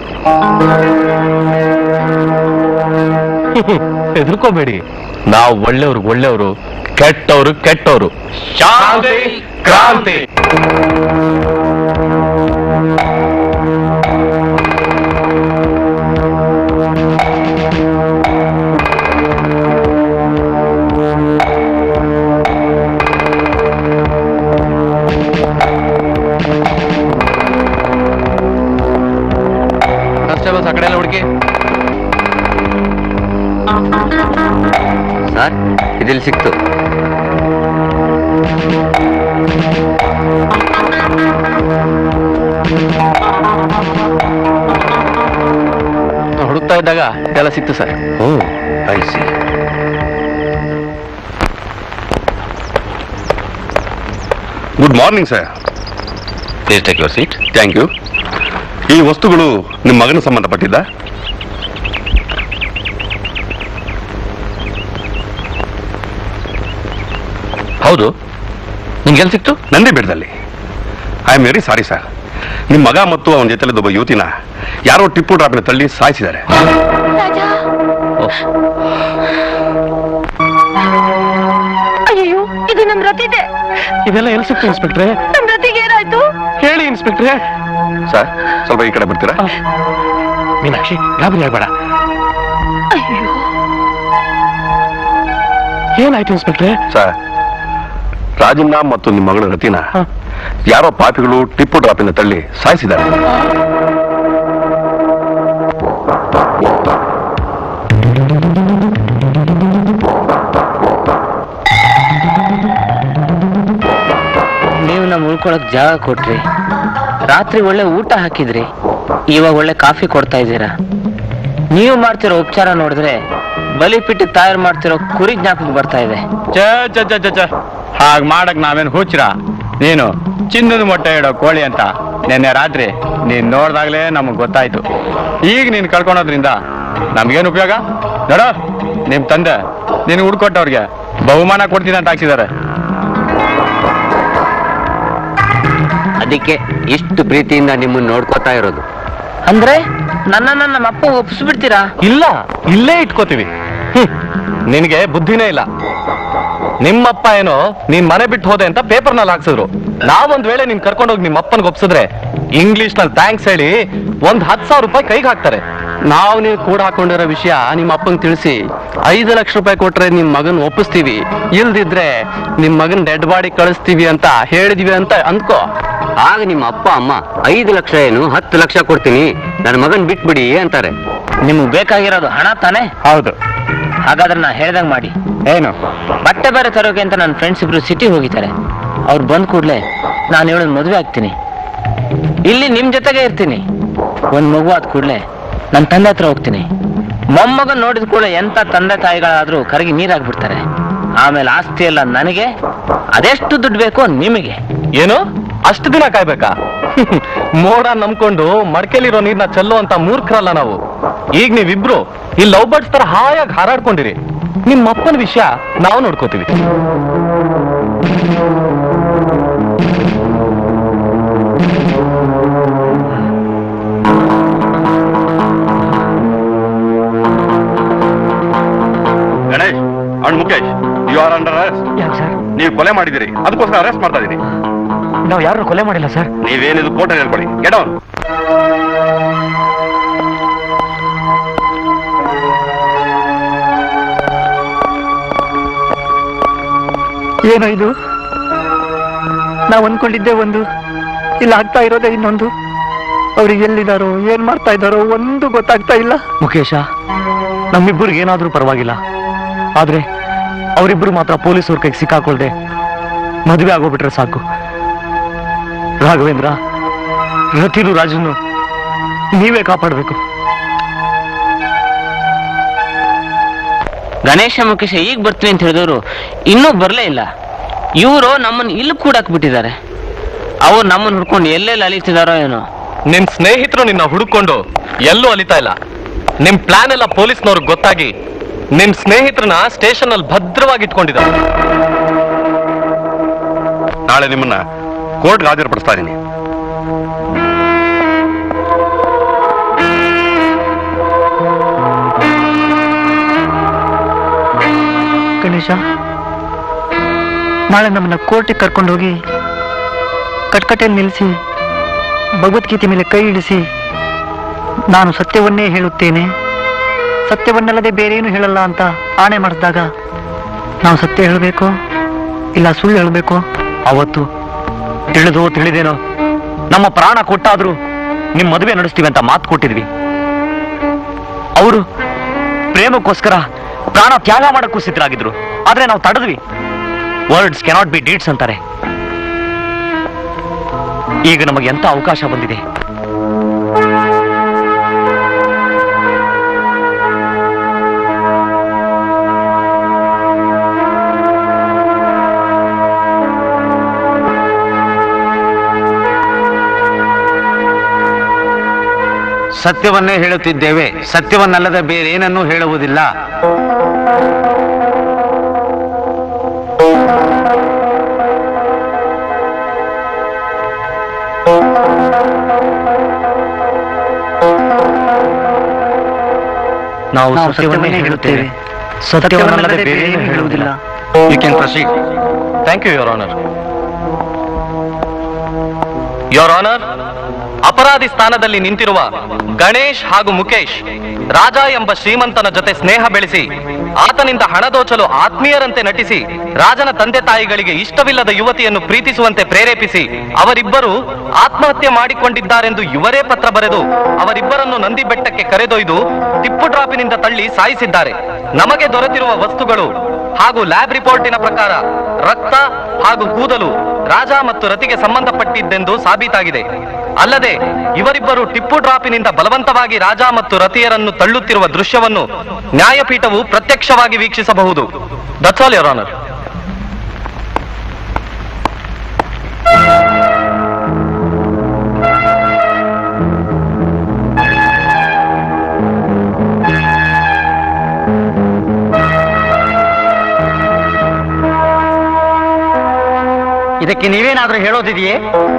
ಹೆದರ್ಕೋಬೇಡಿ ನಾವು ಒಳ್ಳೆಯವ್ರು ಒಳ್ಳೆಯವರು ಕೆಟ್ಟವರು ಕೆಟ್ಟವರು ಶಾಂತಿ ಕ್ರಾಂತಿ ಕಾನ್ಸ್ಟೇಬಲ್ಸ್ ಆ ಕಡೆ ಎಲ್ಲ ಹುಡುಕಿ ಸರ್ ಇದಿಲ್ಲಿ ಸಿಕ್ತು ಹುಡುಕ್ತಾ ಇದ್ದಾಗ ಎಲ್ಲ ಸಿಕ್ತು sir oh I see good morning sir please take your seat thank you ಈ ವಸ್ತುಗಳು ನಿಮ್ಮ ಮಗನ ಸಂಬಂಧಪಟ್ಟಿದ್ದ ಹೌದು ನಿಮ್ಗೆಲ್ಲಿ ಸಿಕ್ತು ನಂದಿ ಬೆಟ್ಟದಲ್ಲಿ I am very sorry sir ನಿಮ್ಮ ಮಗ ಮತ್ತು ಅವನ ಜೊತೆಲಿದ್ದ ಒಬ್ಬ ಯುವತಿನ ಯಾರೋ ಟಿಪ್ಪು ಡ್ರಾಪಿನ ತಳ್ಳಿ ಸಾಯಿಸಿದ್ದಾರೆ ಅಯ್ಯೋ ಇದು ನಮ್ ರತಿದೆ ಇದೆಲ್ಲ ಎಲ್ಲಿ ಸಿಕ್ತು ಇನ್ಸ್ಪೆಕ್ಟ್ರೆ ನಮ್ ರತಿಗೆ ಏನಾಯ್ತು ಹೇಳಿ ಇನ್ಸ್ಪೆಕ್ಟ್ರೆ ಸರ್ ಸ್ವಲ್ಪ ಈ ಕಡೆ ಬರ್ತೀರಾ ಮೀನಾಕ್ಷಿ ಗಾಬರಿ ಆಗ್ಬೇಡ ಅಯ್ಯೋ ಏನಾಯ್ತು ಇನ್ಸ್ಪೆಕ್ಟ್ರೆ ಸರ್ ರಾಜಣ್ಣ ಮತ್ತು ನಿಮ್ಮ ಮಗಳ ರತಿನ ಯಾರೋ ಪಾಪಿಗಳು ಟಿಪ್ಪು ಡ್ರಾಪಿನ ತಳ್ಳಿ ಸಾಯಿಸಿದ್ದಾರೆ ನೀವು ನಮ್ಮ ಮಲ್ಕೊಳಕ್ ಜಾಗ ಕೊಟ್ರಿ ರಾತ್ರಿ ಒಳ್ಳೆ ಊಟ ಹಾಕಿದ್ರಿ ಇವಾಗ ಒಳ್ಳೆ ಕಾಫಿ ಕೊಡ್ತಾ ಇದ್ದೀರಾ ನೀವು ಮಾಡ್ತಿರೋ ಉಪಚಾರ ನೋಡಿದ್ರೆ ಬಲಿಪಿಟ್ಟು ತಯಾರು ಮಾಡ್ತಿರೋ ಕುರಿ ಜ್ಞಾಪಕ ಬರ್ತಾ ಇದೆ ಚ ಚ ಚ ಚ ಚ ಹಾಗ್ ಮಾಡಕ್ ನಾವೇನ್ ಹುಚ್ರ ನೀನು ಚಿನ್ನದ ಮೊಟ್ಟೆ ಇಡೋ ಕೋಳಿ ಅಂತ ನಿನ್ನೆ ರಾತ್ರಿ ನೀನ್ ನೋಡ್ದಾಗ್ಲೇ ನಮಗ್ ಗೊತ್ತಾಯ್ತು ಈಗ ನೀನ್ ಕಳ್ಕೊಳೋದ್ರಿಂದ ನಮ್ಗೇನ್ ಉಪಯೋಗ ನೋಡ ನಿಮ್ ತಂದೆ ನೀನು ಹುಡ್ಕೊಟ್ಟವ್ರಿಗೆ ಬಹುಮಾನ ಕೊಡ್ತೀನಿ ಅಂತ ಹಾಕ್ಸಿದಾರೆ ಅದಕ್ಕೆ ಇಷ್ಟು ಪ್ರೀತಿಯಿಂದ ನಿಮ್ಮನ್ನ ನೋಡ್ಕೋತಾ ಇರೋದು ಅಂದ್ರೆ ನನ್ನನ್ನ ನಮ್ಮ ಅಪ್ಪ ಒಪ್ಪಿಸ್ಬಿಡ್ತೀರಾ ಇಲ್ಲ ಇಲ್ಲೇ ಇಟ್ಕೋತೀವಿ ಹ್ಮ್. ನಿನಗೆ ಬುದ್ಧಿನೇ ಇಲ್ಲ ನಿಮ್ಮಪ್ಪ ಏನೋ ನೀನ್ ಮನೆ ಬಿಟ್ಟು ಹೋದೆ ಅಂತ ಪೇಪರ್ನಲ್ಲಿ ಹಾಕ್ಸಿದ್ರು ನಾವೊಂದ್ ವೇಳೆ ನೀನ್ ಕರ್ಕೊಂಡೋಗಿ ನಿಮ್ಮ ಅಪ್ಪನ್ಗೆ ಒಪ್ಸಿದ್ರೆ ಇಂಗ್ಲಿಷ್ ನಲ್ಲಿ ಥ್ಯಾಂಕ್ಸ್ ಹೇಳಿ ಒಂದ್ ಹತ್ತು ಸಾವಿರ ರೂಪಾಯಿ ಕೈಗೆ ಹಾಕ್ತಾರೆ ನಾವು ನೀವು ಕೂಡ ಹಾಕೊಂಡಿರೋ ವಿಷಯ ನಿಮ್ಮ ಅಪ್ಪಂಗೆ ತಿಳಿಸಿ ಐದು ಲಕ್ಷ ರೂಪಾಯಿ ಕೊಟ್ರೆ ನಿಮ್ ಮಗನ್ ಒಪ್ಪಿಸ್ತೀವಿ ಇಲ್ದಿದ್ರೆ ನಿಮ್ ಮಗನ್ ಡೆಡ್ ಬಾಡಿ ಕಳಿಸ್ತೀವಿ ಅಂತ ಹೇಳಿದ್ವಿ ಅಂತ ಅಂದ್ಕೋ ಆಗ ನಿಮ್ಮ ಅಪ್ಪ ಅಮ್ಮ ಐದು ಲಕ್ಷ ಏನು ಹತ್ತು ಲಕ್ಷ ಕೊಡ್ತೀನಿ ನನ್ನ ಮಗನ್ ಬಿಟ್ಬಿಡಿ ಅಂತಾರೆ ನಿಮ್ಗೆ ಬೇಕಾಗಿರೋದು ಹಣ ತಾನೇ ಹೌದು ಹಾಗಾದ್ರೆ ನಾ ಹೇಳ್ದಂಗ್ ಮಾಡಿ ಏನು ಬಟ್ಟೆ ಬೇರೆ ತರೋಕೆ ಅಂತ ನನ್ನ ಫ್ರೆಂಡ್ಸ್ ಇಬ್ರು ಸಿಟಿ ಹೋಗಿದ್ದಾರೆ ಅವ್ರು ಬಂದ್ ಕೂಡ್ಲೆ ನಾನು ಹೇಳೋದು ಮದುವೆ ಆಗ್ತೀನಿ ಇಲ್ಲಿ ನಿಮ್ ಜೊತೆಗೆ ಇರ್ತೀನಿ ಒಂದ್ ಮಗು ಆದ ಕೂಡ್ಲೆ ನನ್ನ ತಂದೆ ಹತ್ರ ಹೋಗ್ತೀನಿ ಮೊಮ್ಮಗನ್ ನೋಡಿದ ಕೂಡಲೇ ಎಂತ ತಂದೆ ತಾಯಿಗಳಾದ್ರೂ ಕರಗಿ ನೀರಾಗ್ಬಿಡ್ತಾರೆ ಆಮೇಲೆ ಆಸ್ತಿ ಎಲ್ಲ ನನಗೆ ಅದೆಷ್ಟು ದುಡ್ಡು ಬೇಕೋ ನಿಮಗೆ ಏನು ಅಷ್ಟು ದಿನ ಕಾಯ್ಬೇಕಾ ಮೋಡ ನಂಬ್ಕೊಂಡು ಮಡ್ಕೆಲಿರೋ ನೀರ್ನ ಚೆಲ್ಲುವಂತ ಮೂರ್ಖರಲ್ಲ ನಾವು ಈಗ ನೀವಿಬ್ರು ಈ ಲವ್ ಬರ್ಡ್ಸ್ ತರ ಹಾಯಾಗಿ ಹಾರಾಡ್ಕೊಂಡಿರಿ ನಿಮ್ಮ ಅಪ್ಪನ ವಿಷಯ ನಾವು ನೋಡ್ಕೋತೀವಿ ಗಣೇಶ್ ಅವ್ನು Mukesh you are under arrest ಯಾಕೆ ಸರ್ ನೀವು ಕೊಲೆ ಮಾಡಿದಿರಿ ಅದಕ್ಕೋಸ್ಕರ ಅರೆಸ್ಟ್ ಮಾಡ್ತಾ ಇದೀನಿ ನಾವು ಯಾರು ಕೊಲೆ ಮಾಡಿಲ್ಲ ಸರ್ ನೀವೇನಿದು ಕೋರ್ಟಲ್ಲಿ ಹೇಳ್ಕೊಳ್ಳಿ ಗೆಟ್ ಔನ್ ಏನೋ ಇದು ನಾವು ಅಂದ್ಕೊಂಡಿದ್ದೆ ಒಂದು ಇಲ್ಲಿ ಆಗ್ತಾ ಇರೋದೇ ಇನ್ನೊಂದು ಅವ್ರಿಗೆ ಎಲ್ಲಿದಾರೋ ಏನ್ ಮಾಡ್ತಾ ಇದ್ದಾರೋ ಒಂದು ಗೊತ್ತಾಗ್ತಾ ಇಲ್ಲ ಮುಖೇಶ ನಮ್ಮಿಬ್ಬರಿಗೆ ಏನಾದ್ರೂ ಪರವಾಗಿಲ್ಲ ಆದ್ರೆ ಅವರಿಬ್ರು ಮಾತ್ರ ಪೊಲೀಸವ್ರ ಕೈಗೆ ಸಿಕ್ಕಾಕೊಳ್ದೆ ಮದುವೆ ಆಗೋಗ್ಬಿಟ್ರೆ ಸಾಕು ರಾಘವೇಂದ್ರ ರತಿರು ರಾಜನ್ನು ನೀವೇ ಕಾಪಾಡಬೇಕು ಗಣೇಶ ಮುಖೇಶ ಈಗ ಬರ್ತೀವಿ ಅಂತ ಹೇಳಿದವರು ಇನ್ನೂ ಬರಲೇ ಇಲ್ಲ ಇವರು ನಮ್ಮನ್ನ ಇಲ್ಲಿ ಕೂಡಕ್ ಬಿಟ್ಟಿದ್ದಾರೆ ಅವ್ರು ನಮ್ಮನ್ನ ಹುಡ್ಕೊಂಡು ಎಲ್ಲೆಲ್ಲಿ ಅಲಿತಿದಾರೋ ಏನೋ ನಿನ್ ಸ್ನೇಹಿತರು ನಿನ್ನ ಹುಡುಕೊಂಡು ಎಲ್ಲೂ ಅಲಿತಾ ಇಲ್ಲ ನಿಮ್ ಪ್ಲಾನ್ ಎಲ್ಲ ಪೊಲೀಸ್ನವ್ರಿಗೆ ಗೊತ್ತಾಗಿ ನಿಮ್ ಸ್ನೇಹಿತರನ್ನ ಸ್ಟೇಷನ್ ಅಲ್ಲಿ ಭದ್ರವಾಗಿ ಇಟ್ಕೊಂಡಿದ್ದಾರೆ ನಾಳೆ ನಿಮ್ಮನ್ನ ಕೋರ್ಟ್ಗೆ ಹಾಜರುಪಡಿಸ್ತಾ ಇದ್ದೀನಿ ಗಣೇಶ ನಾಳೆ ನಮ್ಮನ್ನ ಕೋರ್ಟಿಗೆ ಕರ್ಕೊಂಡೋಗಿ ಕಟ್ಕಟೆಯಲ್ಲಿ ನಿಲ್ಲಿಸಿ ಭಗವದ್ಗೀತೆ ಮೇಲೆ ಕೈ ಇಳಿಸಿ ನಾನು ಸತ್ಯವನ್ನೇ ಹೇಳುತ್ತೇನೆ ಸತ್ಯವನ್ನಲ್ಲದೆ ಬೇರೇನು ಹೇಳಲ್ಲ ಅಂತ ಆಣೆ ಮಾಡಿಸಿದಾಗ ನಾವು ಸತ್ಯ ಹೇಳಬೇಕು ಇಲ್ಲ ಸುಳ್ಳು ಹೇಳಬೇಕು ಅವತ್ತು ತಿಳಿದೋ ತಿಳಿದೇನೋ ನಮ್ಮ ಪ್ರಾಣ ಕೊಟ್ಟಾದ್ರೂ ನಿಮ್ ಮದುವೆ ನಡೆಸ್ತೀವಿ ಅಂತ ಮಾತು ಕೊಟ್ಟಿದ್ವಿ ಅವರು ಪ್ರೇಮಕ್ಕೋಸ್ಕರ ಪ್ರಾಣ ತ್ಯಾಗ ಮಾಡಕ್ಕೂ ಸಿದ್ಧರಾಗಿದ್ರು ಆದ್ರೆ ನಾವು ತಡೆದ್ವಿ ವರ್ಡ್ಸ್ ಕೆನಾಟ್ ಬಿ ಡೀಡ್ಸ್ ಅಂತಾರೆ ಈಗ ನಮಗೆ ಎಂತ ಅವಕಾಶ ಬಂದಿದೆ ಸತ್ಯವನ್ನೇ ಹೇಳುತ್ತಿದ್ದೇವೆ ಸತ್ಯವನ್ನಲ್ಲದೆ ಬೇರೇನನ್ನೂ ಹೇಳುವುದಿಲ್ಲ ನಾವು ಸತ್ಯವನ್ನೇ ಹೇಳುತ್ತೇವೆ ಸತ್ಯವನ್ನಲ್ಲದೆ ಬೇರೇನು ಹೇಳುವುದಿಲ್ಲ you can proceed thank you your honour your honour ಅಪರಾಧಿ ಸ್ಥಾನದಲ್ಲಿ ನಿಂತಿರುವ ಗಣೇಶ್ ಹಾಗೂ ಮುಖೇಶ್ ರಾಜ ಎಂಬ ಶ್ರೀಮಂತನ ಜೊತೆ ಸ್ನೇಹ ಬೆಳೆಸಿ ಆತನಿಂದ ಹಣ ದೋಚಲು ಆತ್ಮೀಯರಂತೆ ನಟಿಸಿ ರಾಜನ ತಂದೆ ತಾಯಿಗಳಿಗೆ ಇಷ್ಟವಿಲ್ಲದ ಯುವತಿಯನ್ನು ಪ್ರೀತಿಸುವಂತೆ ಪ್ರೇರೇಪಿಸಿ ಅವರಿಬ್ಬರು ಆತ್ಮಹತ್ಯೆ ಮಾಡಿಕೊಂಡಿದ್ದಾರೆಂದು ಇವರೇ ಪತ್ರ ಬರೆದು ಅವರಿಬ್ಬರನ್ನು ನಂದಿ ಬೆಟ್ಟಕ್ಕೆ ಕರೆದೊಯ್ದು ಟಿಪ್ಪು ಡ್ರಾಪಿನಿಂದ ತಳ್ಳಿ ಸಾಯಿಸಿದ್ದಾರೆ ನಮಗೆ ದೊರೆತಿರುವ ವಸ್ತುಗಳು ಹಾಗೂ ಲ್ಯಾಬ್ ರಿಪೋರ್ಟಿನ ಪ್ರಕಾರ ರಕ್ತ ಹಾಗೂ ಕೂದಲು ರಾಜ ಮತ್ತು ರತಿಗೆ ಸಂಬಂಧಪಟ್ಟಿದ್ದೆಂದು ಸಾಬೀತಾಗಿದೆ ಅಲ್ಲದೆ ಇವರಿಬ್ಬರು ಟಿಪ್ಪು ಡ್ರಾಪಿನಿಂದ ಬಲವಂತವಾಗಿ ರಾಜ ಮತ್ತು ರತಿಯರನ್ನು ತಳ್ಳುತ್ತಿರುವ ದೃಶ್ಯವನ್ನು ನ್ಯಾಯಪೀಠವು ಪ್ರತ್ಯಕ್ಷವಾಗಿ ವೀಕ್ಷಿಸಬಹುದು ದಟ್ಸ್ ಆಲ್ ಯೋರ್ ಆನರ್ ಇದಕ್ಕೆ ನೀವೇನಾದ್ರೂ ಹೇಳೋದಿದೆಯೇ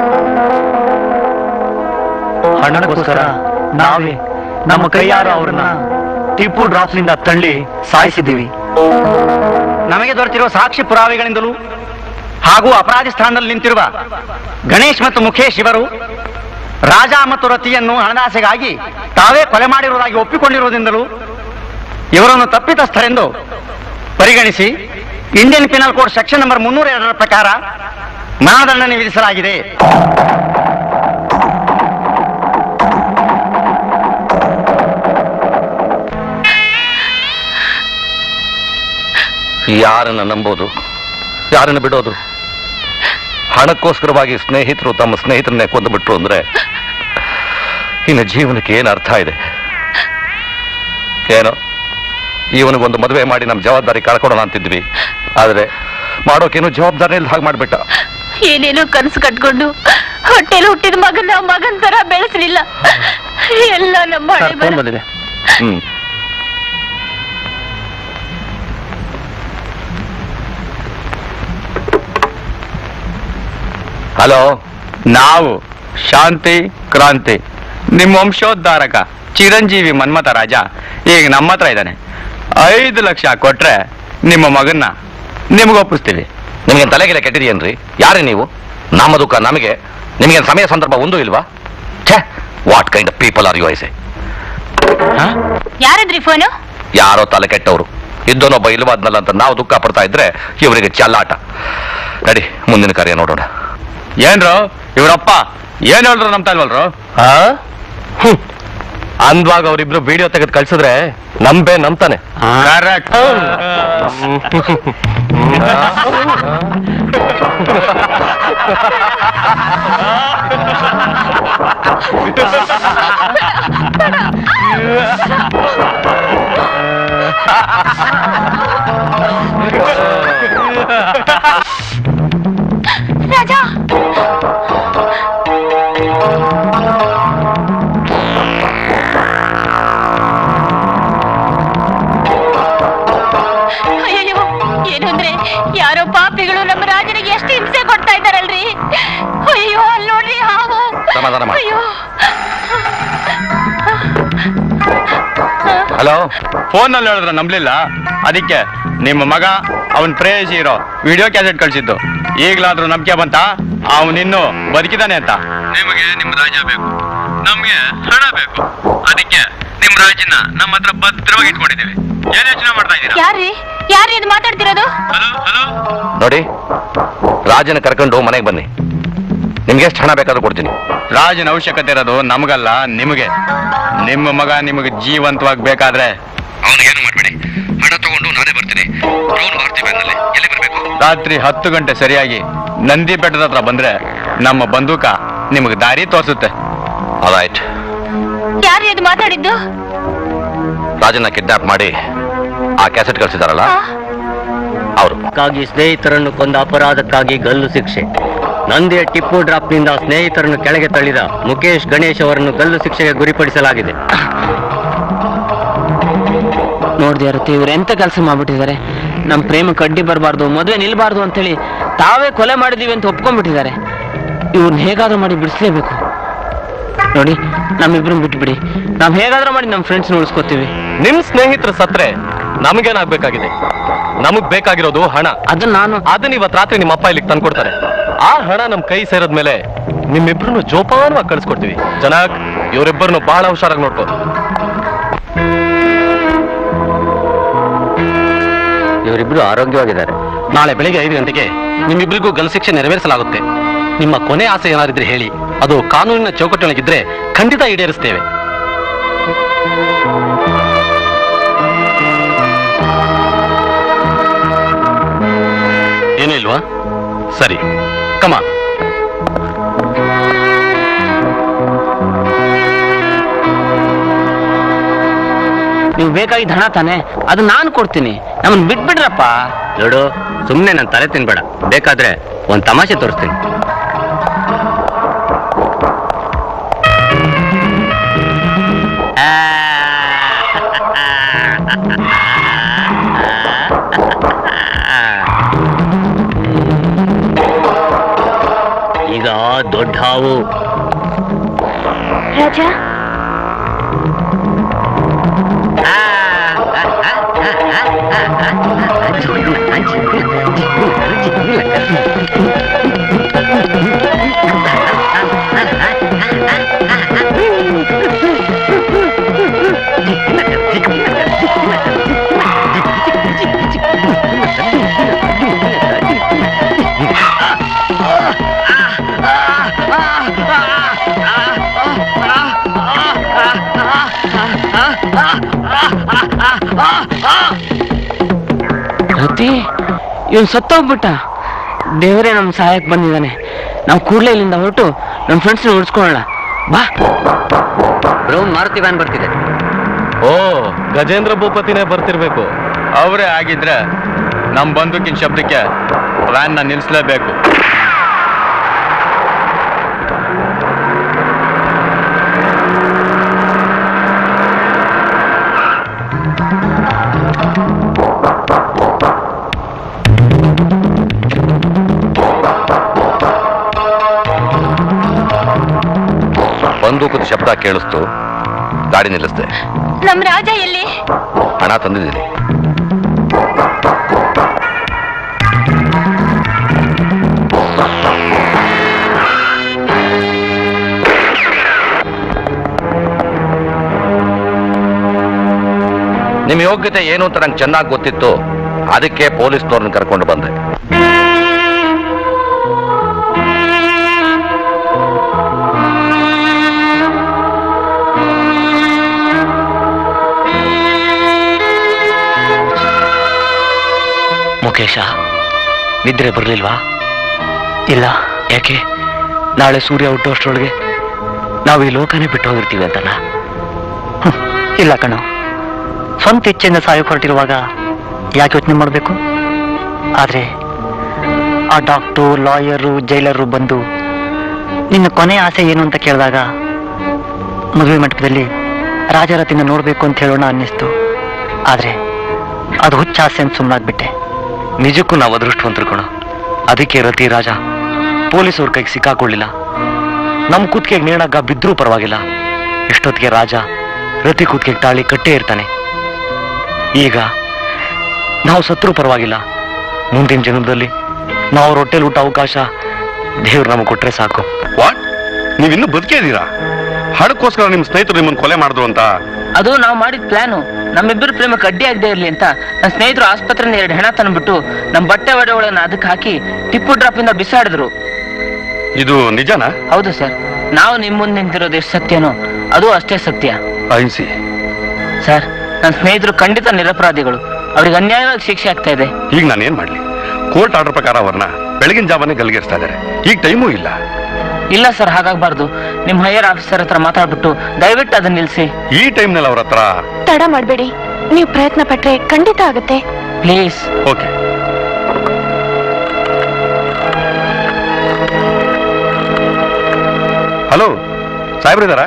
ಹಣಕ್ಕೋಸ್ಕರ ನಾವೇ ನಮ್ಮ ಕೈಯಾರ ಅವ್ರನ್ನ ಟಿಪ್ಪು ಡ್ರಾಪ್ನಿಂದ ತಳ್ಳಿ ಸಾಯಿಸಿದ್ದೀವಿ ನಮಗೆ ದೊರೆತಿರುವ ಸಾಕ್ಷಿ ಪುರಾವೆಗಳಿಂದಲೂ ಹಾಗೂ ಅಪರಾಧಿ ಸ್ಥಾನದಲ್ಲಿ ನಿಂತಿರುವ ಗಣೇಶ್ ಮತ್ತು ಮುಖೇಶ್ ಇವರು ರಾಜ ಮತ್ತು ರತಿಯನ್ನು ಹಣದಾಸೆಗಾಗಿ ತಾವೇ ಕೊಲೆ ಮಾಡಿರುವುದಾಗಿ ಒಪ್ಪಿಕೊಂಡಿರುವುದರಿಂದಲೂ ಇವರನ್ನು ತಪ್ಪಿತಸ್ಥರೆಂದು ಪರಿಗಣಿಸಿ Indian penal code section number ಮುನ್ನೂರ ಎರಡರ ಪ್ರಕಾರ ಮರಣದಂಡನೆ ವಿಧಿಸಲಾಗಿದೆ ಯಾರನ್ನ ನಂಬೋದು ಯಾರನ್ನ ಬಿಡೋದು ಹಣಕ್ಕೋಸ್ಕರವಾಗಿ ಸ್ನೇಹಿತರು ತಮ್ಮ ಸ್ನೇಹಿತರನ್ನೇ ಕೊಂದುಬಿಟ್ರು ಅಂದ್ರೆ ಇನ್ನು ಜೀವನಕ್ಕೆ ಏನು ಅರ್ಥ ಇದೆ ಏನೋ ಇವನಿಗೊಂದು ಮದುವೆ ಮಾಡಿ ನಮ್ಮ ಜವಾಬ್ದಾರಿ ಕಳ್ಕೊಡೋಣ ಅಂತಿದ್ವಿ ಆದ್ರೆ ಮಾಡೋಕೇನು ಜವಾಬ್ದಾರಿ ಇಲ್ಲ ಹಾಗೆ ಮಾಡ್ಬಿಟ್ಟ ಏನೇನೋ ಕನಸು ಕಟ್ಕೊಂಡು ಹೊಟ್ಟೆಲಿ ಹುಟ್ಟಿದ ಮಗನ ಮಗನ್ ತರ ಬೆಳೆಸಲಿಲ್ಲ ಎಲ್ಲ ನಮ್ಮ ಹಣೆ ಬರ. ಬಂದಿದೆ ಹ್ಮ್ ಹಲೋ ನಾವು ಶಾಂತಿ ಕ್ರಾಂತಿ ನಿಮ್ಮ ವಂಶೋದ್ಧಾರಕ ಚಿರಂಜೀವಿ ಮನ್ಮಥ ರಾಜ ಈಗ ನಮ್ಮ ಹತ್ರ ಇದ್ದಾನೆ ಐದು ಲಕ್ಷ ಕೊಟ್ರೆ ನಿಮ್ಮ ಮಗನ್ನ ನಿಮ್ಗೆ ಒಪ್ಪಿಸ್ತೀವಿ ನಿಮಗೆ ತಲೆಗೆಲೆ ಕೆಟ್ಟಿದೆಯೇನ್ರಿ ಯಾರೇ ನೀವು ನಮ್ಮ ದುಃಖ ನಮಗೆ ನಿಮಗೆ ಸಮಯ ಸಂದರ್ಭ ಒಂದು ಇಲ್ವಾ ಛೇ what kind of people are you ಐಸೆ ಯಾರದ್ರಿ ಫೋನು ಯಾರೋ ತಲೆ ಕೆಟ್ಟವರು ಇದ್ದೋನೊಬ್ಬ ಇಲ್ವಾದ್ನಲ್ಲ ಅಂತ ನಾವು ದುಃಖ ಪಡ್ತಾ ಇದ್ರೆ ಇವರಿಗೆ ಚಲ್ಲಾಟ ನಡಿ ಮುಂದಿನ ಕಾರ್ಯ ನೋಡೋಣ ಏನ್ರು ಇವರಪ್ಪ ಏನ್ ಹೇಳ್ರು ನಮ್ತಾ ಇಲ್ವಲ್ರು ಅಂದ್ವಾಗ ಅವರಿಬ್ರು ವಿಡಿಯೋ ತೆಗೆದು ಕಳ್ಸಿದ್ರೆ ನಂಬೆ ನಂಬ್ತಾನೆ ಕರೆಕ್ಟ್ ರಾಜಾ ಅಯ್ಯಯ್ಯೋ ಏನು ಅಂದ್ರೆ ಯಾರೋ ಪಾಪಿಗಳು ನಮ್ಮ ರಾಜನಿಗೆ ಎಷ್ಟು ಹಿಂಸೆ ಕೊಡ್ತಾ ಇದ್ದಾರಲ್ರಿ ಅಯ್ಯೋ ಅಲ್ಲಿ ನೋಡ್ರಿ ಹಾವು ಸಮಾಧಾನ ಮಾಡು. ಅಯ್ಯೋ ಹಲೋ ಫೋನ್ ನಲ್ಲಿ ಹೇಳಿದ್ರೆ ನಂಬ್ಲಿಲ್ಲ ಅದಕ್ಕೆ ನಿಮ್ಮ ಮಗ ಅವನ್ ಪ್ರೇಯಸಿ ಇರೋ ವಿಡಿಯೋ ಕ್ಯಾಸೆಟ್ ಕಳ್ಸಿದ್ದು ಈಗ್ಲಾದ್ರೂ ನಂಬಿಕೆ ಬಂತ ಅವನಿನ್ನು ಬದುಕಿದಾನೆ ಅಂತ ನಿಮಗೆ ನಿಮ್ ರಾಜ ಬೇಕು ನಮ್ಗೆ ಹಣ ಬೇಕು ಅದಕ್ಕೆ ನಿಮ್ ರಾಜನ ನಮ್ಮ ಹತ್ರ ಭದ್ರವಾಗಿ ಇಟ್ಕೊಂಡಿದ್ದೀವಿ ಏನ್ ಯೋಚನೆ ಮಾಡ್ತಾ ಇದ್ದೀರಾ ಯಾರ್ರಿ ಯಾರ್ರಿ ಇದು ಮಾತಾಡ್ತಿರೋದು ನೋಡಿ ರಾಜನ ಕರ್ಕೊಂಡು ಮನೆಗೆ ಬನ್ನಿ ನಿಮ್ಗೆ ಎಷ್ಟು ಹಣ ಬೇಕಾದ್ರೂ ಕೊಡ್ತೀನಿ ರಾಜನ ಅವಶ್ಯಕತೆ ಇರೋದು ನಮಗಲ್ಲ ನಿಮಗೆ ನಿಮ್ಮ ಮಗ ನಿಮಗೆ ಜೀವಂತವಾಗಿ ಬೇಕಾದ್ರೆ ಅವನಿಗೇನು ಮಾಡಬೇಡಿ ಹಣ ತಗೊಂಡು ನಾನೇ ಬರ್ತೀನಿ ಬ್ರೌನ್ ಭಾರತಿ ಬ್ಯಾಂಕ್ನಲ್ಲಿ ಎಲ್ಲಿ ಬರಬೇಕು ರಾತ್ರಿ ಹತ್ತು ಗಂಟೆ ಸರಿಯಾಗಿ ನಂದಿ ಬೆಟ್ಟದ ಹತ್ರ ಬಂದ್ರೆ ನಮ್ಮ ಬಂದೂಕ ನಿಮಗೆ ದಾರಿ ತೋರಿಸುತ್ತೆ ರೈಟ್ ಯಾರ್ರಿ ಇದು ಮಾತಾಡಿದ್ದು ರಾಜನ ಕಿಡ್ನಾಪ್ ಮಾಡಿ ಆ ಕ್ಯಾಸೆಟ್ ಕಳ್ಸಿದಾರಲ್ಲ ಅವರು ಕ್ಕಾಗಿ ಸ್ನೇಹಿತರನ್ನು ಕೊಂದ ಅಪರಾಧಕ್ಕಾಗಿ ಗಲ್ಲು ಶಿಕ್ಷೆ ನಂದಿಯ ಟಿಪ್ಪು ಡ್ರಾಪ್ನಿಂದ ಸ್ನೇಹಿತರನ್ನು ಕೆಳಗೆ ತಳ್ಳಿದ ಮುಖೇಶ್ ಗಣೇಶ್ ಅವರನ್ನು ಗಲ್ಲು ಶಿಕ್ಷೆಗೆ ಗುರಿಪಡಿಸಲಾಗಿದೆ ನೋಡ್ದೆ ರತಿ ಇವ್ರು ಎಂತ ಕೆಲಸ ಮಾಡ್ಬಿಟ್ಟಿದ್ದಾರೆ ನಮ್ ಪ್ರೇಮ ಕಡ್ಡಿ ಬರಬಾರ್ದು ಮದುವೆ ನಿಲ್ಬಾರ್ದು ಅಂತೇಳಿ ತಾವೇ ಕೊಲೆ ಮಾಡಿದೀವಿ ಅಂತ ಒಪ್ಕೊಂಡ್ಬಿಟ್ಟಿದ್ದಾರೆ ಇವ್ರನ್ನ ಹೇಗಾದ್ರೂ ಮಾಡಿ ಬಿಡಿಸ್ಲೇಬೇಕು ನೋಡಿ ನಮ್ಮಿಬ್ರನ್ನ ಬಿಟ್ಬಿಡಿ ನಾವ್ ಹೇಗಾದ್ರೂ ಮಾಡಿ ನಮ್ ಫ್ರೆಂಡ್ಸ್ ಉಳಿಸ್ಕೋತೀವಿ ನಿಮ್ ಸ್ನೇಹಿತರು ಸತ್ರೆ ನಮಗೇನಾಗ್ಬೇಕಾಗಿದೆ ನಮಗ್ ಬೇಕಾಗಿರೋದು ಹಣ ಅದನ್ನ ನಾನು ಅದನ್ನ ಇವತ್ ರಾತ್ರಿ ನಿಮ್ಮ ಅಪ್ಪ ಇಲ್ಲಿಗೆ ತಂದ್ಕೊಡ್ತಾರೆ ಆ ಹಣ ನಮ್ ಕೈ ಸೇರದ್ಮೇಲೆ ನಿಮ್ಮಿಬ್ರನ್ನು ಜೋಪಾನವಾಗಿ ಕಳಿಸ್ಕೊಡ್ತೀವಿ ಜನಕ್ ಇವರಿಬ್ಬರನ್ನು ಬಹಳ ಹುಷಾರಾಗಿ ನೋಡ್ಕೋ ಇವರಿಬ್ರು ಆರೋಗ್ಯವಾಗಿದ್ದಾರೆ ನಾಳೆ ಬೆಳಿಗ್ಗೆ ಐದು ಗಂಟೆಗೆ ನಿಮ್ಮಿಬ್ಬರಿಗೂ ಗಲ್ ಶಿಕ್ಷೆ ನೆರವೇರಿಸಲಾಗುತ್ತೆ ನಿಮ್ಮ ಕೊನೆ ಆಸೆ ಏನಾರಿದ್ರೆ ಹೇಳಿ ಅದು ಕಾನೂನಿನ ಚೌಕಟ್ಟಿನೊಳಗಿದ್ರೆ ಖಂಡಿತ ಈಡೇರಿಸ್ತೇವೆ ಸರಿ ಕಮ ನೀವು ಬೇಕಾಗಿದ್ದ ಹಣ ತಾನೆ ಅದು ನಾನು ಕೊಡ್ತೀನಿ ನಮ್ಮನ್ ಬಿಟ್ಬಿಡ್ರಪ್ಪ ನೋಡು ಸುಮ್ಮನೆ ನನ್ನ ತಲೆ ತಿನ್ಬೇಡ ಬೇಕಾದ್ರೆ ಒಂದ್ ತಮಾಷೆ ತೋರಿಸ್ತೀನಿ ಈಗ ದೊಡ್ಡ ಹಾವು ರಾಜ ರತಿ ಇವನ್ ಸತ್ತೋಗ್ಬಿಟ್ಟ ದೇವರೇ ನಮ್ ಸಹಾಯಕ್ಕೆ ಬಂದಿದ್ದಾನೆ ನಾವು ಕೂಡ್ಲೇ ಇಲ್ಲಿಂದ ಹೊರಟು ನಮ್ ಫ್ರೆಂಡ್ಸ್ ಉಳಿಸ್ಕೊಳ್ಳೋಣ ಬಾ ಬ್ರೌನ್ ಮಾರುತಿ ವ್ಯಾನ್ ಬರ್ತಿದೆ ಓ ಗಜೇಂದ್ರ ಭೂಪತಿನೇ ಬರ್ತಿರ್ಬೇಕು ಅವರೇ ಆಗಿದ್ರೆ ನಮ್ ಬಂದೂಕಿನ ಶಬ್ದಕ್ಕೆ ವ್ಯಾನ್ ನ ನಿಲ್ಸ್ಲೇಬೇಕು ಬಂದೂಕದ ಶಬ್ದ ಕೇಳಿಸ್ತು ಗಾಡಿ ನಿಲ್ಲಿಸ್ದೆ ನಮ್ ರಾಜ ಎಲ್ಲಿ ಹಣ ತಂದಿದ್ದೀನಿ ನಿಮ್ ಯೋಗ್ಯತೆ ಏನು ಅಂತ ನಂಗೆ ಚೆನ್ನಾಗಿ ಗೊತ್ತಿತ್ತು ಅದಕ್ಕೆ ಪೊಲೀಸ್ನವ್ರನ್ನ ಕರ್ಕೊಂಡು ಬಂದೆ ಮುಖೇಶ ನಿದ್ರೆ ಬರ್ಲಿಲ್ವಾ ಇಲ್ಲ ಯಾಕೆ ನಾಳೆ ಸೂರ್ಯ ಹುಟ್ಟುವಷ್ಟರೊಳಗೆ ನಾವು ಈ ಲೋಕನೇ ಬಿಟ್ಟು ಹೋಗಿರ್ತೀವಿ ಅಂತನಾ ಇಲ್ಲ ಕಣೋ ಸ್ವಂತ ಇಚ್ಛೆಯಿಂದ ಸಾಯಕ್ಕೆ ಹೊರಟಿರುವಾಗ ಯಾಕೆ ಯೋಚನೆ ಮಾಡಬೇಕು ಆದರೆ ಆ ಡಾಕ್ಟ್ರು ಲಾಯರು ಜೈಲರು ಬಂದು ನಿನ್ನ ಕೊನೆ ಆಸೆ ಏನು ಅಂತ ಕೇಳಿದಾಗ ಮದುವೆ ಮಂಟಪದಲ್ಲಿ ರಾಜರತಿನ ನೋಡಬೇಕು ಅಂತ ಹೇಳೋಣ ಅನ್ನಿಸ್ತು ಆದರೆ ಅದು ಹುಚ್ಚ ಆಸೆ ಅಂತ ಸುಮ್ಮನಾಗ್ಬಿಟ್ಟೆ ನಿಜಕ್ಕೂ ನಾವು ಅದೃಷ್ಟವಂತರು ಕಣೋ ಅದಕ್ಕೆ ರತಿ ರಾಜ ಪೊಲೀಸವ್ರ ಕೈಗೆ ಸಿಕ್ಕಾಕೊಳ್ಳಿಲ್ಲ ನಮ್ ಕುತ್ತಿಗೆಗೆ ನೇಣಾಗ ಬಿದ್ರೂ ಪರವಾಗಿಲ್ಲ ಎಷ್ಟೊತ್ತಿಗೆ ರಾಜ ರತಿ ಕುತ್ತಿಗೆಗೆ ತಾಳಿ ಕಟ್ಟೇ ಇರ್ತಾನೆ ಈಗ ನಾವು ಸತ್ರೂ ಪರವಾಗಿಲ್ಲ ಮುಂದಿನ ಜನ್ಮದಲ್ಲಿ ನಾವು ಅವ್ರ ಹೊಟ್ಟೆಲ್ ಊಟ ಅವಕಾಶ ದೇವ್ರು ನಮಗೆ ಕೊಟ್ರೆ ಸಾಕು ವಾಟ್ ನೀವಿನ್ನೂ ಬದುಕೇ ಇದ್ದೀರಾ ಹಣಕ್ಕೋಸ್ಕರ ನಿಮ್ಮ ಸ್ನೇಹಿತರು ನಿಮ್ಮನ್ನು ಕೊಲೆ ಮಾಡಿದ್ರು ಅಂತ ಅದು ನಾವು ಮಾಡಿದ ಪ್ಲಾನು ನಮ್ಮಿಬ್ಬರು ಪ್ರೇಮಕ್ಕೆ ಅಡ್ಡಿ ಆಗದೆ ಇರ್ಲಿ ಅಂತ ನನ್ನ ಸ್ನೇಹಿತರು ಆಸ್ಪತ್ರೆಯಿಂದ ಎರಡು ಹೆಣ ತಂದ್ಬಿಟ್ಟು ನಮ್ಮ ಬಟ್ಟೆ ಒಡೆಗಳನ್ನ ಅದಕ್ಕೆ ಹಾಕಿ ಟಿಪ್ಪು ಡ್ರಾಪ್ ಇಂದ ಬಿಸಾಡಿದ್ರು ಇದು ನಿಜನಾ ಹೌದು ಸರ್ ನಾವು ನಿಮ್ಮ ಮುಂದೆ ನಿಂತಿರೋದು ಎಷ್ಟು ಸತ್ಯನೋ ಅದು ಅಷ್ಟೇ ಸತ್ಯ ಐಸಿ ಸರ್ ನನ್ನ ಸ್ನೇಹಿತರು ಖಂಡಿತ ನಿರಪರಾಧಿಗಳು ಅವ್ರಿಗೆ ಅನ್ಯಾಯವಾಗಿ ಶಿಕ್ಷೆ ಆಗ್ತಾ ಇದೆ ಈಗ ನಾನು ಏನ್ ಮಾಡ್ಲಿ ಕೋರ್ಟ್ ಆರ್ಡರ್ ಪ್ರಕಾರ ಅವ್ರನ್ನ ಬೆಳಗಿನ ಜಾವನೇ ಗಲ್ಗೇರಿಸ್ತಾ ಇದ್ದಾರೆ ಈಗ ಟೈಮೂ ಇಲ್ಲ ಇಲ್ಲ ಸರ್ ಹಾಗಾಗ್ಬಾರ್ದು ನಿಮ್ ಹೈಯರ್ ಆಫೀಸರ್ ಹತ್ರ ಮಾತಾಡ್ಬಿಟ್ಟು ದಯವಿಟ್ಟು ಅದನ್ನ ನಿಲ್ಸಿ ಈ ಟೈಮ್ನಲ್ಲಿ ಅವ್ರ ಹತ್ರ ತಡ ಮಾಡಬೇಡಿ ನೀವು ಪ್ರಯತ್ನ ಪಟ್ರೆ ಖಂಡಿತ ಆಗುತ್ತೆ ಪ್ಲೀಸ್ ಓಕೆ ಹಲೋ ಸಾಹೇಬ್ರಿದಾರಾ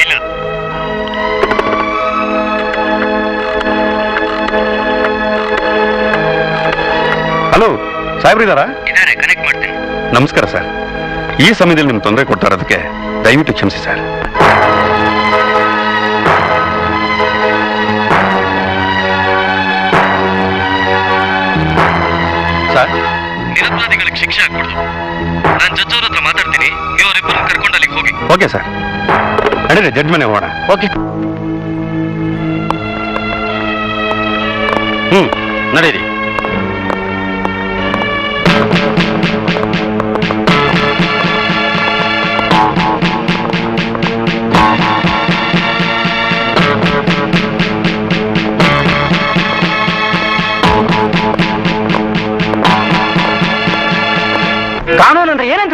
ಹಲೋ ಸಾಹೇಬ್ರಿದಾರಾ ಇದಾರೆ ಕನೆಕ್ಟ್ ಮಾಡ್ತೀನಿ ನಮಸ್ಕಾರ ಸರ್ ಈ ಸಮಯದಲ್ಲಿ ನಿಮ್ಗೆ ತೊಂದರೆ ಕೊಡ್ತಾ ಇರೋದಕ್ಕೆ ದಯವಿಟ್ಟು ಕ್ಷಮಿಸಿ ಸರ್ ಸರ್ ನಿರಪರಾಧಿಗಳಿಗೆ ಶಿಕ್ಷೆ ಆಗ್ಬಿಡ್ದು ನಾನು ಜಡ್ಜ್ ಅವ್ರ ಹತ್ರ ಮಾತಾಡ್ತೀನಿ ನೀವು ಅವರಿಬ್ಬರನ್ನ ಕರ್ಕೊಂಡು ಅಲ್ಲಿಗೆ ಹೋಗಿ ಓಕೆ ಸರ್ ನಡೀರಿ ಜಡ್ಜ್ ಮನೆ ಹೋಗೋಣ ಓಕೆ ಹ್ಮ್ ನಡೀರಿ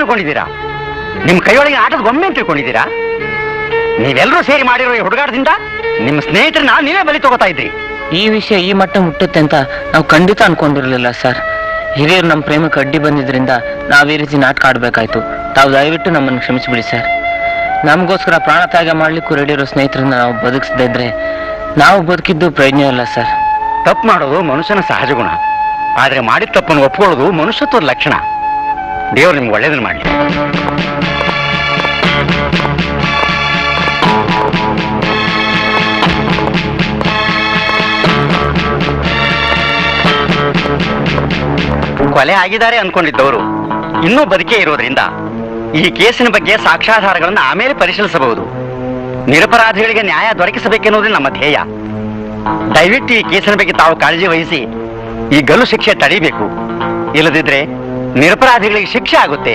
ತಿಳ್ಕೊಂಡಿದ್ದೀರಾ ನಿಮ್ ಕೈಯೊಳಗೆ ಆಟದ ಗೊಂಬೆ ಅಂತ ತಿಳ್ಕೊಂಡಿದ್ದೀರಾ ನೀವೆಲ್ಲರೂ ಸೇರಿ ಮಾಡಿರೋ ಈ ಹುಡುಗಾಟದಿಂದ ನಿಮ್ಮ ಸ್ನೇಹಿತರನ್ನ ನೀವೇ ಬಲಿ ತಗೋತಾ ಇದ್ರಿ ಈ ವಿಷಯ ಈ ಮಟ್ಟ ಮುಟ್ಟುತ್ತೆ ಅಂತ ನಾವು ಖಂಡಿತ ಅನ್ಕೊಂಡಿರ್ಲಿಲ್ಲ ಸರ್ ಹಿರಿಯರು ನಮ್ಮ ಪ್ರೇಮಕ್ಕೆ ಅಡ್ಡಿ ಬಂದಿದ್ರಿಂದ ನಾವು ಈ ರೀತಿ ನಾಟಕ ಆಡ್ಬೇಕಾಯ್ತು ತಾವು ದಯವಿಟ್ಟು ನಮ್ಮನ್ನು ಕ್ಷಮಿಸಿಬಿಡಿ ಸರ್ ನಮಗೋಸ್ಕರ ಪ್ರಾಣ ತ್ಯಾಗ ಮಾಡ್ಲಿಕ್ಕೂ ರೆಡಿ ಇರೋ ಸ್ನೇಹಿತರನ್ನ ನಾವು ಬದುಕಿಸದೇ ಇದ್ರೆ ನಾವು ಬದುಕಿದ್ದು ಪ್ರಯೋಜನ ಇಲ್ಲ ಸರ್ ತಪ್ಪು ಮಾಡೋದು ಮನುಷ್ಯನ ಸಹಜ ಗುಣ ಆದ್ರೆ ಮಾಡಿದ ತಪ್ಪನ್ನು ಒಪ್ಕೊಳ್ಳೋದು ಮನುಷ್ಯತ್ವದ ಲಕ್ಷಣ ದೇವ್ರು ನಿಮ್ಗೆ ಒಳ್ಳೇದನ್ನ ಮಾಡಲಿ ಕೊಲೆ ಆಗಿದ್ದಾರೆ ಅನ್ಕೊಂಡಿದ್ದವರು ಇನ್ನೂ ಬದುಕೇ ಇರೋದ್ರಿಂದ ಈ ಕೇಸಿನ ಬಗ್ಗೆ ಸಾಕ್ಷ್ಯಾಧಾರಗಳನ್ನು ಆಮೇಲೆ ಪರಿಶೀಲಿಸಬಹುದು ನಿರಪರಾಧಿಗಳಿಗೆ ನ್ಯಾಯ ದೊರಕಿಸಬೇಕೆನ್ನುವುದೇ ನಮ್ಮ ಧ್ಯೇಯ ದಯವಿಟ್ಟು ಈ ಕೇಸಿನ ಬಗ್ಗೆ ತಾವು ಕಾಳಜಿ ವಹಿಸಿ ಈ ಗಲ್ಲು ಶಿಕ್ಷೆ ತಡಿಬೇಕು ಇಲ್ಲದಿದ್ರೆ ನಿರಪರಾಧಿಗಳಿಗೆ ಶಿಕ್ಷೆ ಆಗುತ್ತೆ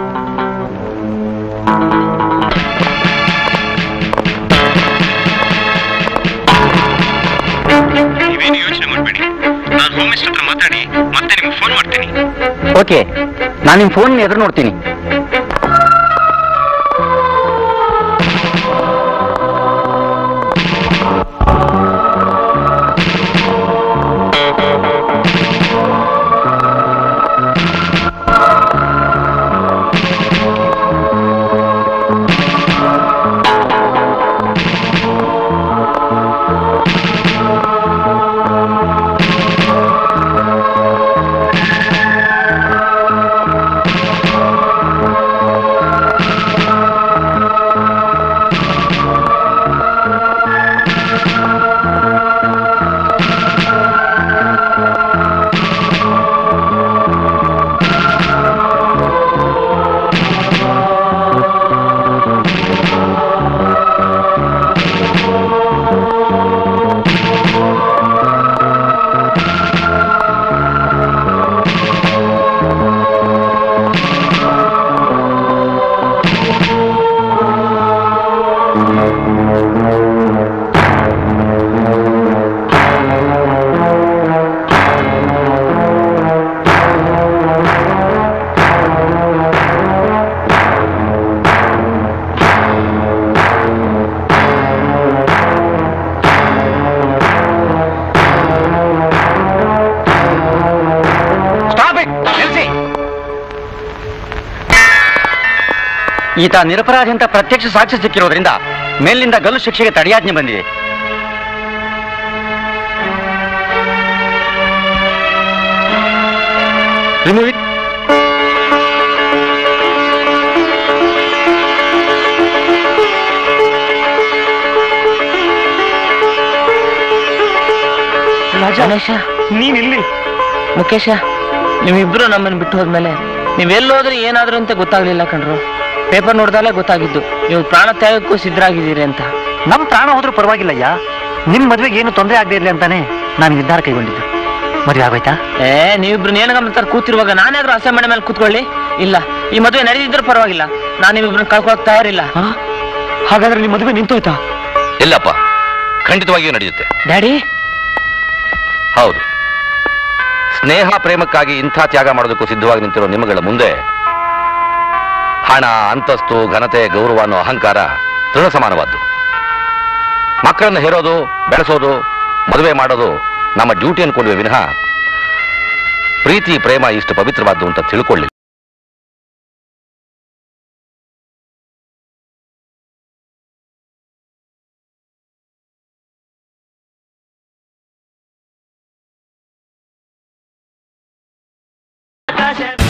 ನೀವೇನು ಯೋಚನೆ ಮಾಡಬೇಡಿ ನಾನು ಹೋಮ್ ಮಿನಿಸ್ಟರ್ ಹತ್ರ ಮಾತಾಡಿ ಮತ್ತೆ ನಿಮ್ಗೆ ಫೋನ್ ಮಾಡ್ತೀನಿ ಓಕೆ ನಾನು ನಿಮ್ಮ ಫೋನ್ ಎದುರು ನೋಡ್ತೀನಿ ಸ್ಟಾಪ್ ಇಟ್ ನಿಲ್ಲಿಸಿ ಈತ ನಿರಪರಾಧಿ ಅಂತ ಪ್ರತ್ಯಕ್ಷ ಸಾಕ್ಷ್ಯ ಸಿಕ್ಕಿರೋದ್ರಿಂದ ಮೇಲಿನಿಂದ ಗಲ್ಲು ಶಿಕ್ಷೆಗೆ ತಡೆಯಾಜ್ಞೆ ಬಂದಿದೆ ರಿಮೂವ್ ಇಟ್ ಗಣೇಶ ನೀನಿಲ್ಲಿ ಮುಖೇಶ ನೀವಿಬ್ರು ನಮ್ಮನ್ನು ಬಿಟ್ಟು ಹೋದ್ಮೇಲೆ ನೀವೆಲ್ಲೋದ್ರೆ ಏನಾದ್ರು ಅಂತ ಗೊತ್ತಾಗ್ಲಿಲ್ಲ ಕಣ್ರು ಪೇಪರ್ ನೋಡ್ದಲ್ಲೇ ಗೊತ್ತಾಗಿದ್ದು ನೀವು ಪ್ರಾಣ ತ್ಯಾಗಕ್ಕೂ ಸಿದ್ಧರಾಗಿದ್ದೀರಿ ಅಂತ ನಮ್ ಪ್ರಾಣ ಹೋದ್ರೂ ಪರವಾಗಿಲ್ಲಯ್ಯ ನಿಮ್ ಮದ್ವೆಗೆ ಏನು ತೊಂದರೆ ಆಗದೆ ಇರ್ಲಿ ಅಂತಾನೆ ನಾನು ನಿರ್ಧಾರ ಕೈಗೊಂಡಿದ್ದು ಮದ್ವೆ ಆಗೋಯ್ತಾ ಏ ನೀವಿಬ್ರು ನೇಣಗಮ್ಮತ್ತರ ಕೂತಿರುವಾಗ ನಾನಾದ್ರೂ ಹಸೆ ಮನೆ ಮೇಲೆ ಕೂತ್ಕೊಳ್ಳಿ ಇಲ್ಲ ಈ ಮದುವೆ ನಡೆದಿದ್ರು ಪರವಾಗಿಲ್ಲ ನಾನು ನಿಮ್ಮಿಬ್ರನ್ನ ಕಳ್ಕೊಳಕ್ ತಯಾರಿಲ್ಲ ಹಾಗಾದ್ರೆ ನಿಮ್ ಮದುವೆ ನಿಂತೋಯ್ತಾ ಇಲ್ಲಪ್ಪ ಖಂಡಿತವಾಗಿಯೂ ನಡೆಯುತ್ತೆ ಡ್ಯಾಡಿ ಹೌದು ಸ್ನೇಹ ಪ್ರೇಮಕ್ಕಾಗಿ ಇಂಥ ತ್ಯಾಗ ಮಾಡೋದಕ್ಕೂ ಸಿದ್ಧವಾಗಿ ನಿಂತಿರೋ ನಿಮ್ಮಗಳ ಮುಂದೆ ಹಣ ಅಂತಸ್ತು ಘನತೆ ಗೌರವ ಅನ್ನೋ ಅಹಂಕಾರ ತೃಣ ಸಮಾನವಾದ್ದು ಮಕ್ಕಳನ್ನು ಹೇರೋದು ಬೆಳೆಸೋದು ಮದುವೆ ಮಾಡೋದು ನಮ್ಮ ಡ್ಯೂಟಿ ಅನ್ಕೊಂಡ್ವಿ ವಿನಃ ಪ್ರೀತಿ ಪ್ರೇಮ ಇಷ್ಟು ಪವಿತ್ರವಾದ್ದು ಅಂತ ತಿಳ್ಕೊಳ್ಳಿ ಆಕಾಶ